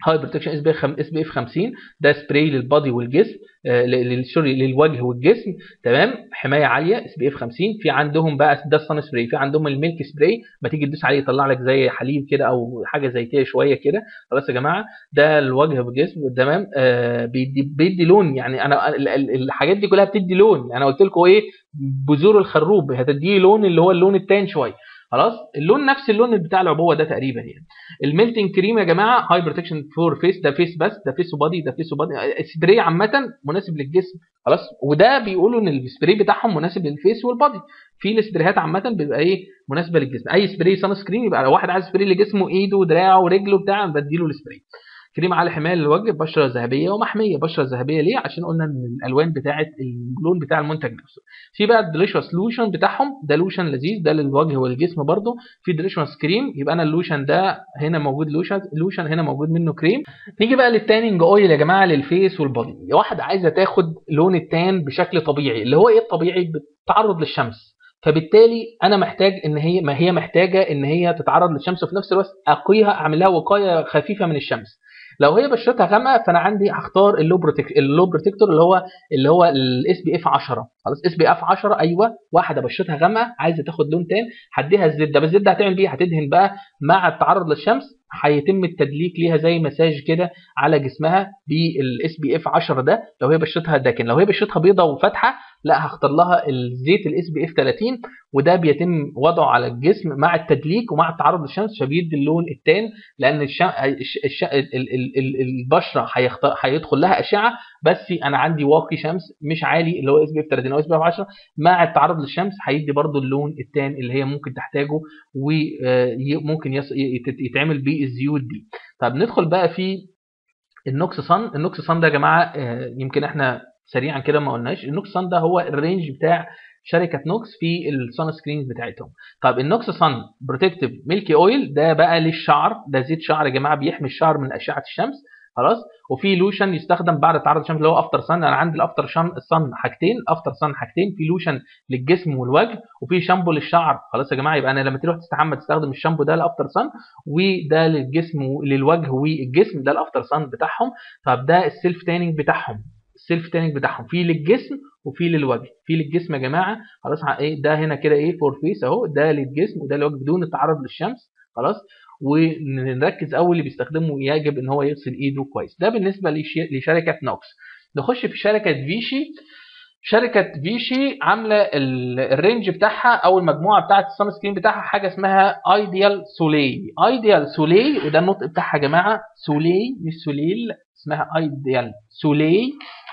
هاي بروتكشن اس بي اس بي اف 50 ده سبراي للبادي والجسم سوري للوجه والجسم تمام حمايه عاليه اس بي اف 50 في عندهم بقى ده الصن سبراي في عندهم الميلك سبراي ما تيجي تدوس عليه يطلع لك زي حليب كده او حاجه زيتيه شويه كده خلاص يا جماعه ده الوجه والجسم تمام آه بيدي بيدي لون يعني انا الحاجات دي كلها بتدي لون انا قلت لكم ايه بذور الخروب هتديه لون اللي هو اللون التاني شويه خلاص اللون نفس اللون بتاع العبوه ده تقريبا يعني الميلتنج كريم يا جماعه هاي بروتكشن فور فيس ده فيس بس ده فيس وبادي ده فيس وبادي سبراي عامه مناسب للجسم خلاص وده بيقولوا ان السبراي بتاعهم مناسب للفيس والبادي في السبرايات عامه بيبقى ايه مناسبه للجسم اي سبراي سان سكرين يبقى لو واحد عايز سبراي لجسمه ايده ودراعه ورجله بتاع بديله السبراي كريم على حمايه للوجه بشره ذهبيه ومحميه بشره ذهبيه ليه عشان قلنا ان الالوان بتاعه اللون بتاع المنتج نفسه في بقى الديليشوس لوشن بتاعهم ده لوشن لذيذ ده للوجه والجسم برده في ديليشوس كريم يبقى انا اللوشن ده هنا موجود لوشن لوشن هنا موجود منه كريم نيجي بقى للتانينج اويل يا جماعه للفيس والبادي واحده عايزه تاخد لون التان بشكل طبيعي اللي هو ايه الطبيعي بالتعرض للشمس فبالتالي انا محتاج ان هي ما هي محتاجه ان هي تتعرض للشمس وفي نفس الوقت اقيها اعمل لها وقايه خفيفه من الشمس لو هي بشرتها غامقه فانا عندي هختار اللو بروتكتور اللو بروتكتور اللي هو اللي هو الاس بي اف 10 خلاص اس بي اف 10 ايوه واحده بشرتها غامقه عايزه تاخد لون تاني هديها الزبده بس الزبده هتعمل بيه هتدهن بقى مع التعرض للشمس هيتم التدليك ليها زي مساج كده على جسمها بالاس بي اف 10 ده لو هي بشرتها لكن لو هي بشرتها بيضه وفاتحه لا هختار لها الزيت الاس بي اف 30 وده بيتم وضعه على الجسم مع التدليك ومع التعرض للشمس فبيدي اللون التاني لان الشم... الش... الش... ال... ال... ال... البشره هيختار... هيدخل لها اشعه بس انا عندي واقي شمس مش عالي اللي هو اس بي اف 30 او اس بي اف 10 مع التعرض للشمس هيدي برضو اللون التاني اللي هي ممكن تحتاجه وممكن يص... يتعمل بيه الزيوت دي طب ندخل بقى في النوكس صن النوكس صن ده يا جماعه يمكن احنا سريعا كده ما قلناش النوكس صن ده هو الرينج بتاع شركه نوكس في الصن سكرينز بتاعتهم طب النوكس صن بروتكتيف ميلكي اويل ده بقى للشعر ده زيت شعر يا جماعه بيحمي الشعر من اشعه الشمس خلاص وفي لوشن يستخدم بعد تعرض الشمس اللي هو افتر صن انا عندي الافتر شن صن حاجتين افتر صن حاجتين في لوشن للجسم والوجه وفي شامبو للشعر خلاص يا جماعه يبقى انا لما تروح تستحمى تستخدم الشامبو ده الافتر صن وده للجسم للوجه والجسم ده الافتر صن بتاعهم طب ده السيلف تانينج بتاعهم السيلف تانينج بتاعهم في للجسم وفي للوجه في للجسم يا جماعه خلاص ايه ده هنا كده ايه فور فيس اهو ده للجسم وده للوجه بدون التعرض للشمس خلاص ونركز قوي اللي بيستخدمه يجب ان هو يغسل ايده كويس ده بالنسبه لشركه نوكس نخش في شركه فيشي شركه فيشي عامله الرينج بتاعها او المجموعه بتاعه السان سكرين بتاعها حاجه اسمها ايديال سولي ايديال سولي وده النطق بتاعها يا جماعه سولي مش سوليل اسمها ايديال سولي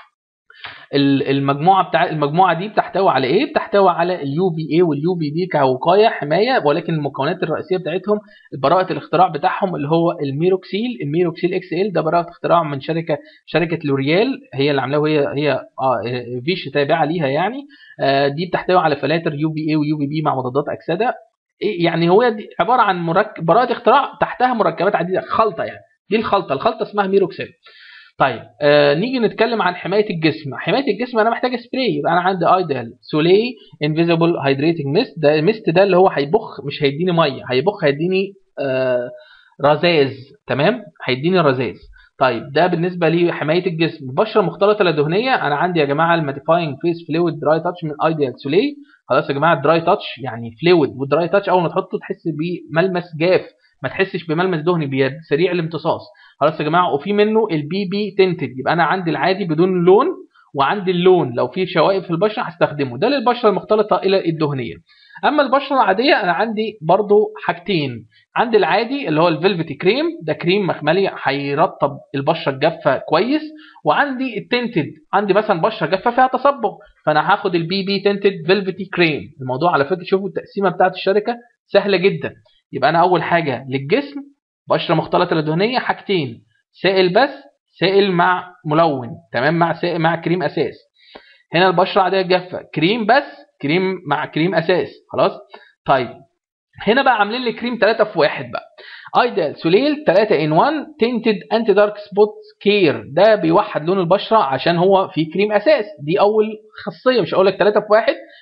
المجموعه بتاع المجموعه دي بتحتوي على ايه بتحتوي على اليو في اي واليو في بي كوقايه حمايه ولكن المكونات الرئيسيه بتاعتهم براءه الاختراع بتاعهم اللي هو الميروكسيل الميروكسيل اكس ال ده براءه اختراع من شركه شركه لوريال هي اللي عاملاه وهي هي اه فيش تابعه ليها يعني آه دي بتحتوي على فلاتر يو في اي ويو في بي مع مضادات اكسده يعني هو دي عباره عن مركب براءه اختراع تحتها مركبات عديده خلطه يعني دي الخلطه الخلطه اسمها ميروكسيل طيب آه نيجي نتكلم عن حمايه الجسم حمايه الجسم انا محتاج سبراي يبقى انا عندي ايدل سولي انفيزبل هايدريتنج ميست ده الميست ده اللي هو هيبخ مش هيديني ميه هيبخ هيديني آه رذاذ تمام هيديني رذاذ طيب ده بالنسبه لحمايه الجسم بشره مختلطه لا دهنيه انا عندي يا جماعه الماتيفاينج فيس فلويد دراي تاتش من ايديال سولي خلاص يا جماعه الدراي تاتش يعني فلويد والدراي تاتش اول ما تحطه تحس بملمس جاف ما تحسش بملمس دهني بيد سريع الامتصاص خلاص يا جماعه وفي منه البي بي تنتد يبقى انا عندي العادي بدون لون وعندي اللون لو في شوائب في البشره هستخدمه ده للبشره المختلطه الى الدهنيه اما البشره العاديه انا عندي برضو حاجتين عندي العادي اللي هو الفيلفتي كريم ده كريم مخملي هيرطب البشره الجافه كويس وعندي التنتد عندي مثلا بشره جافه فيها تصبغ فانا هاخد البي بي تنتد فيلفتي كريم الموضوع على فكره شوفوا التقسيمه بتاعت الشركه سهله جدا يبقى انا اول حاجه للجسم بشره مختلطه لدهنيه حاجتين سائل بس سائل مع ملون تمام مع سائل مع كريم اساس هنا البشره عاديه جافه كريم بس كريم مع كريم اساس خلاص طيب هنا بقى عاملين لي كريم 3 في 1 بقى ايدال سوليل 3 ان 1 تنتد انتي دارك سبوت كير ده بيوحد لون البشره عشان هو في كريم اساس دي اول خاصيه مش هقول لك 3 في 1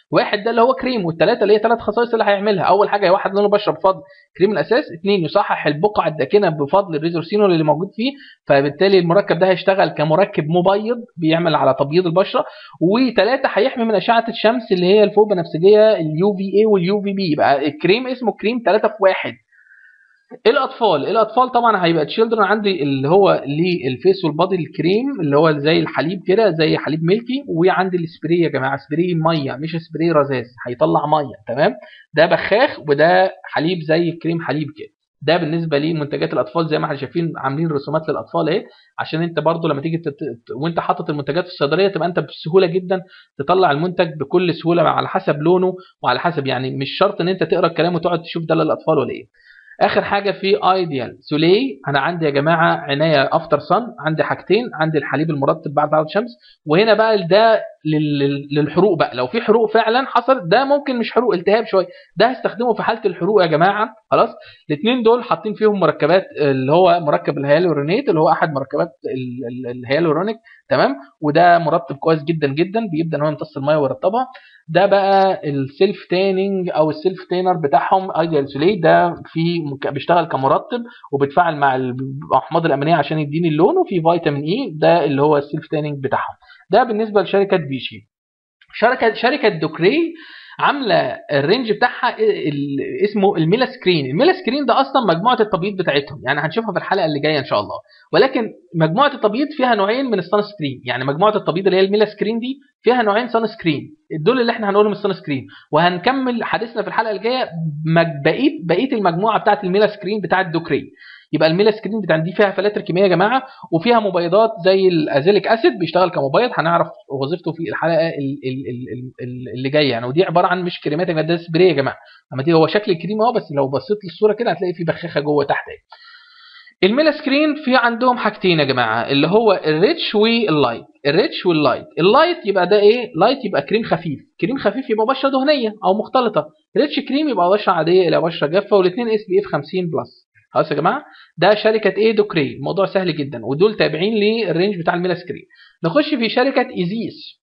واحد ده اللي هو كريم والثلاثه اللي هي ثلاث خصائص اللي هيعملها اول حاجه واحد لونه بشره بفضل كريم الاساس اثنين يصحح البقع الداكنه بفضل الريزورسينول اللي موجود فيه فبالتالي المركب ده هيشتغل كمركب مبيض بيعمل على تبييض البشره وثلاثه هيحمي من اشعه الشمس اللي هي الفوق بنفسجيه اليو في اي واليو في بي يبقى الكريم اسمه كريم ثلاثه في واحد الاطفال الاطفال طبعا هيبقى تشيلدرن عندي اللي هو للفيس والبادي الكريم اللي هو زي الحليب كده زي حليب ميلكي وعندي السبراي يا جماعه سبراي ميه مش سبراي رذاذ هيطلع ميه تمام ده بخاخ وده حليب زي كريم حليب كده ده بالنسبه لمنتجات الاطفال زي ما احنا شايفين عاملين رسومات للاطفال اهي عشان انت برضو لما تيجي تت... وانت حاطط المنتجات في الصيدليه تبقى انت بسهوله جدا تطلع المنتج بكل سهوله على حسب لونه وعلى حسب يعني مش شرط ان انت تقرا الكلام وتقعد تشوف ده للاطفال ولا ايه اخر حاجه في ايديال سولي انا عندي يا جماعه عنايه افتر صن عندي حاجتين عندي الحليب المرطب بعد بعد الشمس وهنا بقى ده للحروق بقى لو في حروق فعلا حصلت ده ممكن مش حروق التهاب شويه ده هستخدمه في حاله الحروق يا جماعه خلاص الاثنين دول حاطين فيهم مركبات اللي هو مركب الهيالورونيت اللي هو احد مركبات الهيالورونيك تمام وده مرطب كويس جدا جدا بيبدا ان هو يمتص الميه ويرطبها ده بقى السيلف تانينج او السيلف تينر بتاعهم ايديال سولي ده في بيشتغل كمرطب وبيتفاعل مع الاحماض الامينيه عشان يديني اللون وفي فيتامين اي ده اللي هو السيلف تانينج بتاعهم ده بالنسبه لشركه بيشي شركه شركه دوكري عامله الرينج بتاعها اسمه الميلا سكرين الميلا سكرين ده اصلا مجموعه التبييض بتاعتهم يعني هنشوفها في الحلقه اللي جايه ان شاء الله ولكن مجموعه التبييض فيها نوعين من السان سكرين يعني مجموعه التبييض اللي هي الميلا سكرين دي فيها نوعين سان سكرين دول اللي احنا هنقولهم السان سكرين وهنكمل حديثنا في الحلقه الجايه بقيه بقيه المجموعه بتاعه الميلا سكرين بتاعه دوكري يبقى الميلا سكرين بتاع دي فيها فلاتر كيميائيه يا جماعه وفيها مبيضات زي الازيليك اسيد بيشتغل كمبيض هنعرف وظيفته في الحلقه اللي جايه يعني ودي عباره عن مش كريمات ده سبراي يا جماعه لما تيجي هو شكل الكريم اهو بس لو بصيت للصوره كده هتلاقي في بخاخه جوه تحت اهي الميلا سكرين في عندهم حاجتين يا جماعه اللي هو الريتش واللايت الريتش واللايت اللايت يبقى ده ايه لايت يبقى كريم خفيف كريم خفيف يبقى بشره دهنيه او مختلطه ريتش كريم يبقى بشره عاديه الى بشره جافه والاثنين اس بي اف 50 بلس خلاص يا جماعه ده شركه ايه دوكري الموضوع سهل جدا ودول تابعين للرينج بتاع الميلا سكرين نخش في شركه ايزيس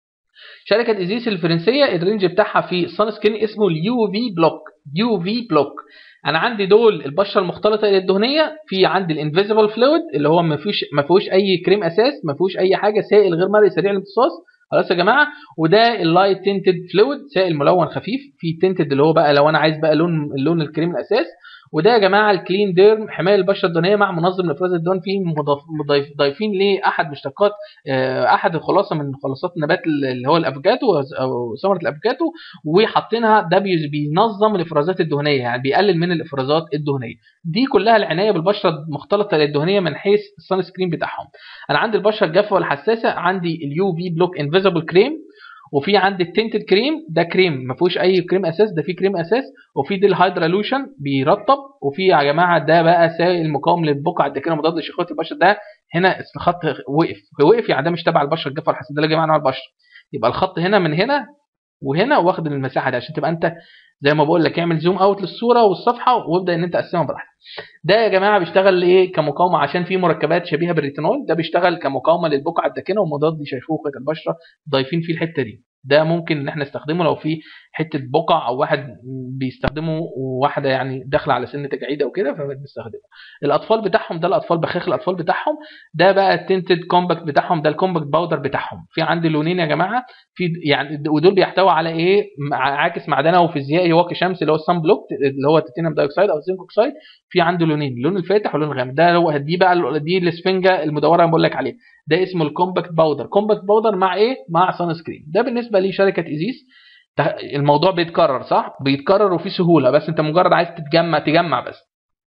شركه ايزيس الفرنسيه الرينج بتاعها في سان سكرين اسمه اليو في بلوك يو في بلوك انا عندي دول البشره المختلطه الى الدهنيه في عندي الانفيزبل فلويد اللي هو ما فيهوش ما فيهوش اي كريم اساس ما فيهوش اي حاجه سائل غير مرئي سريع الامتصاص خلاص يا جماعه وده اللايت تنتد فلويد سائل ملون خفيف في تنتد اللي هو بقى لو انا عايز بقى لون اللون الكريم الاساس وده يا جماعه الكلين ديرم حمايه البشره الدهنيه مع منظم لافراز الدهن فيه مضايفين لاحد مشتقات احد الخلاصه من خلاصات النبات اللي هو الافوكاتو او ثمره الافوكاتو وحاطينها ده بينظم الافرازات الدهنيه يعني بيقلل من الافرازات الدهنيه دي كلها العنايه بالبشره المختلطه للدهنيه من حيث السان سكرين بتاعهم انا عندي البشره الجافه والحساسه عندي اليو في بلوك انفيزبل كريم وفي عندي التنتد كريم ده كريم ما فيهوش اي كريم اساس ده فيه كريم اساس وفي دي الهيدرالوشن بيرطب وفي يا جماعه ده بقى سائل مقاوم للبقع الداكنه مضاد لشيخوخه البشره ده هنا الخط وقف وقف يعني ده مش تبع البشره الجافه والحساسه ده يا جماعه نوع البشره يبقى الخط هنا من هنا وهنا واخد المساحه دي عشان تبقى انت زي ما بقول لك اعمل زوم اوت للصوره والصفحه وابدا ان انت تقسمها براحتك ده يا جماعه بيشتغل ايه كمقاومه عشان في مركبات شبيهه بالريتينول ده بيشتغل كمقاومه للبقع الداكنه ومضاد لشيخوخه البشره ضايفين فيه الحته دي ده ممكن ان احنا نستخدمه لو في حته بقع او واحد بيستخدمه وواحده يعني داخله على سن تجاعيد او كده فبنستخدمه الاطفال بتاعهم ده الاطفال بخاخ الاطفال بتاعهم ده بقى التنتد كومباكت بتاعهم ده الكومباكت باودر بتاعهم في عندي لونين يا جماعه في يعني ودول بيحتوي على ايه عاكس معدني وفيزيائي واقي شمس اللي هو الصن بلوك اللي هو التيتانيوم دايوكسيد او الزنك اوكسيد في عنده لونين اللون الفاتح واللون الغامق ده هو دي بقى دي الاسفنجه المدوره اللي بقول لك عليها ده اسمه الكومباكت باودر كومباكت باودر مع ايه مع سان سكرين ده بالنسبه لشركه ايزيس الموضوع بيتكرر صح بيتكرر وفي سهوله بس انت مجرد عايز تتجمع تجمع بس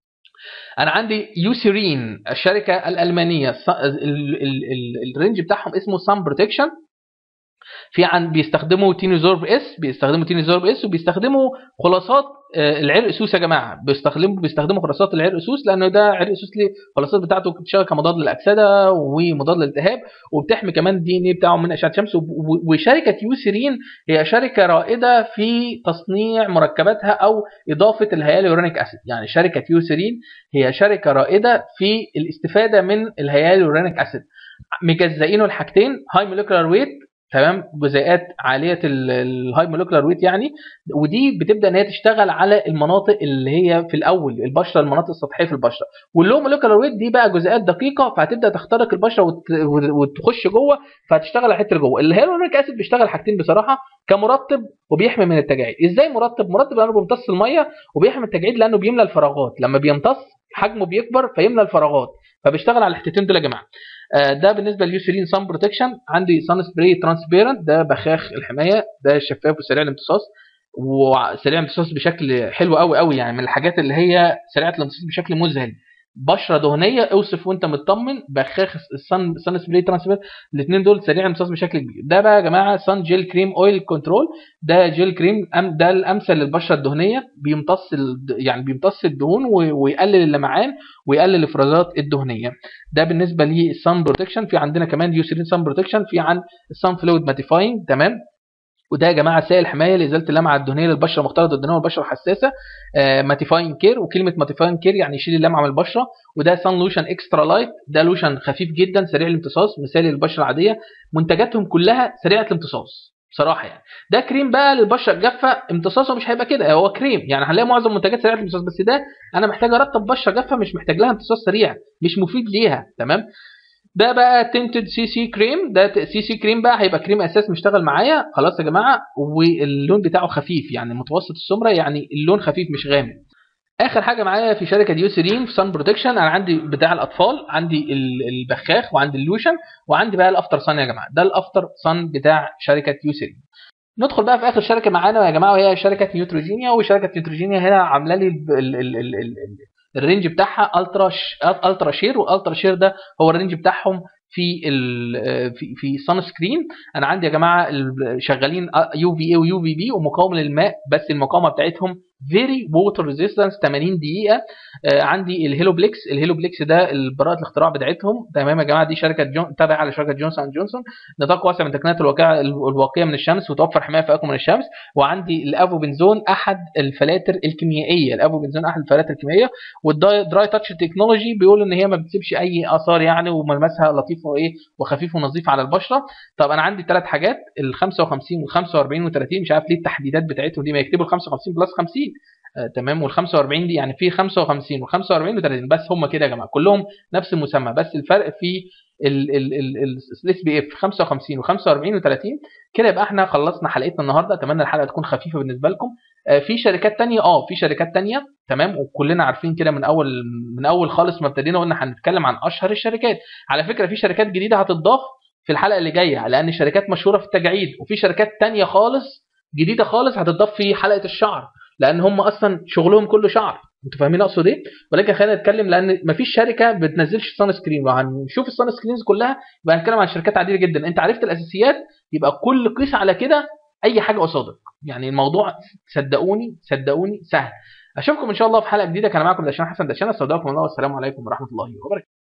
انا عندي يوسيرين الشركه الالمانيه الرينج بتاعهم اسمه سان بروتكشن في عن بيستخدموا تينيزورب اس بيستخدموا تينيزورب اس وبيستخدموا خلاصات العرق سوس يا جماعه بيستخدموا بيستخدموا خلاصات العرق سوس لان ده عرق سوس ليه الخلاصات بتاعته بتشتغل كمضاد للاكسده ومضاد للالتهاب وبتحمي كمان الدي ان اي بتاعه من اشعه الشمس وشركه يوسيرين هي شركه رائده في تصنيع مركباتها او اضافه الهيالورونيك اسيد يعني شركه يوسيرين هي شركه رائده في الاستفاده من الهيالورونيك اسيد مجزئينه لحاجتين هاي موليكولار ويت تمام جزيئات عاليه الهاي مولكيولار ويت يعني ودي بتبدا ان هي تشتغل على المناطق اللي هي في الاول البشره المناطق السطحيه في البشره واللو مولكيولار ويت دي بقى جزيئات دقيقه فهتبدا تخترق البشره وت... وتخش جوه فهتشتغل على الحته اللي جوه الهيالورونيك اسيد بيشتغل حاجتين بصراحه كمرطب وبيحمي من التجاعيد ازاي مرطب مرطب لانه بيمتص الميه وبيحمي التجاعيد لانه بيملى الفراغات لما بيمتص حجمه بيكبر فيملى الفراغات فبيشتغل على الحتتين دول يا جماعه ده بالنسبه لليوسيرين سان بروتكشن عندي سان سبراي ترانسبيرنت ده بخاخ الحمايه ده شفاف وسريع الامتصاص وسريع الامتصاص بشكل حلو قوي قوي يعني من الحاجات اللي هي سريعه الامتصاص بشكل مذهل بشره دهنيه اوصف وانت مطمن بخاخ السان سان سبراي ترانسبيرنت الاثنين دول سريع الامتصاص بشكل كبير ده بقى يا جماعه سان جيل كريم اويل كنترول ده جيل كريم ده الامثل للبشره الدهنيه بيمتص يعني بيمتص الدهون ويقلل اللمعان ويقلل الافرازات الدهنيه ده بالنسبه للسان بروتكشن في عندنا كمان يوسرين سان بروتكشن في عن السان فلويد ماتيفاينج تمام وده يا جماعه سائل حمايه لازاله اللمعه الدهنيه للبشره المختلطه الدهنيه والبشره الحساسه آه ماتيفاين كير وكلمه ماتيفاين كير يعني يشيل اللمعه من البشره وده سان لوشن اكسترا لايت ده لوشن خفيف جدا سريع الامتصاص مثالي للبشره العاديه منتجاتهم كلها سريعه الامتصاص بصراحه يعني ده كريم بقى للبشره الجافه امتصاصه مش هيبقى كده هو كريم يعني هنلاقي معظم منتجات سريعه الامتصاص بس ده انا محتاج ارطب بشره جافه مش محتاج لها امتصاص سريع مش مفيد ليها تمام ده بقى تنتد سي سي كريم ده سي سي كريم بقى هيبقى كريم اساس مشتغل معايا خلاص يا جماعه واللون بتاعه خفيف يعني متوسط السمره يعني اللون خفيف مش غامق اخر حاجه معايا في شركه يوسرين في سان بروتكشن انا عندي بتاع الاطفال عندي البخاخ وعندي اللوشن وعندي بقى الافتر صن يا جماعه ده الافتر صن بتاع شركه يوسرين ندخل بقى في اخر شركه معانا يا جماعه وهي شركه نيوتروجينيا وشركه نيوتروجينيا هنا عامله لي الرينج بتاعها الترا الترا شير والترا شير ده هو الرينج بتاعهم في في في سان سكرين انا عندي يا جماعه شغالين يو في اي ويو في بي ومقاوم للماء بس المقاومه بتاعتهم فيري ووتر ريزيستنس 80 دقيقه آه عندي الهيلو بليكس الهيلو بليكس ده براءه الاختراع بتاعتهم تمام يا جماعه دي شركه جون تابعه لشركه جونسون اند جونسون نطاق واسع من تقنيات الواقع الواقيه من الشمس وتوفر حمايه فائقه من الشمس وعندي الافوبنزون احد الفلاتر الكيميائيه الافوبنزون احد الفلاتر الكيميائيه والدراي تاتش تكنولوجي بيقول ان هي ما بتسيبش اي اثار يعني وملمسها لطيف وايه وخفيف ونظيف على البشره طب انا عندي ثلاث حاجات ال 55 وال 45 وال 30 مش عارف ليه التحديدات بتاعتهم دي ما يكتبوا ال 55 بلس 50 آه تمام وال 45 دي يعني في 55 وال 45 و30 بس هم كده يا جماعه كلهم نفس المسمى بس الفرق في الاس بي اف 55 و45 و30 كده يبقى احنا خلصنا حلقتنا النهارده اتمنى الحلقه تكون خفيفه بالنسبه لكم آه في شركات تانية اه في شركات تانية تمام وكلنا عارفين كده من اول من اول خالص ما ابتدينا قلنا هنتكلم عن اشهر الشركات على فكره في شركات جديده هتضاف في الحلقه اللي جايه لان شركات مشهوره في التجاعيد وفي شركات تانية خالص جديده خالص هتضاف في حلقه الشعر لان هم اصلا شغلهم كله شعر انتوا فاهمين اقصد ايه ولكن خلينا نتكلم لان مفيش شركه بتنزلش سان سكرين وهنشوف السان سكرينز كلها يبقى هنتكلم عن شركات عاديه جدا انت عرفت الاساسيات يبقى كل قيس على كده اي حاجه قصادك يعني الموضوع صدقوني صدقوني سهل اشوفكم ان شاء الله في حلقه جديده كان معاكم دشان حسن دشان استودعكم الله والسلام عليكم ورحمه الله وبركاته